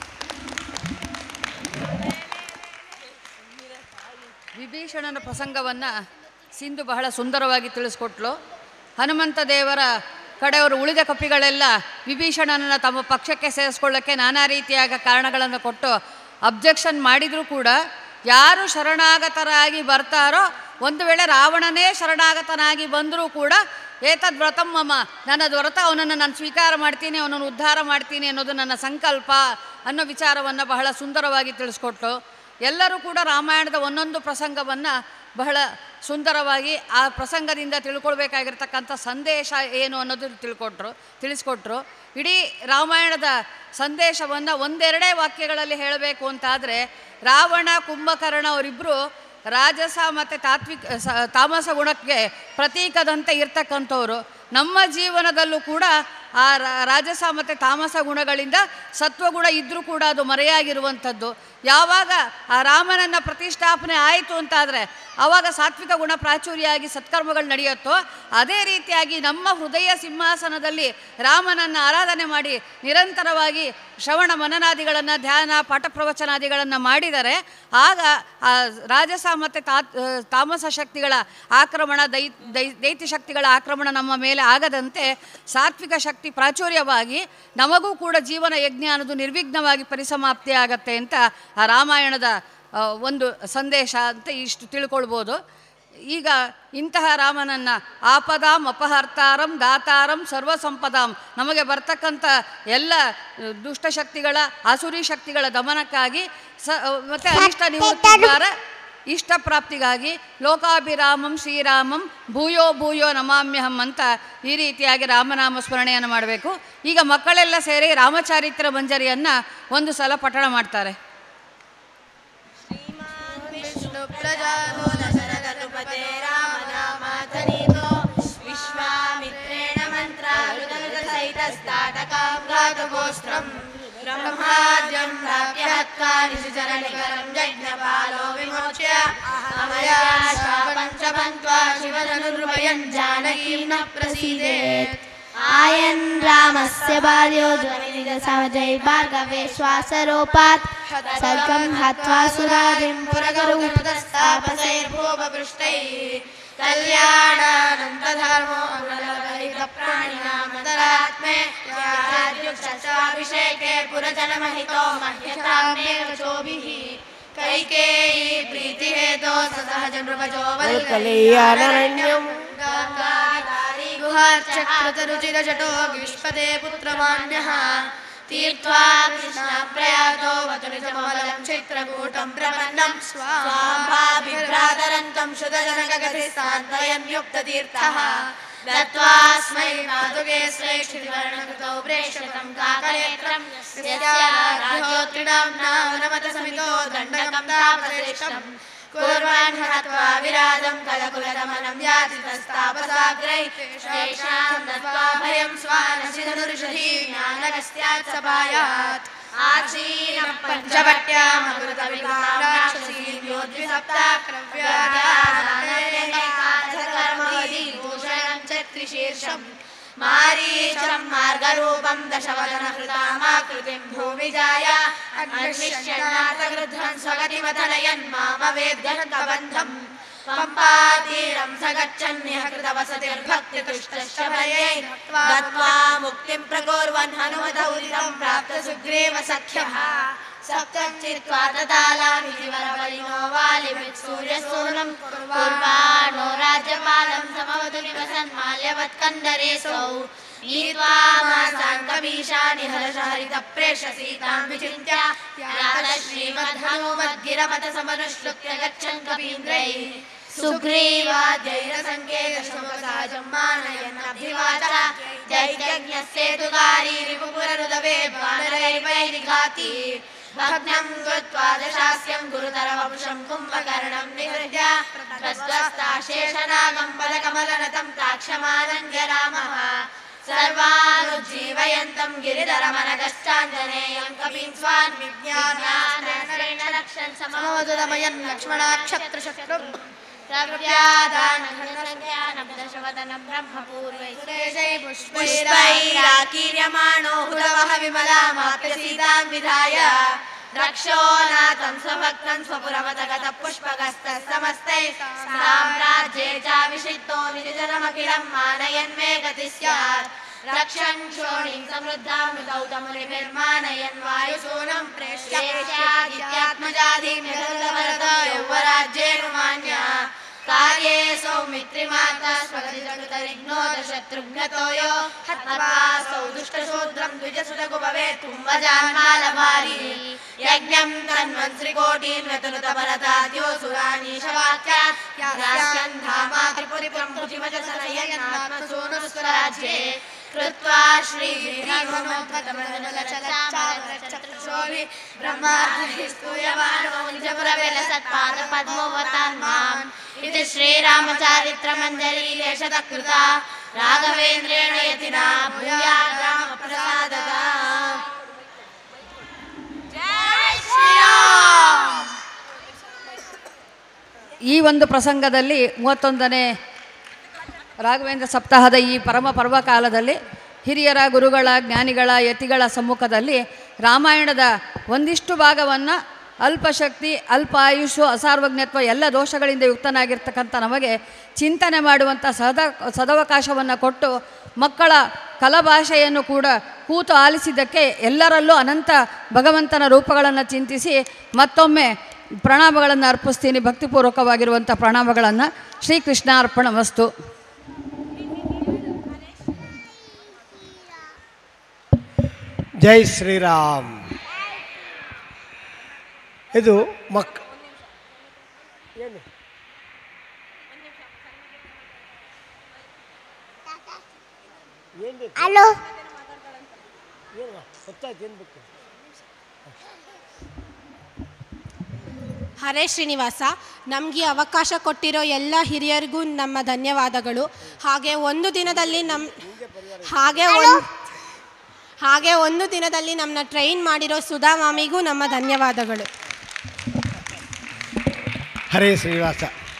Speaker 1: ವಿಭೀಷಣನ ಪ್ರಸಂಗವನ್ನು ಸಿಂಧು ಬಹಳ ಸುಂದರವಾಗಿ ತಿಳಿಸ್ಕೊಟ್ಲು ಹನುಮಂತ ದೇವರ ಕಡೆಯವರು ಉಳಿದ ಕಪಿಗಳೆಲ್ಲ ವಿಭೀಷಣನನ್ನು ತಮ್ಮ ಪಕ್ಷಕ್ಕೆ ಸೇರಿಸ್ಕೊಳ್ಳೋಕ್ಕೆ ನಾನಾ ರೀತಿಯಾದ ಕಾರಣಗಳನ್ನು ಕೊಟ್ಟು ಅಬ್ಜೆಕ್ಷನ್ ಮಾಡಿದರೂ ಕೂಡ ಯಾರು ಶರಣಾಗತರಾಗಿ ಬರ್ತಾರೋ ಒಂದು ವೇಳೆ ರಾವಣನೇ ಶರಣಾಗತನಾಗಿ ಬಂದರೂ ಕೂಡ ಏತದ್ ವ್ರತಂ ಮಮ ನನ್ನದು ವ್ರತ ಅವನನ್ನು ನಾನು ಸ್ವೀಕಾರ ಮಾಡ್ತೀನಿ ಅವನನ್ನು ಉದ್ಧಾರ ಮಾಡ್ತೀನಿ ಅನ್ನೋದು ನನ್ನ ಸಂಕಲ್ಪ ಅನ್ನೋ ವಿಚಾರವನ್ನು ಬಹಳ ಸುಂದರವಾಗಿ ತಿಳಿಸ್ಕೊಟ್ಟು ಎಲ್ಲರೂ ಕೂಡ ರಾಮಾಯಣದ ಒಂದೊಂದು ಪ್ರಸಂಗವನ್ನು ಬಹಳ ಸುಂದರವಾಗಿ ಆ ಪ್ರಸಂಗದಿಂದ ತಿಳ್ಕೊಳ್ಬೇಕಾಗಿರ್ತಕ್ಕಂಥ ಸಂದೇಶ ಏನು ಅನ್ನೋದು ತಿಳ್ಕೊಟ್ರು ತಿಳಿಸ್ಕೊಟ್ರು ಇಡೀ ರಾಮಾಯಣದ ಸಂದೇಶವನ್ನು ಒಂದೆರಡೇ ವಾಕ್ಯಗಳಲ್ಲಿ ಹೇಳಬೇಕು ಅಂತಾದರೆ ರಾವಣ ಕುಂಭಕರ್ಣ ಅವರಿಬ್ಬರು ರಾಜಸ ಮತ್ತು ತಾತ್ವಿಕ ಸ ತಾಮಸ ಗುಣಕ್ಕೆ ಪ್ರತೀಕದಂತೆ ಇರ್ತಕ್ಕಂಥವ್ರು ನಮ್ಮ ಜೀವನದಲ್ಲೂ ಕೂಡ ಆ ರಾ- ರಾಜಸ ಮತ್ತು ತಾಮಸ ಗುಣಗಳಿಂದ ಸತ್ವಗುಣ ಇದ್ದರೂ ಕೂಡ ಅದು ಮರೆಯಾಗಿರುವಂಥದ್ದು ಯಾವಾಗ ಆ ರಾಮನನ್ನು ಪ್ರತಿಷ್ಠಾಪನೆ ಆಯಿತು ಅಂತಾದರೆ ಆವಾಗ ಸಾತ್ವಿಕ ಗುಣ ಪ್ರಾಚುರ್ಯಾಗಿ ಸತ್ಕರ್ಮಗಳು ನಡೆಯುತ್ತೋ ಅದೇ ರೀತಿಯಾಗಿ ನಮ್ಮ ಹೃದಯ ಸಿಂಹಾಸನದಲ್ಲಿ ರಾಮನನ್ನು ಆರಾಧನೆ ಮಾಡಿ ನಿರಂತರವಾಗಿ ಶ್ರವಣ ಮನನಾದಿಗಳನ್ನು ಧ್ಯಾನ ಪಾಠ ಪ್ರವಚನಾದಿಗಳನ್ನು ಮಾಡಿದರೆ ಆಗ ಆ ರಾಜಸ ಮತ್ತು ತಾ ತಾಮಸ ಶಕ್ತಿಗಳ ಆಕ್ರಮಣ ದೈ ದೈ ದೈತ್ಯ ಶಕ್ತಿಗಳ ಆಕ್ರಮಣ ನಮ್ಮ ಮೇಲೆ ಆಗದಂತೆ ಸಾತ್ವಿಕ ಶಕ್ತಿ ಪ್ರಾಚುರ್ಯವಾಗಿ ನಮಗೂ ಕೂಡ ಜೀವನ ಯಜ್ಞ ಅನ್ನೋದು ನಿರ್ವಿಘ್ನವಾಗಿ ಪರಿಸಮಾಪ್ತಿ ಆಗತ್ತೆ ಅಂತ ಆ ರಾಮಾಯಣದ ಆ, ಒಂದು ಸಂದೇಶ ಅಂತ ಇಷ್ಟು ತಿಳ್ಕೊಳ್ಬೋದು ಈಗ ಇಂತಹ ರಾಮನನ್ನು ಆಪದಾಂ ಅಪಹರ್ತಾರಂ ದಾತಾರಂ ಸರ್ವಸಂಪದಾಂ ನಮಗೆ ಬರ್ತಕ್ಕಂಥ ಎಲ್ಲ ಅಹ್, ದುಷ್ಟಶಕ್ತಿಗಳ ಆಸುರಿ ಶಕ್ತಿಗಳ ದಮನಕ್ಕಾಗಿ ಸ ಮತ್ತು ಅನಿಷ್ಟ ನಿವೃತ್ತಿ ದ್ವಾರ ಇಷ್ಟ ಪ್ರಾಪ್ತಿಗಾಗಿ ಲೋಕಾಭಿರಾಮಂ ಶ್ರೀರಾಮಂ ಭೂಯೋ ಭೂಯೋ ನಮಾಮ್ಯಹಂ ಅಂತ ಈ ರೀತಿಯಾಗಿ ರಾಮನಾಮ ಸ್ಮರಣೆಯನ್ನು ಮಾಡಬೇಕು ಈಗ ಮಕ್ಕಳೆಲ್ಲ ಸೇರಿ ರಾಮಚಾರಿತ್ರ ಮಂಜರಿಯನ್ನು ಒಂದು ಸಲ ಪಠಣ ಮಾಡ್ತಾರೆ
Speaker 11: प्रजातो दशरथनृपते रामनामाधनीतो विश्वामित्रेण मन्त्रायुधसहितस्ताटकां गातुगोस्त्रम् ब्रह्माद्यं प्राप्य हत्वा निशिचरनिकरं यज्ञपालो विमोच्य अमया पञ्चपन्त्वा शिवधनुर्वयं जानकीं न प्रसीदेत्
Speaker 6: आयन् रामस्य बाल्यो ध्वनिनिदसामजै भार्गवे श्वासरोपात् सर्गं हत्वा सुरादिं
Speaker 11: पुरगरुपदस्तापसैर्भूपपृष्टैः कल्याणानन्तधर्मो प्राणिनामन्तरात्मे याद्युक्षाभिषेके पुरजनमहितो मह्यतामेव चोभिः कैकेयी प्रीतिहेतो ससहज नृपजो
Speaker 12: वल्कलेयानरण्यम्
Speaker 11: गुहाचक्रतरुचिरजटो ग्रीष्पदे पुत्रमान्यः तीर्त्वा कृष्णाप्रयातो वतुनिजमलं चित्रकूटं प्रपन्नं स्वाभाभिभ्रातरन्तं शुधजनकगतिस्तान्तयन्युक्ततीर्थः दत्त्वास्मै मातुके श्रेष्ठिवर्णकृतौ प्रेषितं काकनेत्रं यस्याराध्योत्रिणां नामनमत समितो दण्डकं तापश्रेष्ठम् कुर्वन् हत्वा विराजं कलकुलदमनं याचितस्तापसाग्रै तेषां दत्त्वा भयं स्वानशिधनुर्षधी ज्ञानकस्यात् सभायात् आचीनं पञ्चवट्यामकृतविकां राक्षसीं योद्विसप्ताक्रव्यादानैकाधर्मविभूषणं च त्रिशीर्षम् मारीचं मार्गरूपं दशवदनहृतामाकृतिं भूमिजाय अन्विष्यन्नाथगृध्रं स्वगतिमथनयन् मामवेद्यन्तबन्धम् पम्पातीरं स गच्छन्निह कृतवसतिर्भक्तितुष्टश्च भये दत्त्वा मुक्तिं प्रकुर्वन् हनुमदौरितं प्राप्त सुग्रीव सख्यः सप्तचित्वा तदालाभिजिवरबलिनो वालिभित् सूर्यसूनं कुर्वाणो राज्यपालं समवतु निवसन् माल्यवत्कन्दरेसौ नीत्वा मासाङ्कमीशानि हर्षहरितप्रेष सीतां विचिन्त्य यात श्रीमद्हनुमद्गिरमथ समनुश्रुत्य गच्छन् कवीन्द्रैः सुग्रीवाद्यैरसङ्केतशमुखसाजं मानयन्नभिवाच दैत्यज्ञस्येतुकारी रिपुपुररुदवे वानरैर्वैरिघाति भग्नं कृत्वा दशास्यं गुरुतरवपुषं कुम्भकर्णं निहृत्य प्रस्वस्ताशेषनागं पदकमलनतं ताक्षमानन्य रामः सर्वानुज्जीवयन्तं गिरिधरमनगश्चाञ्जनेयं कपिं स्वान् विज्ञानेन रक्षन् समवदुरमयन् लक्ष्मणाक्षत्रशत्रुम् पुष्पैराकीर्यमाणो हुरवः विमलामाप्य सीतां विधाय रक्षो नाथं स्वभक्तं स्वपुरवतगत पुष्पगस्तः समस्ते साम्राज्ये चाभिषिक्तो निजनमखिलं मानयन् मे गति स्यात् रक्षन् शोणीं समृद्धां मृतौतमुनिभिर्मानयन् वायुसूनं प्रेष्यादित्यात्मजाधिं यगलभरता यौवराज्येनुमान्या कार्ये सौमित्रिमाता स्वगतिजगतरिघ्नो दशत्रुघ्नतो यो हत्वासौ दुष्टशूद्रं द्विजसुतगुभवेत् कुम्भजान्मालभारी यज्ञं तन्वन्त्रिकोटीन् रतनुतपरताद्योऽसुरानीशवाक्या यास्यन् धामा त्रिपुरिपुरं भुजिमजसनयन्नात्मसूनुस्वराज्ये कृत्वा श्रीहनुमत्पदमलचलचामरचक्षुषोभि ब्रह्मार्थिः स्तूयमानो निजपुरवेलसत्पादपद्मोवतान् माम् इति श्रीरामचारित्रमञ्जरीलेशतकृता राघवेन्द्रेण यतिना भूयात् रामप्रसादता
Speaker 1: ಈ ಒಂದು ಪ್ರಸಂಗದಲ್ಲಿ ಮೂವತ್ತೊಂದನೇ ರಾಘವೇಂದ್ರ ಸಪ್ತಾಹದ ಈ ಪರಮ ಪರ್ವಕಾಲದಲ್ಲಿ ಹಿರಿಯರ ಗುರುಗಳ ಜ್ಞಾನಿಗಳ ಯತಿಗಳ ಸಮ್ಮುಖದಲ್ಲಿ ರಾಮಾಯಣದ ಒಂದಿಷ್ಟು ಭಾಗವನ್ನು ಅಲ್ಪಶಕ್ತಿ ಅಲ್ಪ ಆಯುಷು ಅಸಾರ್ವಜ್ಞತ್ವ ಎಲ್ಲ ದೋಷಗಳಿಂದ ಯುಕ್ತನಾಗಿರ್ತಕ್ಕಂಥ ನಮಗೆ ಚಿಂತನೆ ಮಾಡುವಂಥ ಸದ ಸದವಕಾಶವನ್ನು ಕೊಟ್ಟು ಮಕ್ಕಳ ಕಲಭಾಷೆಯನ್ನು ಕೂಡ ಕೂತು ಆಲಿಸಿದ್ದಕ್ಕೆ ಎಲ್ಲರಲ್ಲೂ ಅನಂತ ಭಗವಂತನ ರೂಪಗಳನ್ನು ಚಿಂತಿಸಿ ಮತ್ತೊಮ್ಮೆ ಪ್ರಣಾಮಗಳನ್ನು ಅರ್ಪಿಸ್ತೀನಿ ಭಕ್ತಿಪೂರ್ವಕವಾಗಿರುವಂಥ ಪ್ರಣಾಮಗಳನ್ನು ಶ್ರೀಕೃಷ್ಣ ಅರ್ಪಣ ವಸ್ತು
Speaker 12: ಜೈ ಶ್ರೀರಾಮ್ ಇದು ಮಕ್ ಏನು ಏನು
Speaker 2: ಹಲೋ
Speaker 12: ಏನು ಗೊತ್ತಾಯ್ತು ಏನು ಬೇಕು
Speaker 5: ಹರೇ ಶ್ರೀನಿವಾಸ ನಮಗೆ ಅವಕಾಶ ಕೊಟ್ಟಿರೋ ಎಲ್ಲ ಹಿರಿಯರಿಗೂ ನಮ್ಮ ಧನ್ಯವಾದಗಳು ಹಾಗೆ ಒಂದು ದಿನದಲ್ಲಿ ನಮ್ಮ ಹಾಗೆ ಒಂದು ಹಾಗೆ ಒಂದು ದಿನದಲ್ಲಿ ನಮ್ಮನ್ನ ಟ್ರೈನ್ ಮಾಡಿರೋ ಸುಧಾ ಮಾಮಿಗೂ ನಮ್ಮ ಧನ್ಯವಾದಗಳು
Speaker 12: ಹರೇ ಶ್ರೀನಿವಾಸ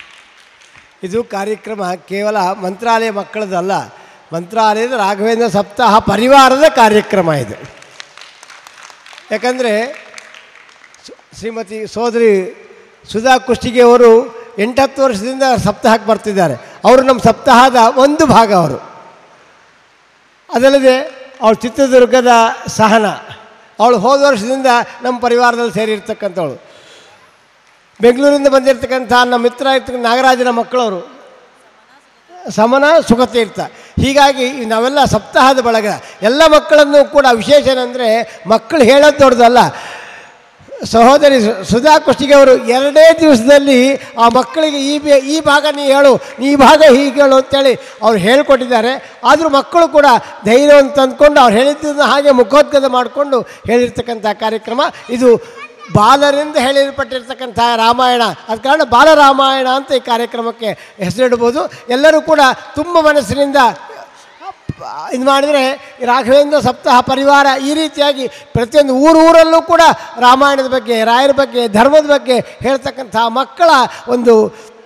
Speaker 12: ಇದು ಕಾರ್ಯಕ್ರಮ ಕೇವಲ ಮಂತ್ರಾಲಯ ಮಕ್ಕಳದಲ್ಲ ಮಂತ್ರಾಲಯದ ರಾಘವೇಂದ್ರ ಸಪ್ತಾಹ ಪರಿವಾರದ ಕಾರ್ಯಕ್ರಮ ಇದು ಯಾಕಂದರೆ ಶ್ರೀಮತಿ ಸೋದರಿ ಸುಧಾ ಕುಷ್ಟಿಗೆ ಅವರು ಎಂಟತ್ತು ವರ್ಷದಿಂದ ಸಪ್ತಾಹಕ್ಕೆ ಬರ್ತಿದ್ದಾರೆ ಅವರು ನಮ್ಮ ಸಪ್ತಾಹದ ಒಂದು ಭಾಗ ಅವರು ಅದಲ್ಲದೆ ಅವಳು ಚಿತ್ರದುರ್ಗದ ಸಹನ ಅವಳು ಹೋದ ವರ್ಷದಿಂದ ನಮ್ಮ ಪರಿವಾರದಲ್ಲಿ ಸೇರಿರ್ತಕ್ಕಂಥವಳು ಬೆಂಗಳೂರಿಂದ ಬಂದಿರತಕ್ಕಂಥ ನಮ್ಮ ಮಿತ್ರ ಇರ್ತಕ್ಕಂಥ ನಾಗರಾಜನ ಮಕ್ಕಳವರು ಸಮನ ಸುಖತೀರ್ಥ ಹೀಗಾಗಿ ನಾವೆಲ್ಲ ಸಪ್ತಾಹದ ಬಳಗ ಎಲ್ಲ ಮಕ್ಕಳನ್ನು ಕೂಡ ವಿಶೇಷ ಏನಂದರೆ ಮಕ್ಕಳು ಹೇಳೋದು ದೊಡ್ಡದಲ್ಲ ಸಹೋದರಿ ಸು- ಸುಧಾ ಕುಷ್ಟಿಗೆ ಅವರು ಎರಡೇ ದಿವಸದಲ್ಲಿ ಆ ಮಕ್ಕಳಿಗೆ ಈ ಬೇ ಈ ಭಾಗ ನೀ ಹೇಳು ನೀ ಈ ಭಾಗ ಹೀಗೆ ಹೇಳು ಅಂತೇಳಿ ಅವ್ರು ಹೇಳ್ಕೊಟ್ಟಿದ್ದಾರೆ ಆದರೂ ಮಕ್ಕಳು ಕೂಡ ಧೈರ್ಯವನ್ನು ತಂದ್ಕೊಂಡು ಅವ್ರು ಹೇಳಿದ್ದನ್ನು ಹಾಗೆ ಮುಖೋದ್ಗತ ಮಾಡಿಕೊಂಡು ಹೇಳಿರ್ತಕ್ಕಂಥ ಕಾರ್ಯಕ್ರಮ ಇದು ಬಾಲರಿಂದ ಹೇಳಿರ್ಪಟ್ಟಿರ್ತಕ್ಕಂಥ ರಾಮಾಯಣ ಅದ ಕಾರಣ ಬಾಲರಾಮಾಯಣ ಅಂತ ಈ ಕಾರ್ಯಕ್ರಮಕ್ಕೆ ಹೆಸರಿಡ್ಬೋದು ಎಲ್ಲರೂ ಕೂಡ ತುಂಬ ಮನಸ್ಸಿನಿಂದ ಇದು ಮಾಡಿದರೆ ರಾಘವೇಂದ್ರ ಸಪ್ತಾಹ ಪರಿವಾರ ಈ ರೀತಿಯಾಗಿ ಪ್ರತಿಯೊಂದು ಊರು ಊರಲ್ಲೂ ಕೂಡ ರಾಮಾಯಣದ ಬಗ್ಗೆ ರಾಯರ ಬಗ್ಗೆ ಧರ್ಮದ ಬಗ್ಗೆ ಹೇಳ್ತಕ್ಕಂಥ ಮಕ್ಕಳ ಒಂದು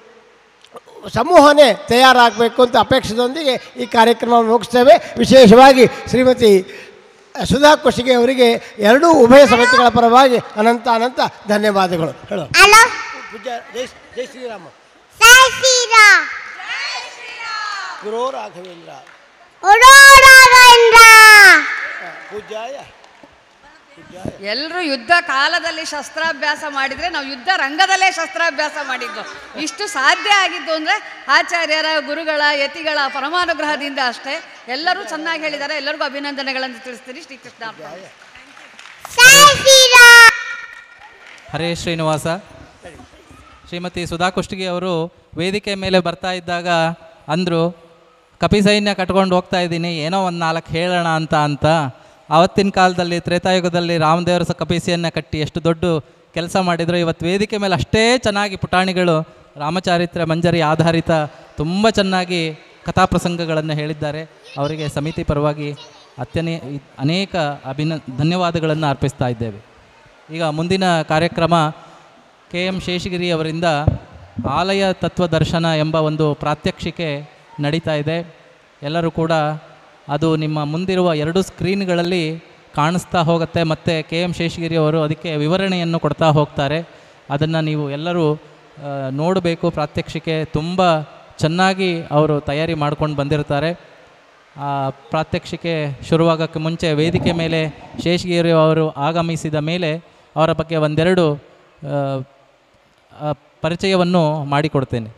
Speaker 12: ಸಮೂಹನೇ ತಯಾರಾಗಬೇಕು ಅಂತ ಅಪೇಕ್ಷೆದೊಂದಿಗೆ ಈ ಕಾರ್ಯಕ್ರಮವನ್ನು ಮುಗಿಸ್ತೇವೆ ವಿಶೇಷವಾಗಿ ಶ್ರೀಮತಿ ಸುಧಾ ಕುಶಿಗೆ ಅವರಿಗೆ ಎರಡೂ ಉಭಯ ಸಮಿತಿಗಳ ಪರವಾಗಿ ಅನಂತ ಅನಂತ ಧನ್ಯವಾದಗಳು ಹೇಳೋ
Speaker 2: ಹಲೋ
Speaker 12: ಪೂಜ್ಯ ಜೈ ಜೈ ಶ್ರೀರಾಮ
Speaker 2: ಜೈ ಶ್ರೀರಾಮ್
Speaker 12: ಗುರೋ ರಾಘವೇಂದ್ರ
Speaker 2: ಉಡೋ ರಾಘವೇಂದ್ರ
Speaker 12: ಪೂಜ್ಯಾಯ
Speaker 1: ಎಲ್ಲರೂ ಯುದ್ಧ ಕಾಲದಲ್ಲಿ ಶಸ್ತ್ರಾಭ್ಯಾಸ ಮಾಡಿದರೆ ನಾವು ಯುದ್ಧ ರಂಗದಲ್ಲೇ ಶಸ್ತ್ರಾಭ್ಯಾಸ ಮಾಡಿದ್ದು ಇಷ್ಟು ಸಾಧ್ಯ ಆಗಿದ್ದು ಅಂದರೆ ಆಚಾರ್ಯರ ಗುರುಗಳ ಯತಿಗಳ ಪರಮಾನುಗ್ರಹದಿಂದ ಅಷ್ಟೇ ಎಲ್ಲರೂ ಚೆನ್ನಾಗಿ ಹೇಳಿದ್ದಾರೆ ಎಲ್ಲರಿಗೂ ಅಭಿನಂದನೆಗಳನ್ನು ತಿಳಿಸ್ತೀನಿ ಶ್ರೀಕೃಷ್ಣ ಅರ್ಪಣೆ.
Speaker 2: ಜೈ ಶ್ರೀರಾಮ್
Speaker 13: ಹರೇ ಶ್ರೀನಿವಾಸ ಶ್ರೀಮತಿ ಸುಧಾ ಕುಷ್ಟಗಿ ಅವರು ವೇದಿಕೆ ಮೇಲೆ ಬರ್ತಾ ಇದ್ದಾಗ ಅಂದರು ಕಪಿ ಸೈನ್ಯ ಕಟ್ಕೊಂಡು ಹೋಗ್ತಾ ಇದ್ದೀನಿ ಏನೋ ಒಂದು ನಾಲ್ಕು ಹೇಳೋಣ ಅಂತ ಅಂತ ಆವತ್ತಿನ ಕಾಲದಲ್ಲಿ ತ್ರೇತಾಯುಗದಲ್ಲಿ ರಾಮದೇವರ ಸ ಕಪಿಸಿಯನ್ನು ಕಟ್ಟಿ ಎಷ್ಟು ದೊಡ್ಡ ಕೆಲಸ ಮಾಡಿದರು ಇವತ್ತು ವೇದಿಕೆ ಮೇಲೆ ಅಷ್ಟೇ ಚೆನ್ನಾಗಿ ಪುಟಾಣಿಗಳು ರಾಮಚಾರಿತ್ರ್ಯ ಮಂಜರಿ ಆಧಾರಿತ ತುಂಬ ಚೆನ್ನಾಗಿ ಕಥಾಪ್ರಸಂಗಗಳನ್ನು ಹೇಳಿದ್ದಾರೆ ಅವರಿಗೆ ಸಮಿತಿ ಪರವಾಗಿ ಅತ್ಯನೇ ಅನೇಕ ಅಭಿನ ಧನ್ಯವಾದಗಳನ್ನು ಅರ್ಪಿಸ್ತಾ ಇದ್ದೇವೆ ಈಗ ಮುಂದಿನ ಕಾರ್ಯಕ್ರಮ ಕೆ ಎಂ ಶೇಷಗಿರಿ ಅವರಿಂದ ಆಲಯ ತತ್ವದರ್ಶನ ಎಂಬ ಒಂದು ಪ್ರಾತ್ಯಕ್ಷಿಕೆ ನಡೀತಾ ಇದೆ ಎಲ್ಲರೂ ಕೂಡ ಅದು ನಿಮ್ಮ ಮುಂದಿರುವ ಎರಡು ಸ್ಕ್ರೀನ್ಗಳಲ್ಲಿ ಕಾಣಿಸ್ತಾ ಹೋಗುತ್ತೆ ಮತ್ತು ಕೆ ಎಂ ಶೇಷಗಿರಿ ಅವರು ಅದಕ್ಕೆ ವಿವರಣೆಯನ್ನು ಕೊಡ್ತಾ ಹೋಗ್ತಾರೆ ಅದನ್ನು ನೀವು ಎಲ್ಲರೂ ಆ, ನೋಡಬೇಕು ಪ್ರಾತ್ಯಕ್ಷಿಕೆ ತುಂಬ ಚೆನ್ನಾಗಿ ಅವರು ತಯಾರಿ ಮಾಡ್ಕೊಂಡು ಬಂದಿರ್ತಾರೆ ಆ ಪ್ರಾತ್ಯಕ್ಷಿಕೆ ಶುರುವಾಗೋಕ್ಕೆ ಮುಂಚೆ ವೇದಿಕೆ ಮೇಲೆ ಶೇಷಗಿರಿ ಅವರು ಆಗಮಿಸಿದ ಮೇಲೆ ಅವರ ಬಗ್ಗೆ ಒಂದೆರಡು ಆ, ಆ, ಪರಿಚಯವನ್ನು ಮಾಡಿಕೊಡ್ತೇನೆ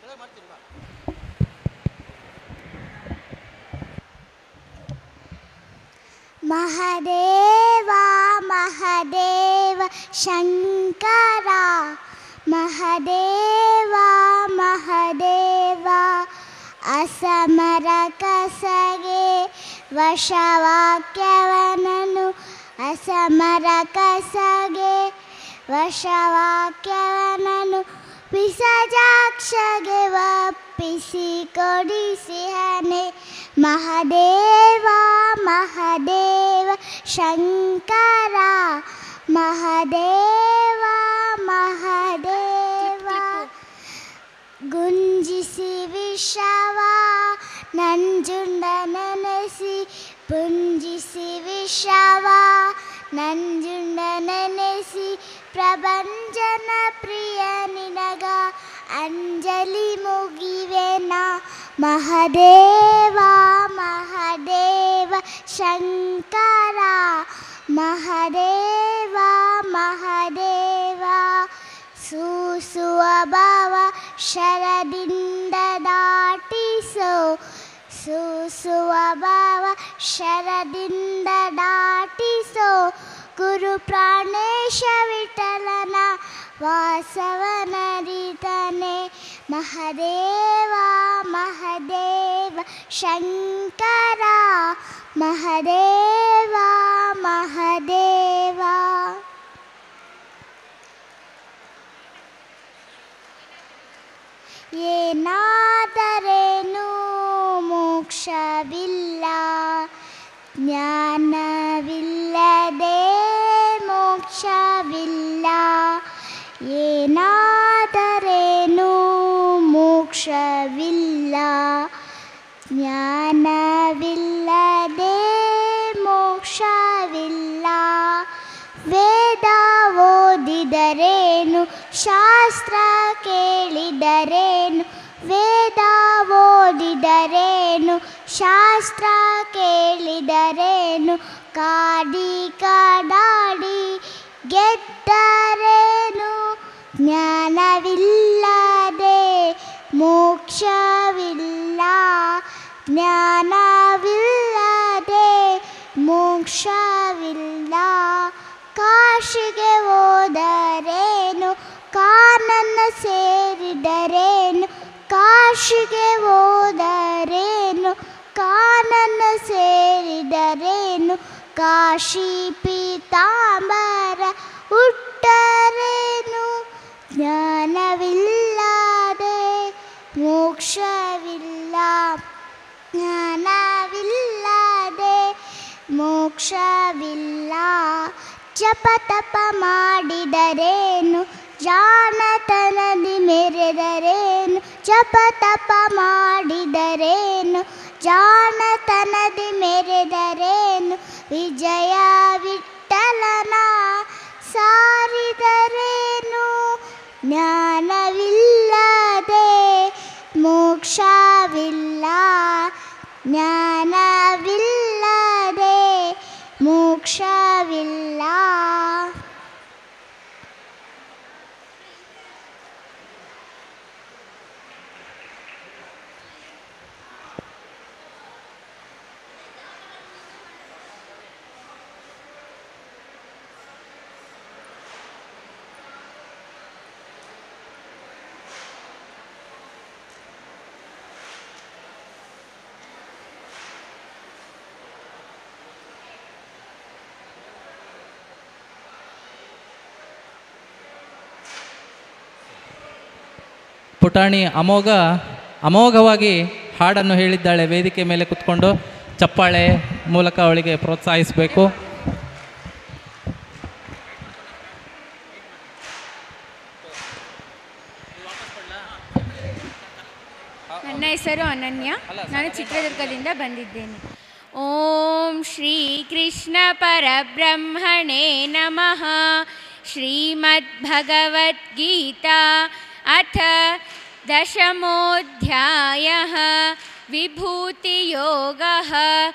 Speaker 2: ಮಹದೇವ ಮಹದೇವ ಶಂಕರ ಮಹದೇವ ಮಹದೇವ ಅಸಮರ ಕಸಗೆ ವಶವಾಕ್ಯವನನು ಅಸಮರ ಕಸಗೆ ವಶವಾಕ್ಯವನನು ಪಿಸಜಾಕ್ಷಗೆ ಒಪ್ಪಿಸಿ ಕೊಡಿಸಿಹನೆ ಮಹದೇವ ಮಹದೇವ ಶಂಕರ ಮಹದೇವ ಮಹದೇವ ಗುಂಜಿಸಿ ವಿಷವ ನಂಜುಂಡ ನೆನೆಸಿ ಪುಂಜಿಸಿ ವಿಷವ ನಂಜುಂಡ ನೆನೆಸಿ ಪ್ರಭಂಜನ ಪ್ರಿಯ ನಿನಗ ಅಂಜಲಿ ಮುಗಿವೆನ ಮಹದೇವ ಮಹದೇವ ಶಂಕರ ಮಹದೇವ ಮಹದೇವ ಸೂಸುವ ಭಾವ ಶರದಿಂದ ದಾಟಿಸೋ ಸೂಸುವ ಭಾವ ಶರದಿಂದ ದಾಟಿಸೋ ಗುರು ಪ್ರಾಣೇಶ ವಿಠಲನ ವಾಸವನರಿತನೆ ಮಹದೇವ ಮಹದೇವ ಶಂಕರ ಮಹದೇವ ಮಹದೇವ ಏನಾದರೇನು ಮೋಕ್ಷವಿಲ್ಲ ಜ್ಞಾನವಿಲ್ಲದೆ ಮೋಕ್ಷವಿಲ್ಲ ಏನಾದರೇನು ಮೋಕ್ಷವಿಲ್ಲ ಜ್ಞಾನವಿಲ್ಲದೆ ಮೋಕ್ಷವಿಲ್ಲ ವೇದ ಓದಿದರೇನು ಶಾಸ್ತ್ರ ಕೇಳಿದರೇನು ವೇದ ಓದಿದರೇನು ಶಾಸ್ತ್ರ ಕೇಳಿದರೇನು ಕಾಡಿ ಕಾಡಾಡಿ ಗೆದ್ದರೇನು ಜ್ಞಾನವಿಲ್ಲದೆ ಮೋಕ್ಷವಿಲ್ಲ ಜ್ಞಾನವಿಲ್ಲದೆ ಮೋಕ್ಷವಿಲ್ಲ ಕಾಶಿಗೆ ಹೋದರೇನು ಕಾನನ್ನ ಸೇರಿದರೇನು ಕಾಶಿಗೆ ಹೋದರೇನು ಕಾನನ್ನ ಸೇರಿದರೇನು ಕಾಶಿ ಪೀತಾಂಬರ ಹುಟ್ಟರೇನು ಜ್ಞಾನವಿಲ್ಲದೆ ಮೋಕ್ಷವಿಲ್ಲ ಜ್ಞಾನವಿಲ್ಲದೆ ಮೋಕ್ಷವಿಲ್ಲ ಜಪ ತಪ ಮಾಡಿದರೇನು ಜಾಣತನದಿ ಮೆರೆದರೇನು ಜಪ ತಪ ಮಾಡಿದರೇನು ಜಾಣತನದಿ ಮೆರೆದರೇನು ವಿಜಯ ವಿಠಲನ ಸಾರಿದರೇನು ಜ್ಞಾನವಿಲ್ಲದೆ ಮೋಕ್ಷವಿಲ್ಲ ಜ್ಞಾನವಿಲ್ಲದೆ ಮೋಕ್ಷವಿಲ್ಲ
Speaker 13: ಪುಟಾಣಿ ಅಮೋಘ ಅಮೋಘವಾಗಿ ಹಾಡನ್ನು ಹೇಳಿದ್ದಾಳೆ ವೇದಿಕೆ ಮೇಲೆ ಕುತ್ಕೊಂಡು ಚಪ್ಪಾಳೆ ಮೂಲಕ ಅವಳಿಗೆ ಪ್ರೋತ್ಸಾಹಿಸಬೇಕು
Speaker 14: ನನ್ನ ಹೆಸರು ಅನನ್ಯ ನಾನು ಚಿತ್ರದುರ್ಗದಿಂದ ಬಂದಿದ್ದೇನೆ ಓಂ ಶ್ರೀ ಕೃಷ್ಣ ಪರಬ್ರಹ್ಮಣೇ ನಮಃ ಶ್ರೀಮದ್ಭಗವದ್ಗೀತಾ ಅಥ दशमोऽध्यायः विभूतियोगः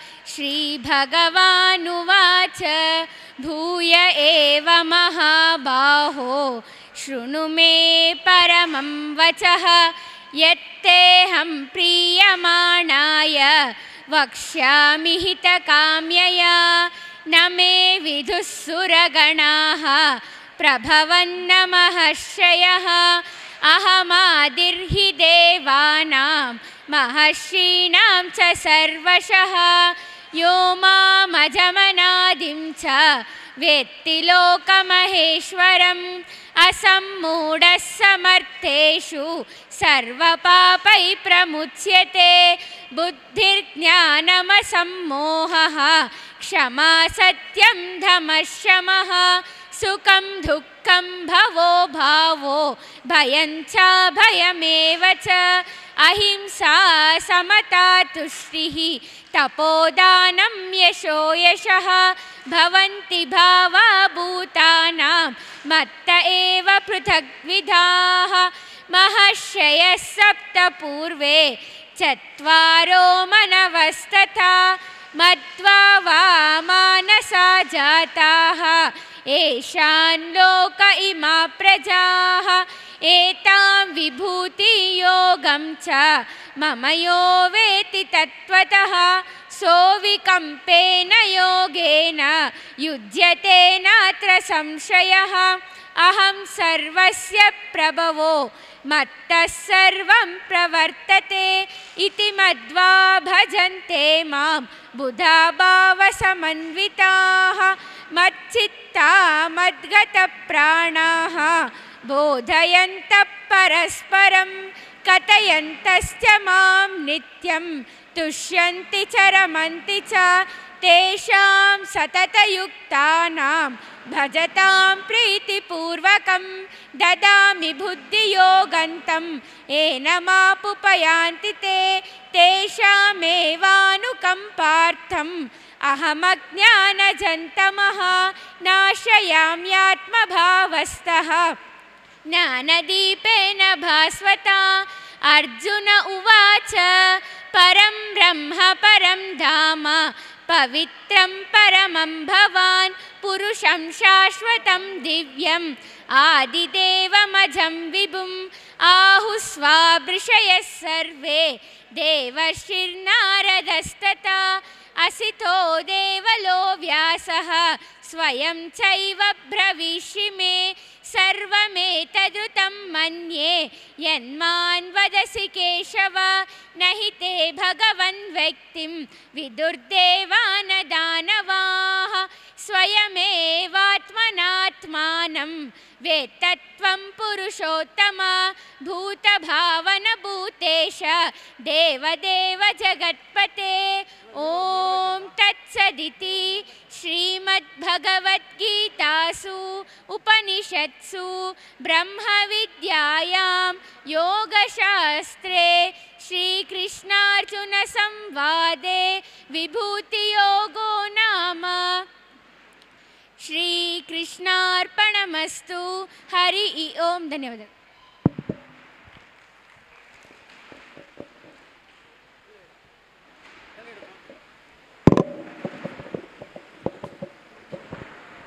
Speaker 14: श्रीभगवानुवाच भूय एव महाबाहो शृणु मे परमं वचः यत् यत्तेऽहं प्रीयमाणाय वक्ष्यामि हितकाम्यया न मे विदुः सुरगणाः प्रभवन्न महर्षयः अहमादिर्हि देवानां महर्षीणां च सर्वशः यो मामजमनादिं च वेत्ति लोकमहेश्वरम् असम्मूढः समर्थेषु सर्वपापै प्रमुच्यते बुद्धिर्ज्ञानमसम्मोहः क्षमा सत्यं धमशमः सुखं दुःखं भवो भावो भयं च भयमेव च अहिंसा समता तुष्टिः तपोदानं यशो यशः भवन्ति भावा भूतानां मत्त एव पृथग्विधाः महर्षयः सप्त पूर्वे चत्वारो मनवस्तथा मत्वा वामानसा जाताः येषान् लोक इमा प्रजाः एतां विभूतियोगं च मम यो वेति तत्त्वतः सोऽविकम्पेन योगेन युज्यते नात्र संशयः अहं सर्वस्य प्रभवो मत्तः सर्वं प्रवर्तते इति मद्वा भजन्ते मां बुधा भावसमन्विताः मच्चित्ता मद्गतप्राणाः बोधयन्तः परस्परं कथयन्तश्च मां नित्यं तुष्यन्ति च रमन्ति च तेषां सततयुक्तानां भजतां प्रीतिपूर्वकं ददामि बुद्धियोगन्तं येन मापुपयान्ति ते तेषामेवानुकम्पार्थम् अहमज्ञानजन्तमः नाशयाम्यात्मभावस्तः ज्ञानदीपेन भास्वता अर्जुन उवाच परं ब्रह्म परं धाम पवित्रं परमं भवान् पुरुषं शाश्वतं दिव्यम् आदिदेवमजं विभुम् आहुस्वाभृषयः सर्वे देवर्षिर्नारदस्तथा असितो देवलो व्यासः स्वयं चैव ब्रवीषि मे सर्वमेतदृतं मन्ये यन्मान् वदसि केशव न हि ते भगवन् व्यक्तिं विदुर्देवानदानवाः स्वयमेवात्मनात्मानं वेत्तत्वं पुरुषोत्तम भूतभावनभूतेश देवदेव जगत्पते ॐ तत्सदिति श्रीमद्भगवद्गीतासु उपनिषत्सु ब्रह्मविद्यायां योगशास्त्रे श्रीकृष्णार्जुनसंवादे विभूतियोगो नाम ಶ್ರೀಕೃಷ್ಣಾರ್ಪಣಮಸ್ತು ಹರಿ ಓಂ ಧನ್ಯವಾದಗಳು